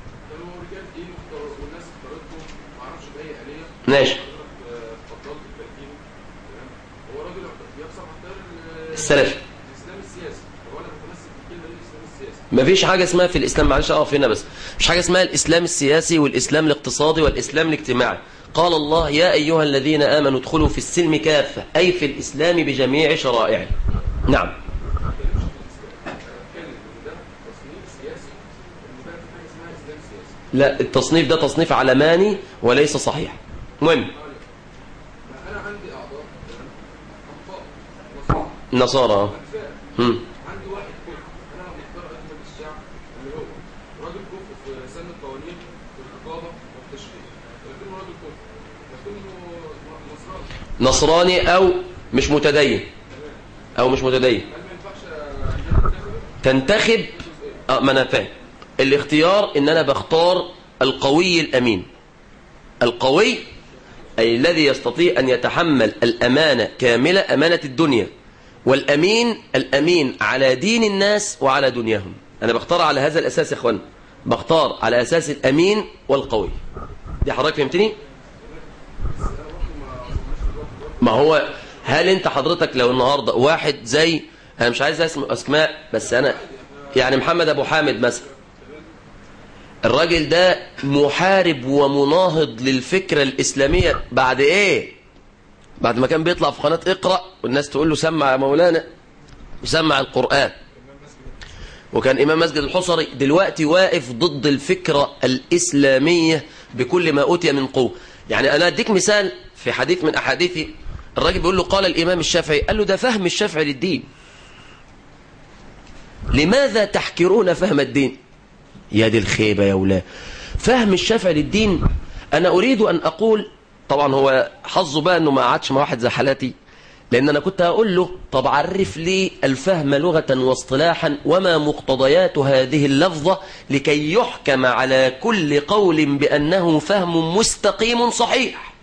S5: ماشي السلفي مفيش حاجة اسمها في الإسلام معلش أقف هنا بس مش حاجة اسمها الإسلام السياسي والإسلام الاقتصادي والإسلام الاجتماعي قال الله يا أيها الذين آمنوا ادخلوا في السلم كافة أي في الإسلام بجميع شرائعه نعم لا التصنيف ده تصنيف علماني وليس صحيح مهم نصارى آه. هم.
S7: عندي واحد كفر انا مختار اجمل الشعب اللي هو راجل كفر في سن القوانين في الرقابه وفي التشريع لكنه راجل كفر لكنه نصراني
S5: نصراني أو مش متدين أو مش متدين
S7: هل ما ينفعش
S5: تنتخب آه ما أنا فاهم الاختيار إن أنا بختار القوي الأمين القوي أي الذي يستطيع أن يتحمل الأمانة كاملة أمانة الدنيا والأمين الأمين على دين الناس وعلى دنياهم أنا بختار على هذا الأساس يا إخوان بختار على أساس الأمين والقوي دي حضرتك فهمتني؟ ما هو هل انت حضرتك لو النهاردة واحد زي انا مش عايز اسم اسماء بس انا يعني محمد ابو حامد مثلا الراجل ده محارب ومناهض للفكرة الاسلامية بعد ايه بعد ما كان بيطلع في قناة اقرأ والناس تقول له سمع يا مولانا وسمع القرآن وكان إمام مسجد الحصري دلوقتي واقف ضد الفكرة الإسلامية بكل ما أوتي من قوة يعني أنا أديك مثال في حديث من أحاديثي الراجل بيقول له قال الإمام الشافعي قال له ده فهم الشافعي للدين لماذا تحكرون فهم الدين يا دي الخيبة يا ولا فهم الشافعي للدين أنا أريد أن أقول طبعا هو حظه بقى أنه ما قعدش مع واحد زي حالاتي لأن أنا كنت هقول له طب عرف لي الفهم لغة واصطلاحا وما مقتضيات هذه اللفظة لكي يحكم على كل قول بأنه فهم مستقيم صحيح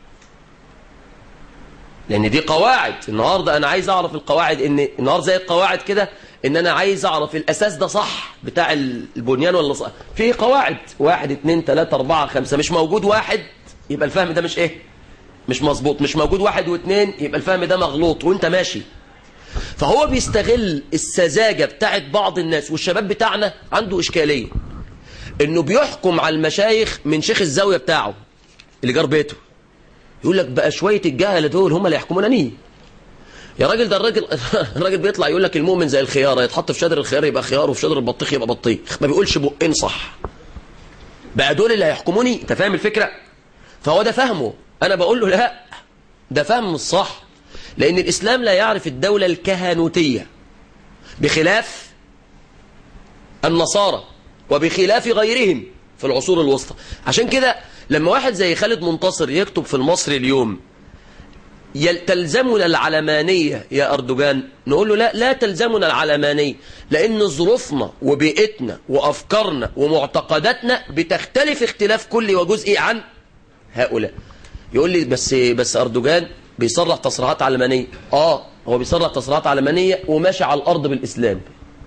S5: لأن دي قواعد النهاردة أنا عايز أعرف القواعد إن النهاردة زي القواعد كده إن أنا عايز أعرف الأساس ده صح بتاع البنيان ولا صح في قواعد واحد اتنين تلاتة أربعة خمسة مش موجود واحد يبقى الفهم ده مش إيه مش مظبوط مش موجود واحد واثنين يبقى الفهم ده مغلوط وانت ماشي فهو بيستغل السذاجة بتاعت بعض الناس والشباب بتاعنا عنده إشكالية انه بيحكم على المشايخ من شيخ الزاوية بتاعه اللي جار بيته يقول لك بقى شوية الجهلة دول هم اللي يحكمونني يا راجل ده الراجل الراجل بيطلع يقول لك المؤمن زي الخيارة يتحط في شجر الخيار يبقى خيار وفي شجر البطيخ يبقى بطيخ ما بيقولش بقين صح بقى دول اللي هيحكموني انت فاهم الفكرة فهو ده فهمه أنا بقول له لا ده فهم الصح لأن الإسلام لا يعرف الدولة الكهنوتية بخلاف النصارى وبخلاف غيرهم في العصور الوسطى عشان كده لما واحد زي خالد منتصر يكتب في المصري اليوم تلزمنا العلمانية يا أردوغان نقول له لا لا تلزمنا العلمانية لأن ظروفنا وبيئتنا وأفكارنا ومعتقداتنا بتختلف اختلاف كلي وجزئي عن هؤلاء يقول لي بس بس أردوغان بيصرح تصريحات علمانية آه هو بيصرح تصريحات علمانية وماشي على الأرض بالإسلام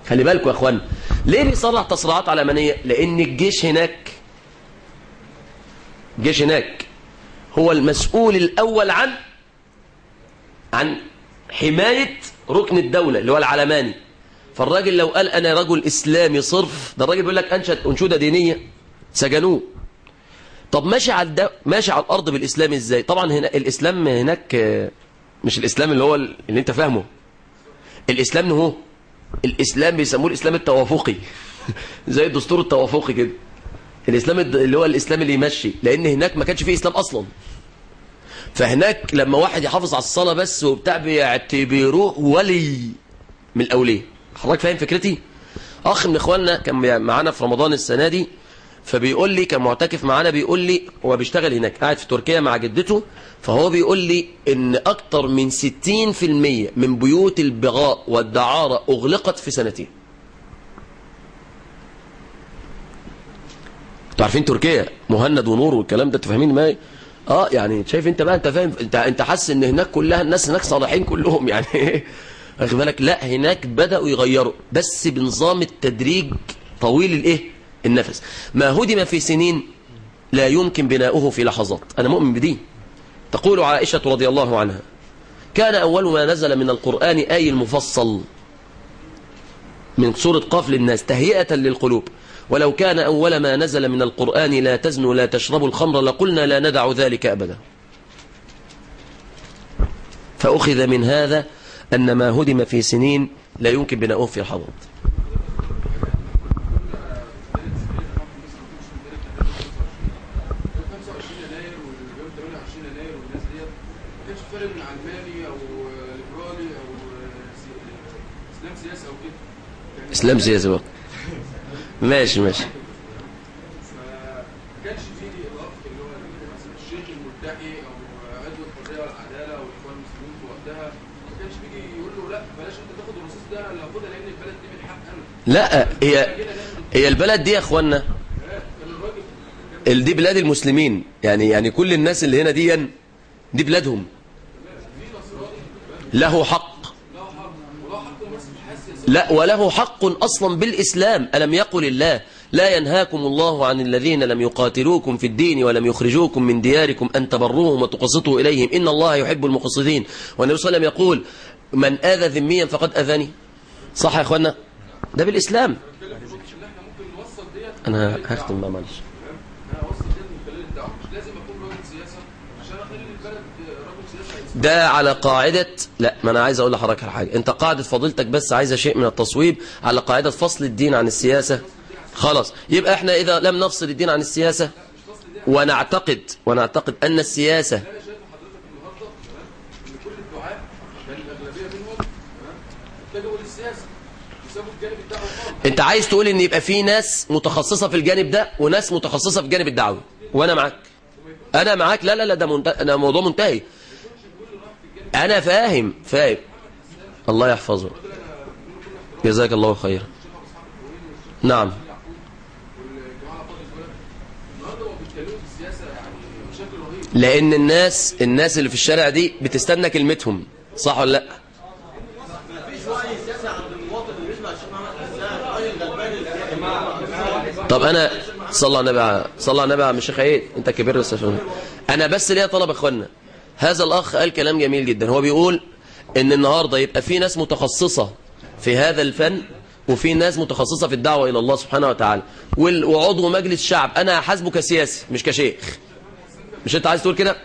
S5: خلي بالكم يا اخوان ليه بيصرح تصريحات علمانيه لان الجيش هناك الجيش هناك هو المسؤول الاول عن عن حمايه ركن الدوله اللي هو العلماني فالراجل لو قال انا رجل اسلامي صرف ده الراجل بيقول لك انشد انشوده دينيه سجنوه طب ماشي على الدو... ماشي على الارض بالاسلام ازاي طبعا هنا الاسلام هناك آه، مش الاسلام اللي هو ال- اللي انت فاهمه الاسلام هو الاسلام بيسموه الاسلام التوافقي زي الدستور التوافقي كده الاسلام الد- اللي هو الاسلام اللي يمشي لان هناك ما كانش فيه اسلام اصلا فهناك لما واحد يحافظ على الصلاه بس وبتاع بيعتبروه ولي من الاولياء حضرتك فاهم فكرتي اخ من اخواننا كان معانا في رمضان السنه دي فبيقول لي كان معتكف معانا بيقول لي هو بيشتغل هناك قاعد في تركيا مع جدته فهو بيقول لي ان اكتر من 60% من بيوت البغاء والدعارة اغلقت في سنتين انتوا عارفين تركيا مهند ونور والكلام ده انتوا فاهمين ما اه يعني شايف انت بقى انت فاهم انت انت حاسس ان هناك كلها الناس هناك صالحين كلهم يعني واخد بالك لا هناك بداوا يغيروا بس بنظام التدريج طويل الايه النفس ما هدم في سنين لا يمكن بناؤه في لحظات انا مؤمن بدي تقول عائشة رضي الله عنها كان أول ما نزل من القرآن آي المفصل من سورة قاف للناس تهيئة للقلوب ولو كان أول ما نزل من القرآن لا تزنوا لا تشربوا الخمر لقلنا لا ندع ذلك أبدا فأخذ من هذا أن ما هدم في سنين لا يمكن بناؤه في لحظات
S7: يوم 25 يناير ويوم 28 يناير والناس ديت ما كانش فارق من علماني او ليبرالي او سي- اسلام سياسي او كده يعني
S5: إسلام سياسي بقى ماشي ماشي
S7: ما كانش فيه الاخ اللي هو مثلا الشيخ الملتحي او عضو الحريه والعداله او الاخوان المسلمين في وقتها ما كانش بيجي يقول له لا بلاش انت تاخد الرصاص ده انا هاخدها لان البلد دي من حق انا
S5: لا هي هي البلد دي يا اخوانا
S7: كان الراجل
S5: ال- دي بلاد المسلمين يعني يعني كل الناس اللي هنا دي دي بلادهم له حق لا وله حق أصلا بالإسلام ألم يقل الله لا ينهاكم الله عن الذين لم يقاتلوكم في الدين ولم يخرجوكم من دياركم أن تبروهم وتقسطوا إليهم إن الله يحب المقسطين والنبي صلى الله عليه وسلم يقول من آذى ذميا فقد أذاني صح يا أخوانا ده بالإسلام أنا هختم بقى معلش
S7: انا اوصل ديت من خلال الدعوه مش لازم اكون راجل سياسه عشان اخلي البلد راجل سياسه
S5: ده على قاعدة لا ما أنا عايز أقول لحضرتك على حاجة أنت قاعدة فضيلتك بس عايزة شيء من التصويب على قاعدة فصل الدين عن السياسة خلاص يبقى احنا إذا لم نفصل الدين عن السياسة ونعتقد ونعتقد أن السياسة
S7: انا شايف حضرتك النهارده تمام ان كل الدعاء بل الاغلبيه منهم تمام اتجهوا للسياسه وسابوا الجانب الدعوي خالص
S5: أنت عايز تقول إن يبقى في ناس متخصصة في الجانب ده وناس متخصصة في الجانب الدعوي وأنا معاك أنا معاك لا لا لا ده منتهي أنا موضوع منتهي أنا فاهم فاهم الله يحفظه جزاك الله خيرا نعم
S7: والجماعه فاضل البلد النهارده هو بيتكلموا في السياسه يعني بشكل رهيب
S5: لأن الناس الناس اللي في الشارع دي بتستنى كلمتهم صح ولا لا طب أنا صلى على النبي صلى على النبي يا عم الشيخ عيد أنت كبير بس عشان أنا بس ليا طلب يا إخوانا هذا الأخ قال كلام جميل جدا هو بيقول إن النهاردة يبقى في ناس متخصصة في هذا الفن وفي ناس متخصصة في الدعوة إلى الله سبحانه وتعالى وال- وعضو مجلس شعب أنا حاسبه كسياسي مش كشيخ مش أنت عايز تقول كده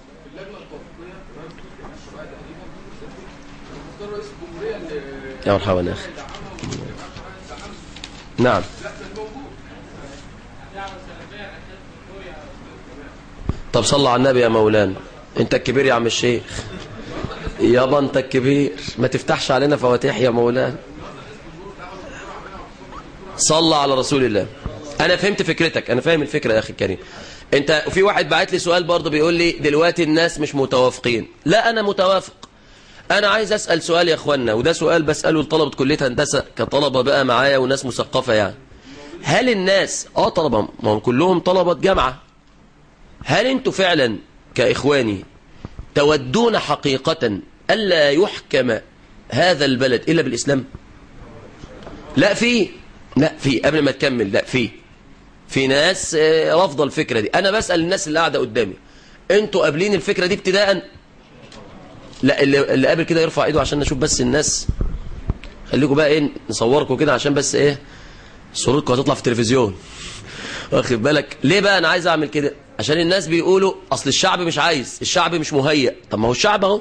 S7: اختار رئيس الجمهوريه اللي
S5: يا مرحبا يا أخي نعم طب صلى على النبي يا مولانا انت الكبير يا عم الشيخ يابا انت الكبير ما تفتحش علينا فواتيح يا مولانا صلى على رسول الله انا فهمت فكرتك انا فاهم الفكره يا اخي الكريم انت في واحد بعت لي سؤال برضه بيقول لي دلوقتي الناس مش متوافقين لا انا متوافق انا عايز اسال سؤال يا اخوانا وده سؤال بساله لطلبه كليه هندسه كطلبه بقى معايا وناس مثقفه يعني هل الناس اه طلبه ما هم كلهم طلبه جامعه هل انتوا فعلا كاخواني تودون حقيقه الا يحكم هذا البلد الا بالاسلام لا في لا في قبل ما تكمل لا في في ناس آه، رافضه الفكره دي انا بسال الناس اللي قاعده قدامي انتوا قابلين الفكره دي ابتداء لا اللي, اللي قابل كده يرفع ايده عشان نشوف بس الناس خليكم بقى ايه نصوركم كده عشان بس ايه صورتكم هتطلع في التلفزيون واخد بالك ليه بقى انا عايز اعمل كده عشان الناس بيقولوا اصل الشعب مش عايز الشعب مش مهيأ طب ما هو الشعب اهو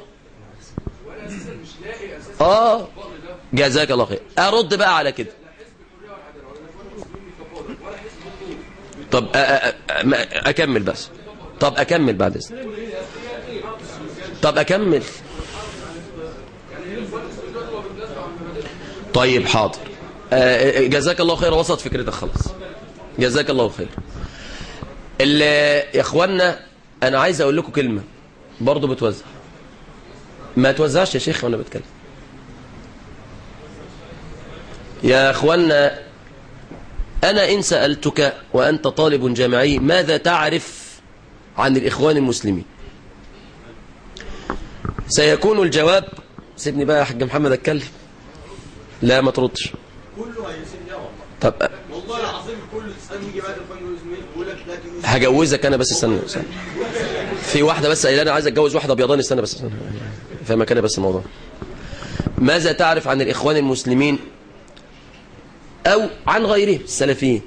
S5: اه جزاك الله خير ارد بقى على كده طب أ- أ- أ- ما- اكمل بس طب اكمل بعد اذنك طب اكمل طيب حاضر آه، جزاك الله خير وسط فكرتك خلاص جزاك الله خير ال- يا اخوانا انا عايز اقول لكم كلمه برضه بتوزع ما توزعش يا شيخ وانا بتكلم يا اخوانا انا ان سالتك وانت طالب جامعي ماذا تعرف عن الاخوان المسلمين سيكون الجواب سيبني بقى يا حاج محمد اتكلم لا ما تردش
S6: كله هيسيب ده والله
S5: طب
S6: والله العظيم كله تسأل يجي بعد الفجر يوزمين يقول لك لا تيجي
S5: هجوزك انا بس استنى استنى. في واحده بس قايله انا عايز اتجوز واحده ابيضاني استنى بس استنى. فاهم كده بس الموضوع ماذا تعرف عن الاخوان المسلمين او عن غيرهم السلفيين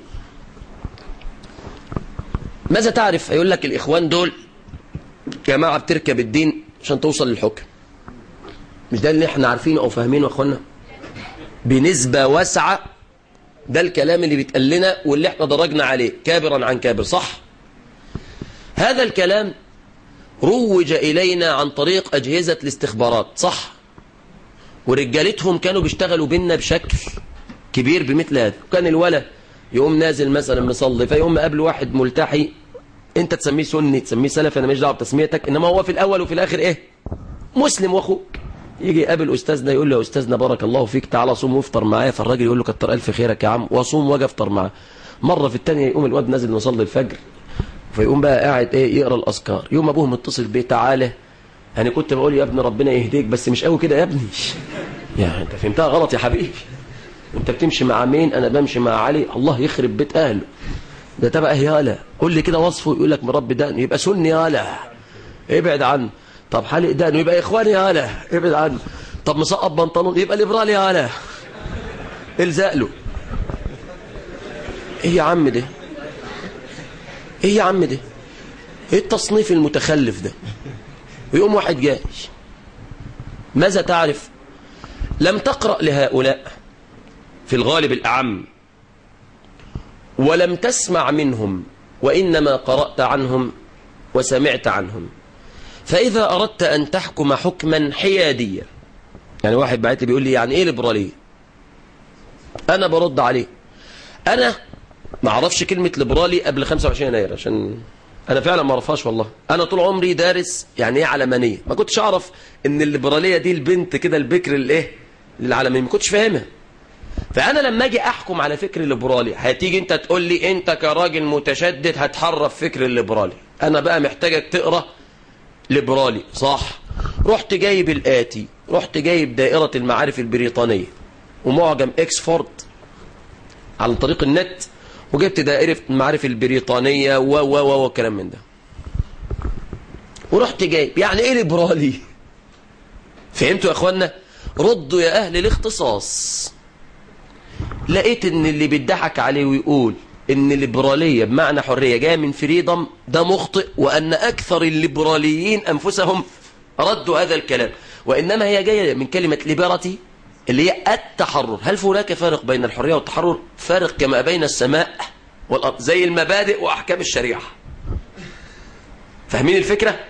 S5: ماذا تعرف يقول لك الاخوان دول جماعه بتركب الدين عشان توصل للحكم مش ده اللي احنا عارفينه او فاهمينه يا اخوانا بنسبه واسعه ده الكلام اللي بيتقال لنا واللي احنا درجنا عليه كابرا عن كابر صح هذا الكلام روج إلينا عن طريق أجهزة الاستخبارات صح ورجالتهم كانوا بيشتغلوا بينا بشكل كبير بمثل هذا وكان الولد يقوم نازل مثلا مصلي فيقوم قبل واحد ملتحي انت تسميه سني تسميه سلفي انا ماليش دعوه بتسميتك انما هو في الاول وفي الاخر ايه مسلم واخوك يجي يقابل استاذنا يقول له يا استاذنا بارك الله فيك تعالى صوم وافطر معايا فالراجل يقول له كتر الف خيرك يا عم واصوم واجي افطر معاه مره في الثانيه يقوم الواد نازل يصلي الفجر فيقوم بقى قاعد ايه يقرا الاذكار يوم ابوه متصل بيه تعالى انا كنت بقول يا ابني ربنا يهديك بس مش قوي كده يا ابني يا انت فهمتها غلط يا حبيبي انت بتمشي مع مين انا بمشي مع علي الله يخرب بيت اهله ده تبع يالا قول لي كده وصفه يقول لك مربي دقن يبقى سني يالا ابعد عنه طب حالق دقنه يبقى اخواني يالا ابعد عنه طب مسقط بنطلون يبقى ليبرالي يالا الزق له ايه يا عم ده ايه يا عم ده ايه التصنيف المتخلف ده ويقوم واحد جاي ماذا تعرف لم تقرأ لهؤلاء في الغالب الأعم ولم تسمع منهم وإنما قرأت عنهم وسمعت عنهم فإذا أردت أن تحكم حكما حياديا يعني واحد بعت لي بيقول لي يعني إيه ليبرالية أنا برد عليه أنا ما اعرفش كلمة ليبرالي قبل 25 يناير عشان أنا فعلا ما اعرفهاش والله أنا طول عمري دارس يعني إيه علمانية ما كنتش أعرف إن الليبرالية دي البنت كده البكر الإيه للعالمين ما كنتش فاهمها فأنا لما أجي أحكم على فكر الليبرالي هتيجي أنت تقول لي أنت كراجل متشدد هتحرف فكر الليبرالي أنا بقى محتاجك تقرأ ليبرالي صح رحت جايب الآتي رحت جايب دائرة المعارف البريطانية ومعجم إكسفورد عن طريق النت وجبت دائرة المعارف البريطانية و و و وكلام من ده ورحت جايب يعني ايه ليبرالي فهمتوا يا اخوانا ردوا يا اهل الاختصاص لقيت ان اللي بيضحك عليه ويقول ان الليبرالية بمعنى حرية جاية من فريدم ده مخطئ وان اكثر الليبراليين انفسهم ردوا هذا الكلام وانما هي جاية من كلمة ليبرتي اللي هي التحرر هل هناك فارق بين الحرية والتحرر فارق كما بين السماء والأرض زي المبادئ وأحكام الشريعة فاهمين الفكرة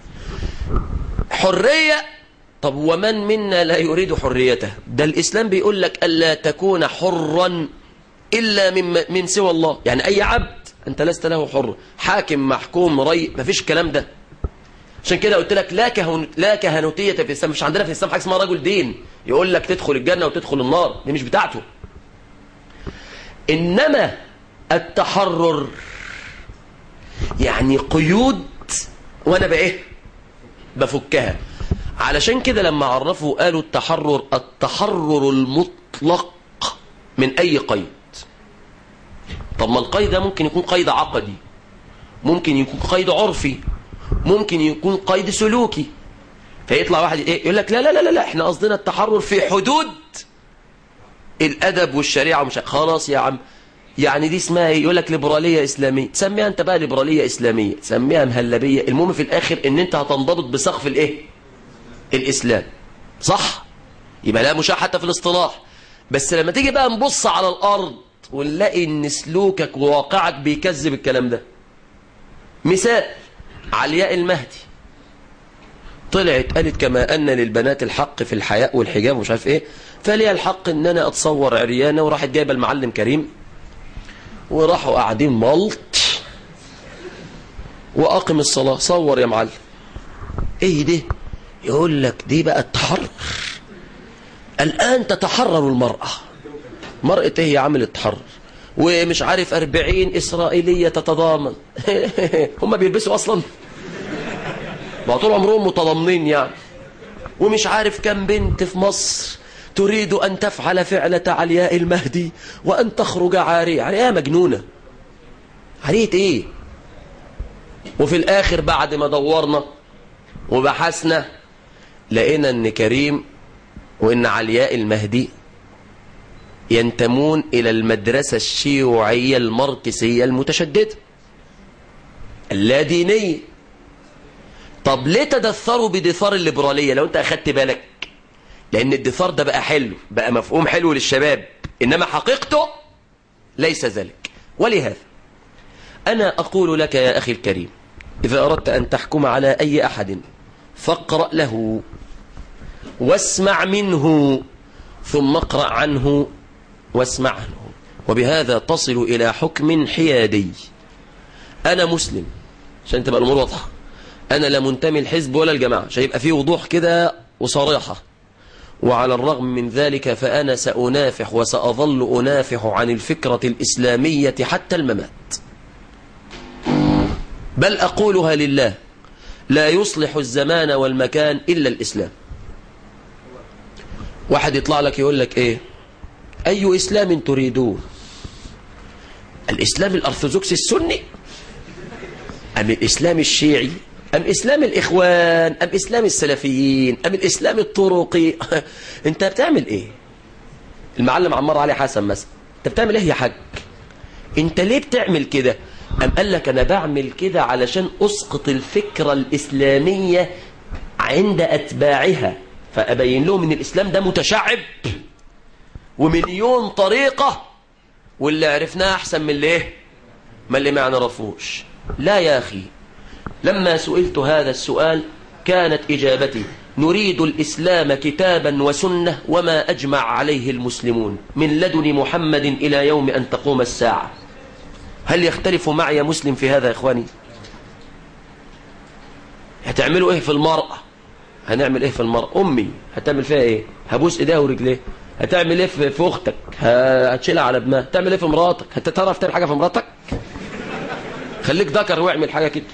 S5: حرية طب ومن منا لا يريد حريته ده الإسلام بيقول لك ألا تكون حرا إلا من, من سوى الله يعني أي عبد أنت لست له حر حاكم محكوم ري ما فيش الكلام ده عشان كده قلت لك لا كهن... لا كهنوتيه في الاسلام مش عندنا في الاسلام حاجه اسمها رجل دين يقول لك تدخل الجنه وتدخل النار دي مش بتاعته انما التحرر يعني قيود وانا بايه بفكها علشان كده لما عرفوا قالوا التحرر التحرر المطلق من أي قيد طب ما القيد ده ممكن يكون قيد عقدي ممكن يكون قيد عرفي ممكن يكون قيد سلوكي فيطلع واحد ايه يقول لك لا لا لا لا احنا قصدنا التحرر في حدود الادب والشريعه ومش خلاص يا عم يعني دي اسمها ايه يقول لك ليبراليه اسلاميه تسميها انت بقى ليبراليه اسلاميه تسميها مهلبيه المهم في الاخر ان انت هتنضبط بسقف الايه الاسلام صح يبقى لا مشاح حتى في الاصطلاح بس لما تيجي بقى نبص على الارض ونلاقي ان سلوكك وواقعك بيكذب الكلام ده مثال علياء المهدي طلعت قالت كما أن للبنات الحق في الحياء والحجاب ومش عارف إيه فليها الحق إن أنا أتصور عريانة وراحت جايبة المعلم كريم وراحوا قاعدين ملط وأقم الصلاة صور يا معلم إيه ده يقول لك دي بقى التحرر الآن تتحرر المرأة مرأة إيه يا عامل التحرر ومش عارف أربعين إسرائيلية تتضامن هم بيلبسوا أصلا بقى طول عمرهم متضامنين يعني ومش عارف كم بنت في مصر تريد أن تفعل فعلة علياء المهدي وأن تخرج عارية عارية مجنونة عارية إيه وفي الآخر بعد ما دورنا وبحثنا لقينا أن كريم وأن علياء المهدي ينتمون إلى المدرسة الشيوعية الماركسية المتشددة اللادينية طب ليه تدثروا بدثار الليبرالية لو انت اخدت بالك لان الدثار ده بقى حلو بقى مفهوم حلو للشباب انما حقيقته ليس ذلك ولهذا انا اقول لك يا اخي الكريم اذا اردت ان تحكم على اي احد فاقرأ له واسمع منه ثم اقرأ عنه واسمع عنه وبهذا تصل إلى حكم حيادي أنا مسلم عشان تبقى الأمور واضحة أنا لا منتمي الحزب ولا الجماعة عشان يبقى فيه وضوح كده وصراحة وعلى الرغم من ذلك فأنا سأنافح وسأظل أنافح عن الفكرة الإسلامية حتى الممات بل أقولها لله لا يصلح الزمان والمكان إلا الإسلام واحد يطلع لك يقول لك إيه أي إسلام تريدون الإسلام الأرثوذكسي السني أم الإسلام الشيعي أم إسلام الإخوان أم إسلام السلفيين أم الإسلام الطرقي أنت بتعمل إيه المعلم عمار علي حسن مثلا أنت بتعمل إيه يا حاج أنت ليه بتعمل كده أم قال لك أنا بعمل كده علشان أسقط الفكرة الإسلامية عند أتباعها فأبين لهم أن الإسلام ده متشعب ومليون طريقة واللي عرفناه أحسن من اللي إيه ما اللي ما نعرفوش لا يا أخي لما سئلت هذا السؤال كانت إجابتي نريد الإسلام كتابا وسنة وما أجمع عليه المسلمون من لدن محمد إلى يوم أن تقوم الساعة هل يختلف معي مسلم في هذا يا إخواني هتعملوا إيه في المرأة هنعمل إيه في المرأة أمي هتعمل فيها إيه هبوس إيديها ورجليها هتعمل إيه في أختك هتشيلها على دماغها هتعمل إيه في مراتك هتعرف تعمل حاجة في مراتك خليك ذكر واعمل حاجة كده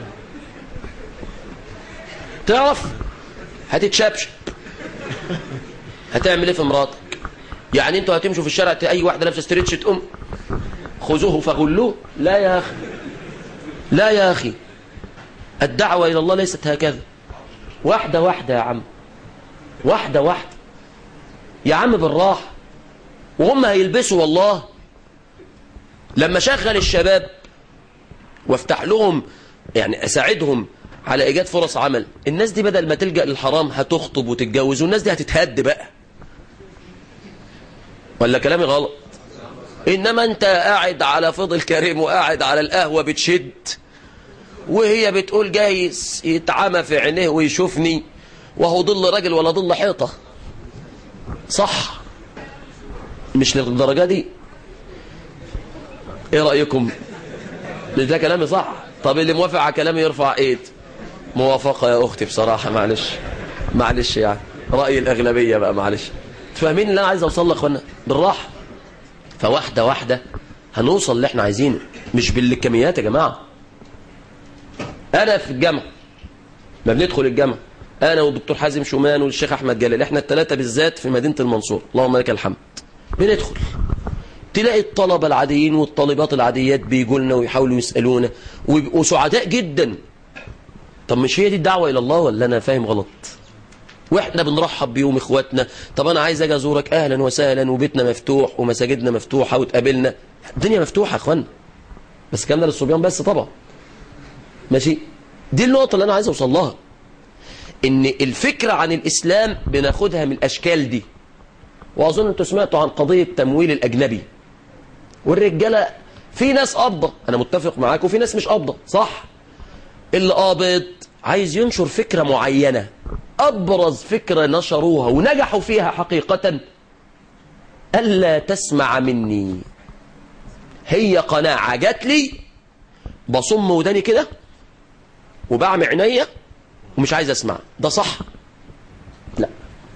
S5: تعرف هتتشبشب هتعمل ايه في مراتك يعني انتوا هتمشوا في الشارع اي واحده لابسه ستريتش تقوم خذوه فغلوه لا يا اخي لا يا اخي الدعوه الى الله ليست هكذا واحده واحده يا عم واحده واحده يا عم بالراحه وهم هيلبسوا والله لما شغل الشباب وافتح لهم يعني اساعدهم على ايجاد فرص عمل الناس دي بدل ما تلجأ للحرام هتخطب وتتجوز والناس دي هتتهد بقى ولا كلامي غلط انما انت قاعد على فضل كريم وقاعد على القهوة بتشد وهي بتقول جايز يتعمى في عينيه ويشوفني وهو ضل راجل ولا ضل حيطة صح مش للدرجة دي ايه رأيكم ده كلامي صح طب اللي موافق على كلامي يرفع ايد موافقة يا أختي بصراحة معلش معلش يعني رأي الأغلبية بقى معلش تفهمين اللي أنا عايز أوصل لك أخوانا بالراحة فواحدة واحدة هنوصل اللي احنا عايزينه مش بالكميات يا جماعة أنا في الجامعة ما بندخل الجامعة أنا والدكتور حازم شومان والشيخ أحمد جلال احنا الثلاثة بالذات في مدينة المنصور اللهم لك الحمد بندخل تلاقي الطلبة العاديين والطالبات العاديات بيجوا لنا ويحاولوا يسألونا ويبقوا سعداء جدا طب مش هي دي الدعوة إلى الله ولا أنا فاهم غلط واحنا بنرحب بيهم اخواتنا طب انا عايز اجي ازورك اهلا وسهلا وبيتنا مفتوح ومساجدنا مفتوحه وتقابلنا الدنيا مفتوحه يا اخوانا بس الكلام ده للصبيان بس طبعا ماشي دي النقطه اللي انا عايز اوصل لها ان الفكره عن الاسلام بناخدها من الاشكال دي واظن انتوا سمعتوا عن قضيه تمويل الاجنبي والرجاله في ناس قابضه انا متفق معاك وفي ناس مش قابضه صح اللي قابض عايز ينشر فكره معينه أبرز فكرة نشروها ونجحوا فيها حقيقة ألا تسمع مني هي قناعة جات لي بصم وداني كده وبعمي عينيا ومش عايز أسمع ده صح لا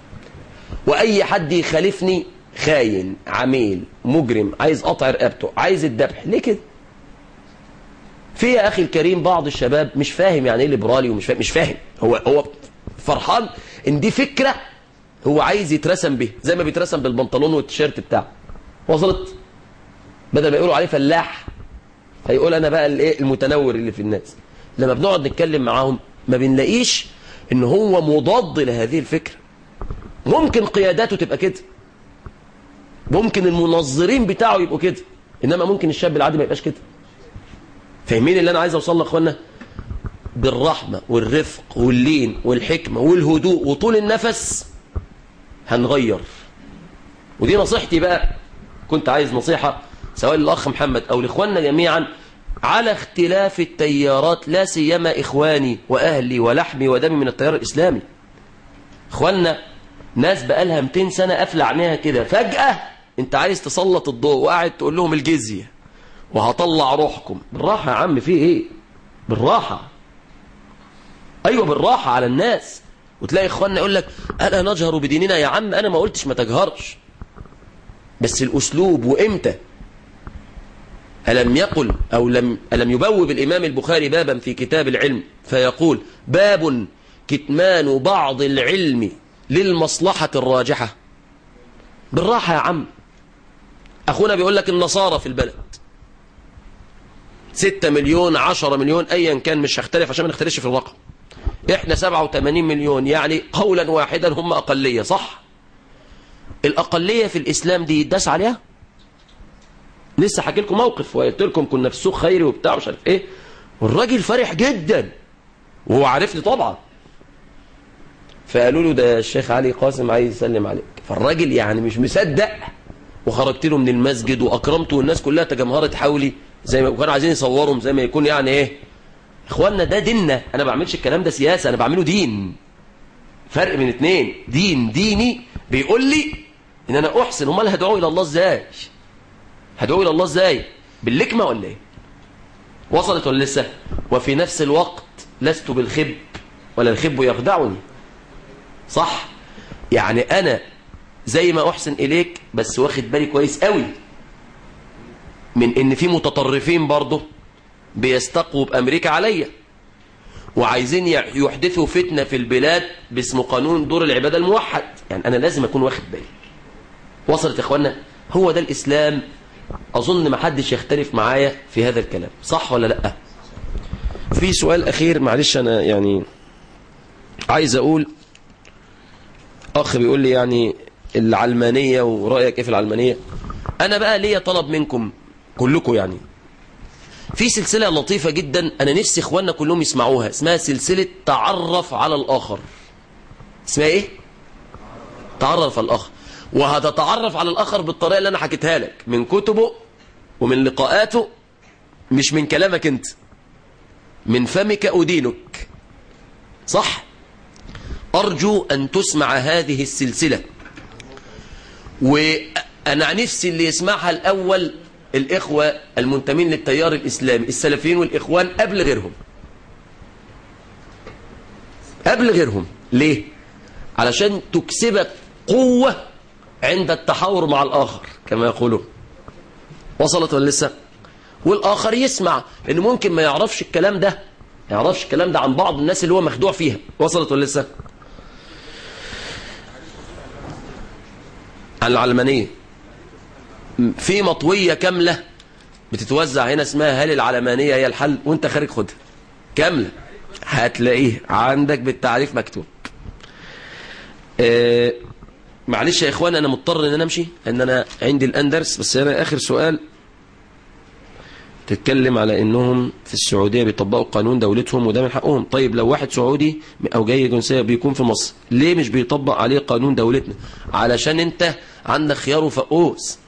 S5: وأي حد يخالفني خاين عميل مجرم عايز قطع رقبته عايز الذبح ليه كده في يا أخي الكريم بعض الشباب مش فاهم يعني ايه ليبرالي ومش فاهم مش فاهم هو هو فرحان ان دي فكرة هو عايز يترسم به زي ما بيترسم بالبنطلون والتيشيرت بتاعه وصلت بدل ما يقولوا عليه فلاح هيقول انا بقى الايه المتنور اللي في الناس لما بنقعد نتكلم معاهم ما بنلاقيش ان هو مضاد لهذه الفكرة ممكن قياداته تبقى كده ممكن المنظرين بتاعه يبقوا كده انما ممكن الشاب العادي ما يبقاش كده فاهمين اللي انا عايز اوصل له يا اخوانا بالرحمة والرفق واللين والحكمة والهدوء وطول النفس هنغير ودي نصيحتي بقى كنت عايز نصيحة سواء للأخ محمد أو لإخواننا جميعا على اختلاف التيارات لا سيما إخواني وأهلي ولحمي ودمي من التيار الإسلامي إخواننا ناس بقالها 200 سنة قافلة عينيها كده فجأة أنت عايز تسلط الضوء وقاعد تقول لهم الجزية وهطلع روحكم بالراحة يا عم في إيه بالراحة أيوة بالراحة على الناس وتلاقي إخواننا يقول لك أنا نجهر بديننا يا عم أنا ما قلتش ما تجهرش بس الأسلوب وإمتى ألم يقل أو لم ألم يبوب الإمام البخاري بابا في كتاب العلم فيقول باب كتمان بعض العلم للمصلحة الراجحة بالراحة يا عم أخونا بيقول لك النصارى في البلد ستة مليون عشرة مليون أيا كان مش هختلف عشان ما نختلفش في الرقم احنا 87 مليون يعني قولا واحدا هم أقلية صح الأقلية في الإسلام دي يداس عليها لسه حكي لكم موقف وقلت لكم كنا في سوق خيري وبتاع مش عارف ايه والراجل فرح جدا وهو عارفني طبعا فقالوا له ده الشيخ علي قاسم عايز يسلم عليك فالراجل يعني مش مصدق وخرجت له من المسجد واكرمته والناس كلها تجمهرت حولي زي ما كانوا عايزين يصورهم زي ما يكون يعني ايه اخواننا ده ديننا انا ما بعملش الكلام ده سياسه انا بعمله دين فرق بين اتنين دين ديني بيقول لي ان انا احسن امال هدعو الى الله ازاي هدعو الى الله ازاي باللكمه ولا ايه وصلت ولا لسه وفي نفس الوقت لست بالخب ولا الخب يخدعني صح يعني انا زي ما احسن اليك بس واخد بالي كويس قوي من ان في متطرفين برضه بيستقوا بامريكا عليا وعايزين يحدثوا فتنه في البلاد باسم قانون دور العباده الموحد يعني انا لازم اكون واخد بالي وصلت يا اخوانا هو ده الاسلام اظن ما حدش يختلف معايا في هذا الكلام صح ولا لا في سؤال اخير معلش انا يعني عايز اقول اخ بيقول لي يعني العلمانيه ورايك ايه في العلمانيه انا بقى ليا طلب منكم كلكم يعني في سلسلة لطيفة جدا أنا نفسي إخواننا كلهم يسمعوها اسمها سلسلة تعرف على الآخر اسمها إيه؟ تعرف على الآخر وهتتعرف على الآخر بالطريقة اللي أنا حكيتها لك من كتبه ومن لقاءاته مش من كلامك أنت من فمك أدينك صح؟ أرجو أن تسمع هذه السلسلة وأنا نفسي اللي يسمعها الأول الإخوة المنتمين للتيار الإسلامي السلفيين والإخوان قبل غيرهم قبل غيرهم ليه؟ علشان تكسبك قوة عند التحاور مع الآخر كما يقولون وصلت ولا لسه؟ والآخر يسمع لأنه ممكن ما يعرفش الكلام ده ما يعرفش الكلام ده عن بعض الناس اللي هو مخدوع فيها وصلت ولا لسه؟ عن العلمانية في مطوية كاملة بتتوزع هنا اسمها هل العلمانية هي الحل وانت خارج خدها كاملة هتلاقيه عندك بالتعريف مكتوب اه معلش يا اخوان انا مضطر ان انا امشي ان انا عندي الاندرس بس انا اخر سؤال تتكلم على انهم في السعودية بيطبقوا قانون دولتهم وده من حقهم طيب لو واحد سعودي او جاي جنسية بيكون في مصر ليه مش بيطبق عليه قانون دولتنا علشان انت عندك خيار وفقوس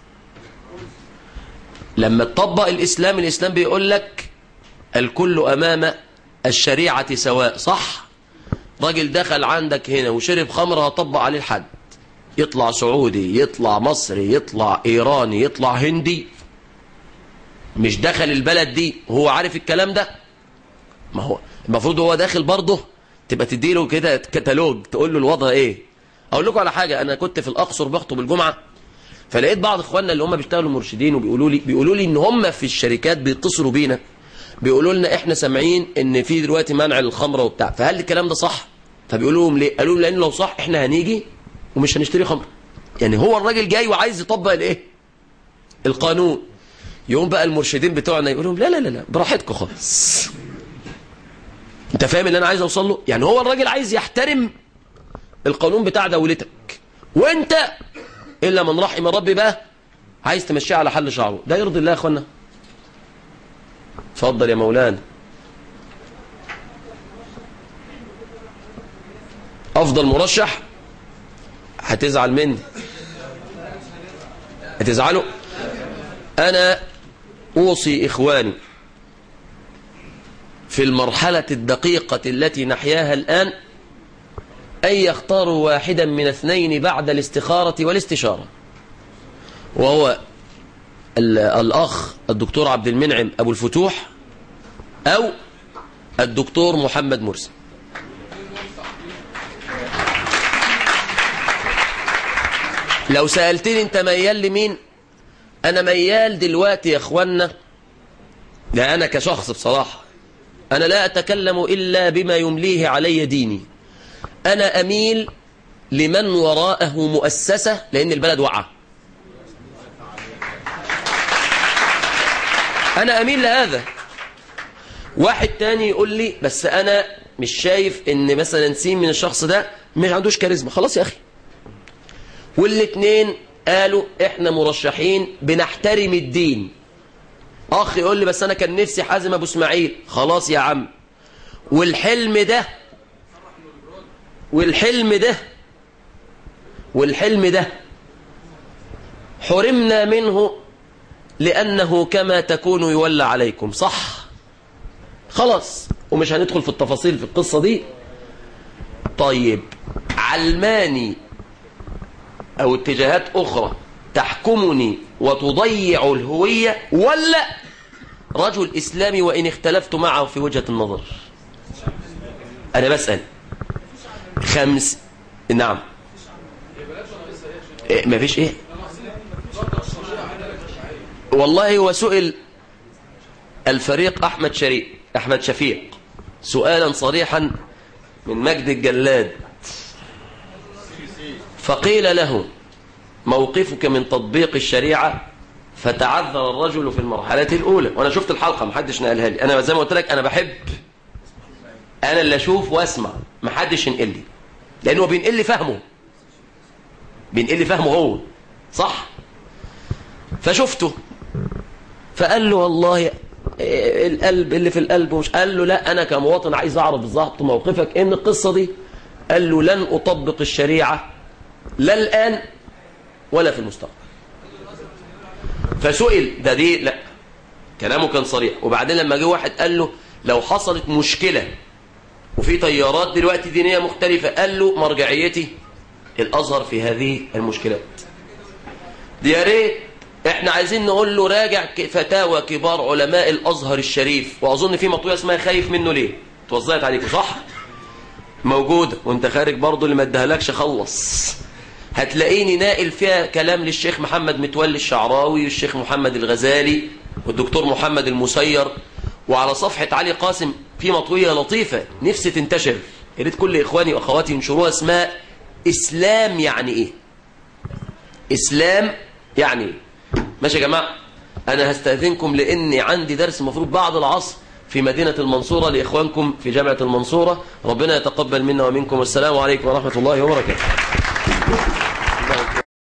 S5: لما تطبق الاسلام الاسلام بيقول لك الكل امام الشريعة سواء صح راجل دخل عندك هنا وشرب خمر هطبق عليه الحد يطلع سعودي يطلع مصري يطلع ايراني يطلع هندي مش دخل البلد دي وهو عارف الكلام ده ما هو المفروض هو داخل برضه تبقى تديله كده كتالوج تقول له الوضع ايه اقول لكم على حاجة انا كنت في الاقصر بخطب الجمعة فلقيت بعض اخواننا اللي هم بيشتغلوا مرشدين وبيقولوا لي بيقولوا لي ان هم في الشركات بيتصلوا بينا بيقولوا لنا احنا سامعين ان في دلوقتي منع الخمره وبتاع فهل الكلام ده صح فبيقولوا لهم ليه قالوا لهم لان لو صح احنا هنيجي ومش هنشتري خمر يعني هو الراجل جاي وعايز يطبق الايه القانون يقوم بقى المرشدين بتوعنا يقول لهم لا لا لا لا براحتكم خالص انت فاهم اللي انا عايز اوصل له يعني هو الراجل عايز يحترم القانون بتاع دولتك وانت الا من رحم ربي بقى عايز تمشيه على حل شعره ده يرضي الله يا اخوانا اتفضل يا مولانا افضل مرشح هتزعل مني هتزعلوا انا اوصي اخواني في المرحلة الدقيقة التي نحياها الآن أن يختاروا واحدا من اثنين بعد الاستخارة والاستشارة وهو الأخ الدكتور عبد المنعم أبو الفتوح أو الدكتور محمد مرسي لو سألتني انت ميال لمين انا ميال دلوقتي يا اخوانا ده انا كشخص بصراحة انا لا اتكلم الا بما يمليه علي ديني انا اميل لمن وراءه مؤسسة لان البلد وعى انا اميل لهذا واحد تاني يقول لي بس انا مش شايف ان مثلا سين من الشخص ده مش عندوش كاريزما خلاص يا اخي والاثنين قالوا احنا مرشحين بنحترم الدين اخ يقول لي بس انا كان نفسي حازم ابو اسماعيل خلاص يا عم والحلم ده والحلم ده والحلم ده حرمنا منه لأنه كما تكون يولى عليكم صح خلاص ومش هندخل في التفاصيل في القصة دي طيب علماني أو اتجاهات أخرى تحكمني وتضيع الهوية ولا رجل إسلامي وإن اختلفت معه في وجهة النظر أنا بسأل خمس نعم إيه ما فيش إيه والله هو سئل الفريق أحمد شريق أحمد شفيق سؤالا صريحا من مجد الجلاد فقيل له موقفك من تطبيق الشريعة فتعذر الرجل في المرحلة الأولى وأنا شفت الحلقة محدش نقلها لي أنا زي ما قلت لك أنا بحب أنا اللي أشوف وأسمع محدش ينقل لي لأنه بينقل لي فهمه بينقل لي فهمه هو صح فشفته فقال له والله القلب اللي في القلب مش قال له لا أنا كمواطن عايز أعرف بالظبط موقفك إيه من القصة دي قال له لن أطبق الشريعة لا الآن ولا في المستقبل فسئل ده دي لا كلامه كان صريح وبعدين لما جه واحد قال له لو حصلت مشكلة وفي تيارات دلوقتي دينية مختلفة قال له مرجعيتي الأزهر في هذه المشكلات دي يا ريت احنا عايزين نقول له راجع فتاوى كبار علماء الأزهر الشريف وأظن في مطوية اسمها خايف منه ليه توزعت عليكم صح موجودة وانت خارج برضو اللي ما ادهلكش خلص هتلاقيني ناقل فيها كلام للشيخ محمد متولي الشعراوي والشيخ محمد الغزالي والدكتور محمد المسير وعلى صفحة علي قاسم في مطوية لطيفة نفسي تنتشر يا ريت كل إخواني وأخواتي ينشروها اسمها إسلام يعني إيه إسلام يعني إيه ماشي يا جماعة أنا هستأذنكم لأني عندي درس المفروض بعد العصر في مدينة المنصورة لإخوانكم في جامعة المنصورة ربنا يتقبل منا ومنكم والسلام عليكم ورحمة الله وبركاته